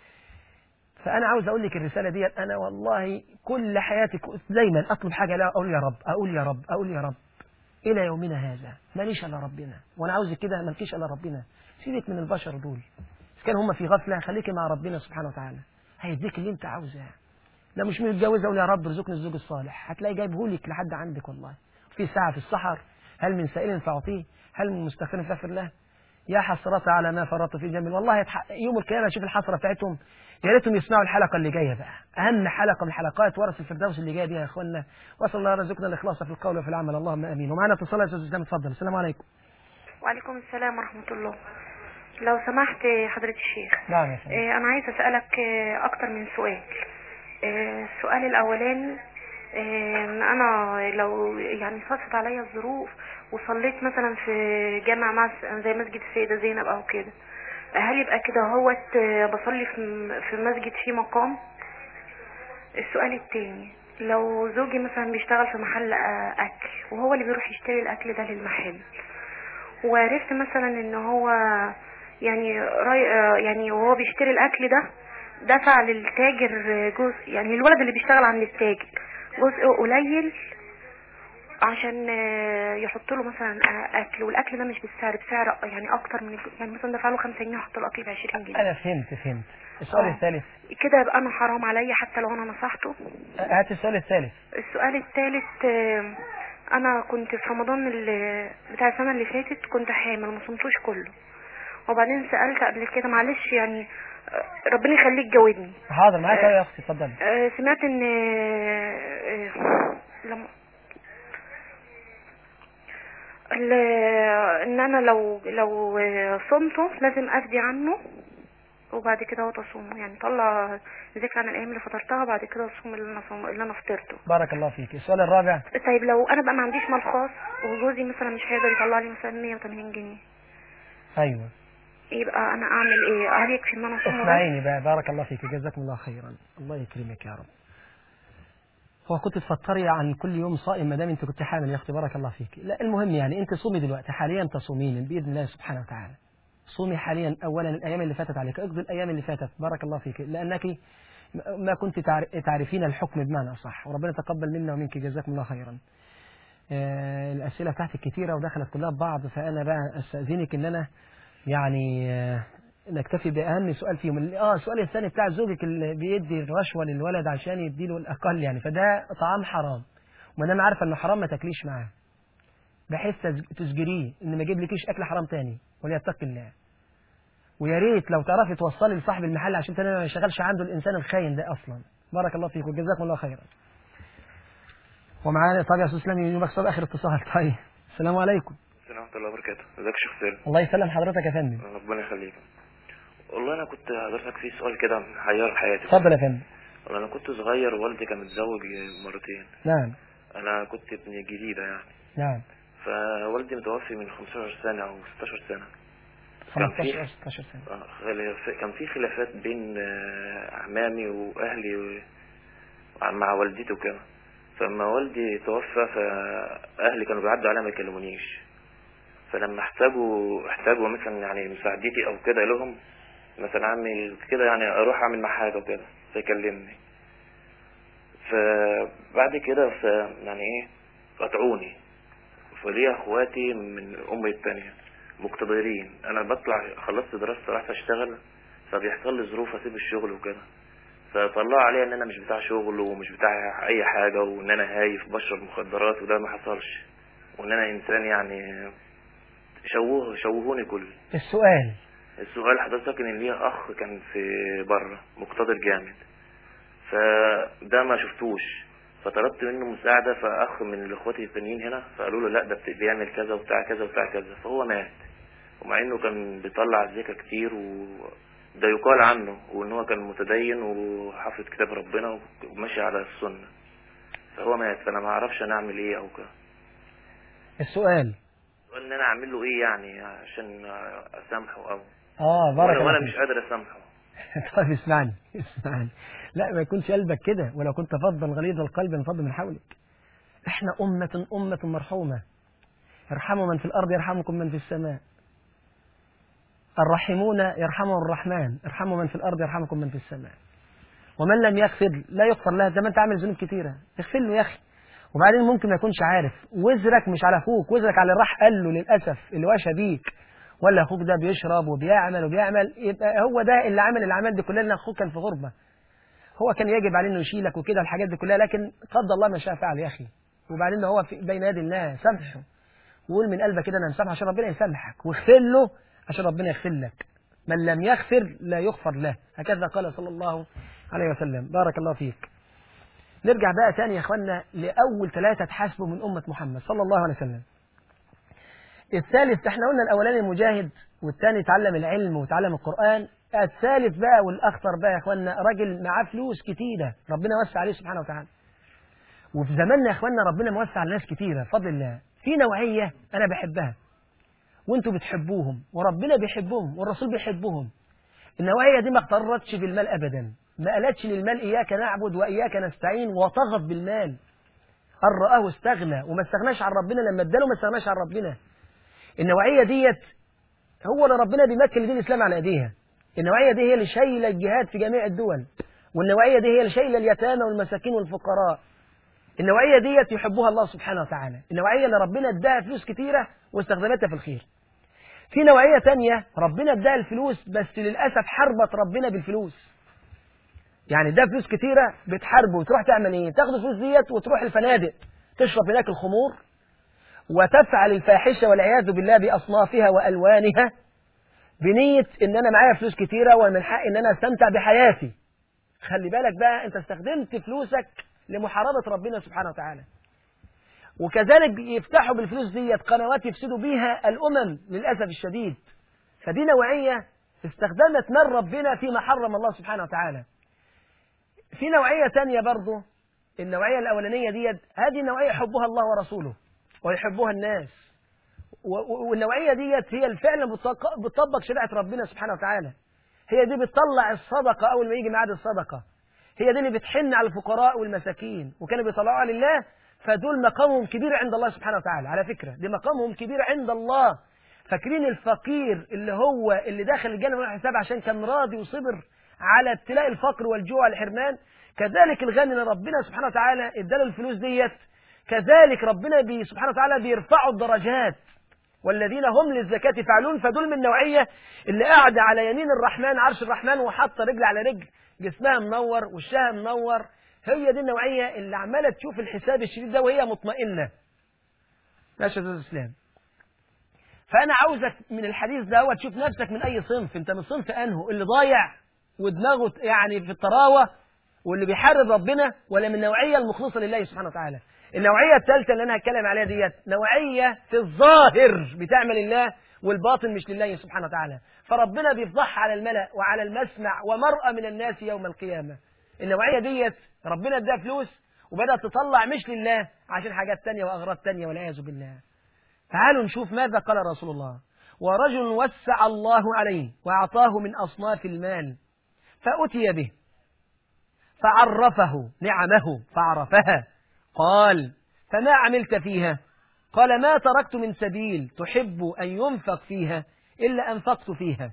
فانا عاوز اقول لك الرساله ديت انا والله كل حياتي ك- دايما اطلب حاجه لا اقول يا رب اقول يا رب اقول يا رب إلى يومنا هذا ماليش إلا ربنا وأنا عاوزك كده مالكيش إلا ربنا سيبك من البشر دول إذا كان هم في غفلة خليكي مع ربنا سبحانه وتعالى هيديك اللي أنت عاوزاه لا مش متجوزة أقول يا رب ارزقني الزوج الصالح هتلاقي جايبهولك لحد عندك والله في ساعة في السحر هل من سائل فأعطيه هل من مستغفر فاغفر له يا حسرة على ما فرطت في جنب والله يتح... يوم القيامة شوف الحسرة بتاعتهم يا ريتهم يسمعوا الحلقة اللي جاية بقى أهم حلقة من الحلقات ورث الفردوس اللي جاية دي يا إخوانا وصل الله رزقنا الإخلاص في القول وفي العمل اللهم آمين ومعنا اتصال يا أستاذ إسلام اتفضل السلام عليكم وعليكم السلام ورحمة الله لو سمحت حضرة الشيخ نعم يا فندم آه، أنا عايز أسألك آه، أكتر من سؤال آه، السؤال الأولاني آه، إن أنا لو يعني صدفت عليا الظروف وصليت مثلا في جامع مس- زي مسجد السيدة زينب أو كده هل يبقى كده هوت آه، بصلي في في مسجد فيه مقام السؤال التاني لو زوجي مثلا بيشتغل في محل آه، أكل وهو اللي بيروح يشتري الأكل ده للمحل وعرفت مثلا ان هو يعني راي آه، يعني وهو بيشتري الاكل ده دفع للتاجر جزء يعني الولد اللي بيشتغل عند التاجر جزء قليل عشان آه، يحط له مثلا آه، اكل والاكل ده مش بالسعر بسعر يعني اكتر من الج- يعني مثلا دفع له 5 جنيه يحط له اكل ب 20 جنيه أنا فهمت فهمت السؤال آه. الثالث كده يبقى انا حرام عليا حتى لو انا نصحته هات السؤال الثالث السؤال الثالث آه، انا كنت في رمضان اللي بتاع السنه اللي فاتت كنت حامل ما صمتوش كله وبعدين سالت قبل كده معلش يعني آه، ربنا يخليك جاوبني حاضر معاك يا أختي اتفضلي آه، سمعت ان آه، آه، لما ال- ان انا لو لو آه، صمته لازم افدي عنه وبعد كده هو تصومه يعني طلع ذكر عن الايام اللي فطرتها بعد كده اصوم اللي انا صوم اللي انا فطرته بارك الله فيك السؤال الرابع طيب لو انا بقى ما عنديش مال خاص وجوزي مثلا مش هيقدر يطلع لي مثلا 180 جنيه أيوه يبقى انا اعمل ايه هل يكفي ان انا اصوم بس؟ اسمعيني بقى بارك الله فيك جزاكم الله خيرا الله يكرمك يا رب هو كنت تفطري عن كل يوم صائم ما دام انت كنت حامل يا اختي بارك الله فيك لا المهم يعني انت صومي دلوقتي حاليا تصومين باذن الله سبحانه وتعالى صومي حاليا اولا الايام اللي فاتت عليك اقضي الايام اللي فاتت بارك الله فيك لانك ما كنت تعر- تعرفين الحكم بمعنى صح وربنا تقبل منا ومنك جزاكم الله خيرا آه، الاسئله بتاعتك كتيره ودخلت كلها ببعض فانا بقى استاذنك ان انا يعني آه، نكتفي باهم سؤال فيهم ال- اه السؤال الثاني بتاع زوجك اللي بيدي الرشوه للولد عشان يديله الاقل يعني فده طعام حرام وما دام عارفه انه حرام ما تاكليش معاه بحيث تز- تسجريه ان ما يجيبلكيش اكل حرام تاني وليتقي الله ويا ريت لو تعرفي توصلي لصاحب المحل عشان تاني ما يشغلش عنده الانسان الخاين ده اصلا بارك الله فيك وجزاكم الله خيرا ومعانا طيب يا استاذ اسلام يومك صار اخر اتصال طيب السلام عليكم السلام ورحمة الله وبركاته ازيك يا شيخ سالم الله يسلم حضرتك يا فندم ربنا يخليك والله انا كنت حضرتك في سؤال كده محير حياتي اتفضل يا فندم والله انا كنت صغير ووالدي كان متزوج مرتين نعم انا كنت ابن جديدة يعني نعم فوالدي متوفي من 15 سنة او 16 سنة كان 15 في- أو 16 سنه آه، خلاف- كان في خلافات بين آه، اعمامي واهلي و- مع والدتي وكده فلما والدي توفى فاهلي كانوا بيعدوا عليا ما يكلمونيش فلما احتاجوا احتاجوا مثلا يعني مساعدتي او كده لهم مثلا اعمل كده يعني اروح اعمل مع حاجه وكده فيكلمني فبعد كده ف يعني ايه قطعوني فليا اخواتي من امي التانية مقتدرين انا بطلع خلصت دراستي رحت اشتغل فبيحصل لي ظروف اسيب الشغل وكده فطلعوا عليا ان انا مش بتاع شغل ومش بتاع اي حاجة وان انا هايف بشرب مخدرات وده ما حصلش وان انا انسان يعني شوه شوهوني كل السؤال السؤال حضرتك ان ليا اخ كان في بره مقتدر جامد فده ما شفتوش فطلبت منه مساعدة فأخ من اخواتي التانيين هنا فقالوا له لا ده بت- بيعمل كذا وبتاع كذا وبتاع كذا فهو مات ومع انه كان بيطلع زكاة كتير وده يقال عنه وان هو كان متدين وحافظ كتاب ربنا وماشي على السنة فهو مات فانا ما اعرفش انا اعمل ايه او كده السؤال سؤال ان انا اعمل له ايه يعني عشان اسامحه او اه بارك ولا, الله ولا فيك. مش قادر اسامحه طيب اسمعني اسمعني لا ما يكونش قلبك كده ولو كنت فظا غليظ القلب انفض من حولك احنا أمة أمة مرحومة ارحموا من في الأرض يرحمكم من في السماء الراحمون يرحمهم الرحمن ارحموا من في الأرض يرحمكم من في السماء ومن لم يغفر لا يغفر له زي ما انت عامل ذنوب كتيرة اغفر له يا أخي وبعدين ممكن ما يكونش عارف وزرك مش على اخوك وزرك على اللي راح قال له للاسف اللي وشى بيك ولا اخوك ده بيشرب وبيعمل وبيعمل يبقى هو ده اللي عمل الاعمال دي كلها لان اخوك كان في غربه هو كان يجب عليه انه يشيلك وكده الحاجات دي كلها لكن قدر الله ما شاء فعل يا اخي وبعدين هو في بين يدي الله سامحه وقول من قلبك كده انا مسامح عشان ربنا يسامحك واغفر له عشان ربنا يغفر لك من لم يغفر لا يغفر له هكذا قال صلى الله عليه وسلم بارك الله فيك نرجع بقى تاني يا اخوانا لاول ثلاثه تحاسبوا من امه محمد صلى الله عليه وسلم الثالث احنا قلنا الاولاني المجاهد والثاني تعلم العلم وتعلم القران الثالث بقى والاخطر بقى يا اخوانا راجل معاه فلوس كتيره ربنا وسع عليه سبحانه وتعالى وفي زماننا يا اخوانا ربنا موسع على ناس كتيره بفضل الله في نوعيه انا بحبها وانتوا بتحبوهم وربنا بيحبهم والرسول بيحبهم النوعيه دي ما اغترتش بالمال ابدا ما قالتش للمال اياك نعبد واياك نستعين وطغت بالمال ان رآه استغنى وما استغناش عن ربنا لما اداله ما استغناش عن ربنا النوعيه ديت هو اللي ربنا بيمكن دين الاسلام على ايديها النوعيه دي هي اللي شايله الجهاد في جميع الدول والنوعيه دي هي اللي شايله اليتامى والمساكين والفقراء النوعيه ديت يحبها الله سبحانه وتعالى النوعيه اللي ربنا اداها فلوس كتيره واستخدمتها في الخير في نوعيه تانية ربنا اداها الفلوس بس للاسف حربت ربنا بالفلوس يعني ده فلوس كتيره بتحاربه وتروح تعمل ايه تاخد الفلوس ديت وتروح الفنادق تشرب هناك الخمور وتفعل الفاحشه والعياذ بالله باصنافها والوانها بنيه ان انا معايا فلوس كتيره ومن حقي ان انا استمتع بحياتي خلي بالك بقى انت استخدمت فلوسك لمحاربه ربنا سبحانه وتعالى وكذلك يفتحوا بالفلوس ديت قنوات يفسدوا بيها الامم للاسف الشديد فدي نوعيه استخدمت مال ربنا فيما حرم الله سبحانه وتعالى في نوعيه ثانيه برضه النوعيه الاولانيه ديت هذه نوعيه يحبها الله ورسوله ويحبها الناس والنوعيه ديت هي اللي فعلا بتطبق شريعه ربنا سبحانه وتعالى هي دي بتطلع الصدقه اول ما يجي ميعاد الصدقه هي دي اللي بتحن على الفقراء والمساكين وكانوا بيطلعوها لله فدول مقامهم كبير عند الله سبحانه وتعالى على فكره دي مقامهم كبير عند الله فاكرين الفقير اللي هو اللي داخل الجنه من غير حساب عشان كان راضي وصبر على ابتلاء الفقر والجوع والحرمان كذلك الغني اللي ربنا سبحانه وتعالى اداله الفلوس ديت كذلك ربنا بي سبحانه وتعالى بيرفعوا الدرجات والذين هم للزكاة فعلون فدول من النوعية اللي قاعدة على يمين الرحمن عرش الرحمن وحاطة رجل على رجل جسمها منور وشها منور هي دي النوعية اللي عمالة تشوف الحساب الشديد ده وهي مطمئنة ماشي يا أستاذ إسلام فأنا عاوزك من الحديث ده هو تشوف نفسك من أي صنف أنت من صنف أنه اللي ضايع ودماغه يعني في الطراوة واللي بيحارب ربنا ولا من النوعية المخلصة لله سبحانه وتعالى النوعية الثالثة اللي أنا هتكلم عليها ديت نوعية في الظاهر بتعمل الله والباطن مش لله سبحانه وتعالى فربنا بيفضحها على الملأ وعلى المسمع ومرأة من الناس يوم القيامة النوعية ديت ربنا اداها فلوس وبدأت تطلع مش لله عشان حاجات تانية وأغراض تانية والعياذ بالله تعالوا نشوف ماذا قال رسول الله ورجل وسع الله عليه وأعطاه من أصناف المال فأتي به فعرفه نعمه فعرفها قال فما عملت فيها قال ما تركت من سبيل تحب أن ينفق فيها إلا أنفقت فيها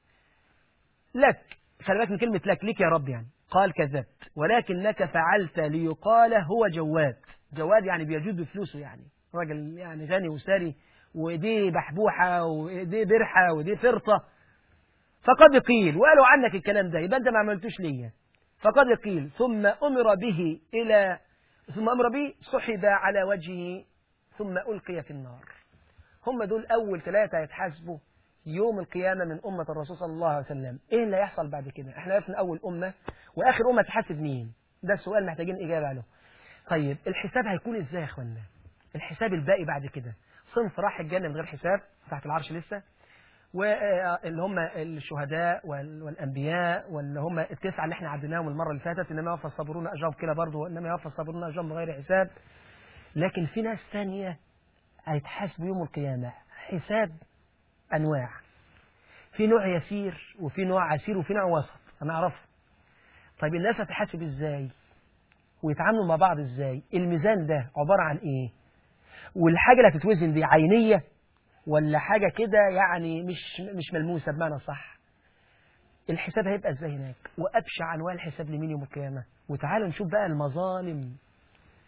لك خلي بالك من كلمة لك لك يا رب يعني قال كذبت ولكنك فعلت ليقال هو جواد جواد يعني بيجود بفلوسه يعني راجل يعني غني وساري ودي بحبوحة ودي برحة ودي فرطة فقد قيل وقالوا عنك الكلام ده يبقى انت ما عملتوش ليا فقد قيل ثم أمر به إلى ثم أمر به سحب على وجهه ثم ألقي في النار هم دول أول ثلاثة يتحاسبوا يوم القيامة من أمة الرسول صلى الله عليه وسلم إيه اللي هيحصل بعد كده إحنا عرفنا أول أمة وآخر أمة تحاسب مين ده السؤال محتاجين إجابة له طيب الحساب هيكون إزاي يا أخوانا الحساب الباقي بعد كده صنف راح الجنة من غير حساب تحت العرش لسه واللي هم الشهداء والانبياء واللي هم التسعه اللي احنا عديناهم المره اللي فاتت انما يوفى الصابرون اجرهم كده برضه وانما يوفى الصابرون اجرهم بغير حساب لكن في ناس ثانيه هيتحاسبوا يوم القيامه حساب انواع في نوع يسير وفي نوع عسير وفي نوع وسط انا اعرفه طيب الناس هتحاسب ازاي ويتعاملوا مع بعض ازاي الميزان ده عباره عن ايه والحاجه اللي هتتوزن دي عينيه ولا حاجة كده يعني مش مش ملموسة بمعنى صح الحساب هيبقى ازاي هناك وأبشع أنواع الحساب لمين يوم القيامة وتعالوا نشوف بقى المظالم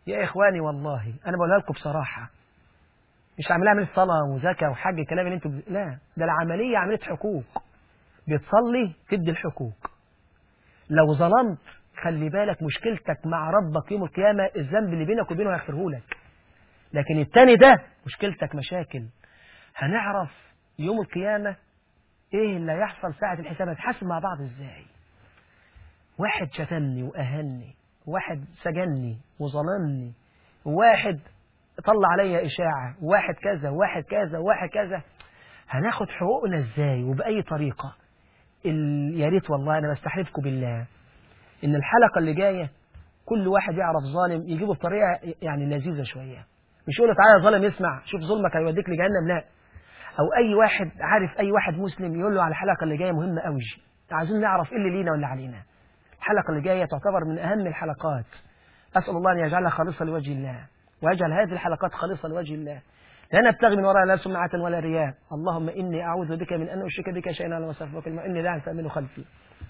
يا إخواني والله أنا بقولها لكم بصراحة مش عاملها عملية صلاة وزكاة وحج الكلام اللي انتوا لا ده العملية عملية حقوق بتصلي تدي الحقوق لو ظلمت خلي بالك مشكلتك مع ربك يوم القيامة الذنب اللي بينك وبينه هيغفره لك لكن التاني ده مشكلتك مشاكل هنعرف يوم القيامة ايه اللي هيحصل ساعة الحساب هنتحاسب مع بعض ازاي واحد شتمني وأهني واحد سجني وظلمني واحد طلع عليا إشاعة واحد كذا واحد كذا واحد كذا هناخد حقوقنا ازاي وبأي طريقة ال... يا ريت والله أنا بستحلفكم بالله إن الحلقة اللي جاية كل واحد يعرف ظالم يجيبه بطريقة يعني لذيذة شوية مش يقول له تعالى يا ظالم اسمع شوف ظلمك هيوديك لجهنم لا أو أي واحد عارف أي واحد مسلم يقول له على الحلقة اللي جاية مهمة قوي عايزين نعرف إيه اللي لينا واللي علينا الحلقة اللي جاية تعتبر من أهم الحلقات أسأل الله أن يجعلها خالصة لوجه الله ويجعل هذه الحلقات خالصة لوجه الله لا نبتغي من وراء لا سمعة ولا رياء اللهم إني أعوذ بك من أن أشرك بك شيئا أنا وأستغفرك إني لا أعلم خلفي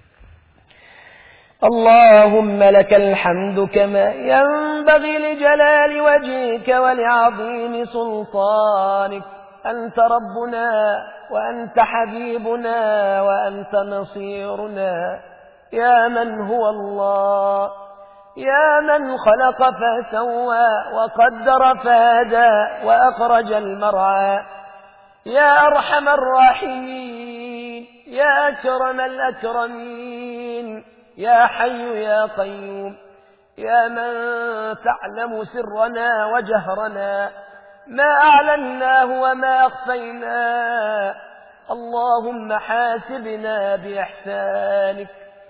اللهم لك الحمد كما ينبغي لجلال وجهك ولعظيم سلطانك أنت ربنا وأنت حبيبنا وأنت نصيرنا يا من هو الله يا من خلق فسوى وقدر فهدى وأخرج المرعى يا أرحم الراحمين يا أكرم الأكرمين يا حي يا قيوم يا من تعلم سرنا وجهرنا ما أعلناه وما أخفيناه اللهم حاسبنا بإحسانك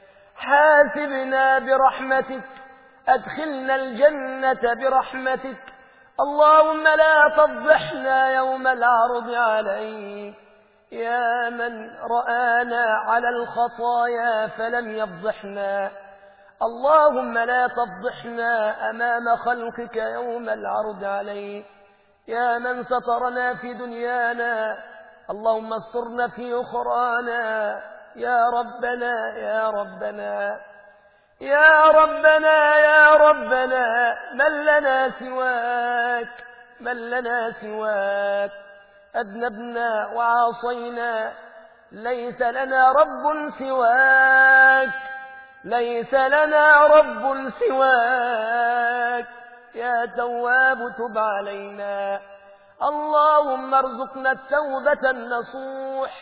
حاسبنا برحمتك أدخلنا الجنة برحمتك اللهم لا تفضحنا يوم العرض عليك يا من رآنا على الخطايا فلم يفضحنا اللهم لا تفضحنا أمام خلقك يوم العرض عليك يا من سترنا في دنيانا اللهم استرنا في أخرانا يا ربنا يا ربنا يا ربنا يا ربنا من لنا سواك من لنا سواك أذنبنا وعاصينا ليس لنا رب سواك ليس لنا رب سواك يا تواب تب علينا اللهم ارزقنا التوبة النصوح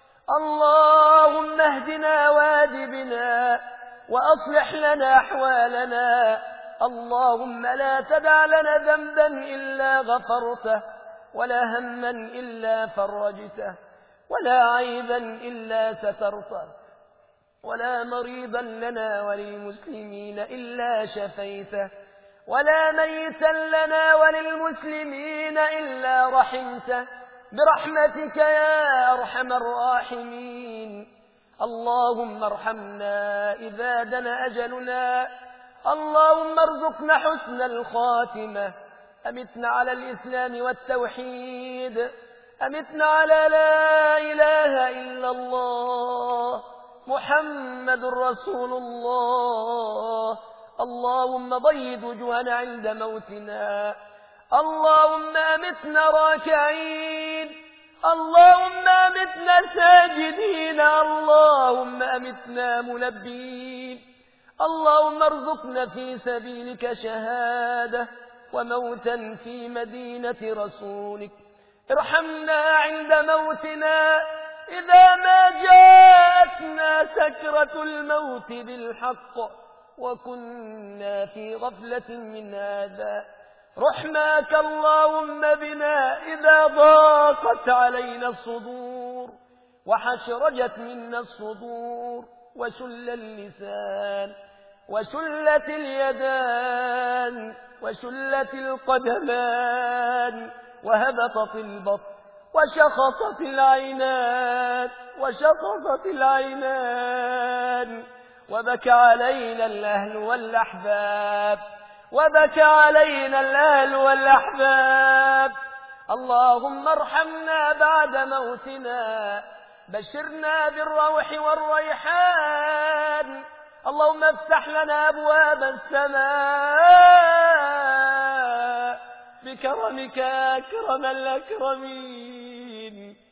اللهم اهدنا وادبنا وأصلح لنا أحوالنا اللهم لا تدع لنا ذنبا إلا غفرته ولا هما إلا فرجته ولا عيبا إلا سترته ولا مريضا لنا وللمسلمين إلا شفيته ولا ميتا لنا وللمسلمين إلا رحمته برحمتك يا أرحم الراحمين اللهم ارحمنا إذا دنا أجلنا اللهم ارزقنا حسن الخاتمة أمتنا على الإسلام والتوحيد أمتنا على لا إله إلا الله محمد رسول الله اللهم بيض وجوهنا عند موتنا اللهم أمتنا راكعين اللهم أمتنا ساجدين اللهم أمتنا ملبين اللهم ارزقنا في سبيلك شهادة وموتا في مدينة رسولك ارحمنا عند موتنا إذا ما جاءتنا سكرة الموت بالحق وكنا في غفلة من هذا رحماك اللهم بنا إذا ضاقت علينا الصدور وحشرجت منا الصدور وشل اللسان وشلت اليدان وشلت القدمان وهبطت البطن وشخصت العينات وشخصت العينان وبكى علينا الأهل والأحباب وبكى علينا الأهل والأحباب اللهم ارحمنا بعد موتنا بشرنا بالروح والريحان اللهم افتح لنا أبواب السماء بكرمك أكرم الأكرمين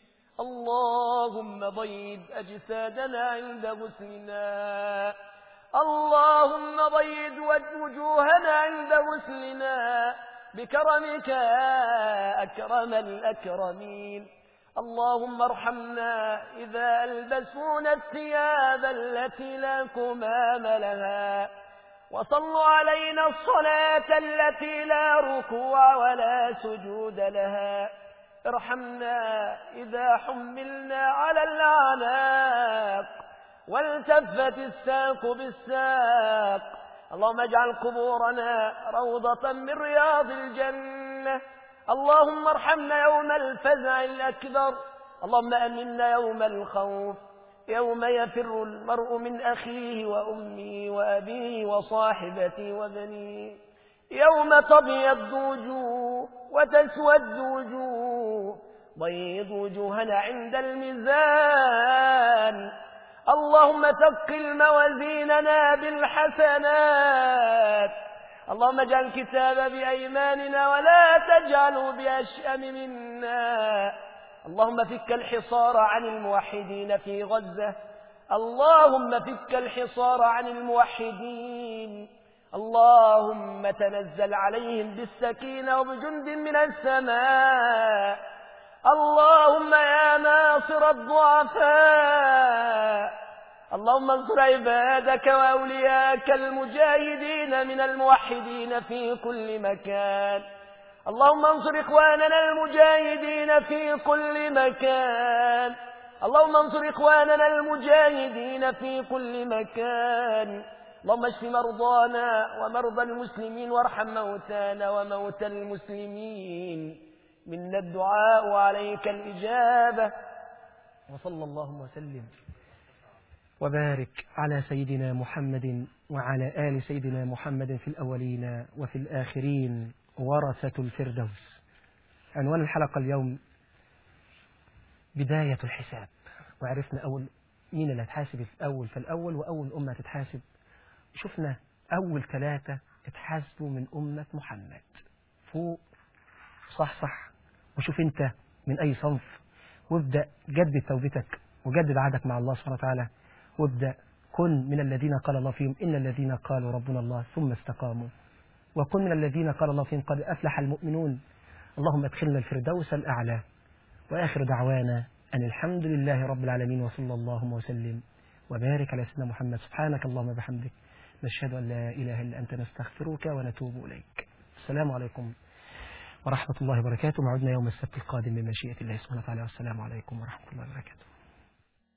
اللهم بيض أجسادنا عند غسلنا اللهم بيض وجوهنا عند غسلنا بكرمك أكرم الأكرمين اللهم ارحمنا إذا ألبسونا الثياب التي لا كمام لها وصلوا علينا الصلاة التي لا ركوع ولا سجود لها ارحمنا إذا حملنا على الأعناق والتفت الساق بالساق اللهم اجعل قبورنا روضة من رياض الجنة اللهم ارحمنا يوم الفزع الأكبر اللهم أمنا يوم الخوف يوم يفر المرء من أخيه وأمه وأبيه وصاحبته وبنيه يوم تبيض وجوه وتسود وجوه بيض وجوهنا عند الميزان اللهم ثقل موازيننا بالحسنات اللهم اجعل الكتاب بأيماننا ولا تجعله بأشأم منا اللهم فك الحصار عن الموحدين في غزة اللهم فك الحصار عن الموحدين اللهم تنزل عليهم بالسكينة وبجند من السماء اللهم يا ناصر الضعفاء اللهم انصر عبادك وأولياك المجاهدين من الموحدين في كل مكان اللهم انصر إخواننا المجاهدين في كل مكان اللهم انصر إخواننا المجاهدين في كل مكان اللهم اشف مرضانا ومرضى المسلمين وارحم موتانا وموتى المسلمين منا الدعاء وعليك الإجابة وصلى الله وسلم وبارك على سيدنا محمد وعلى آل سيدنا محمد في الأولين وفي الآخرين ورثة الفردوس عنوان الحلقة اليوم بداية الحساب وعرفنا أول مين اللي هتحاسب الأول فالأول وأول أمة تتحاسب شفنا أول ثلاثة اتحاسبوا من أمة محمد فوق صح صح وشوف أنت من أي صنف وابدأ جدد توبتك وجدد عهدك مع الله سبحانه وتعالى وابدأ كن من الذين قال الله فيهم إن الذين قالوا ربنا الله ثم استقاموا وكن من الذين قال الله فيهم قد أفلح المؤمنون اللهم ادخلنا الفردوس الأعلى وآخر دعوانا أن الحمد لله رب العالمين وصلى الله وسلم وبارك على سيدنا محمد سبحانك اللهم وبحمدك نشهد أن لا إله إلا أنت نستغفرك ونتوب إليك السلام عليكم ورحمة الله وبركاته موعدنا يوم السبت القادم بمشيئة الله سبحانه وتعالى والسلام عليكم ورحمة الله وبركاته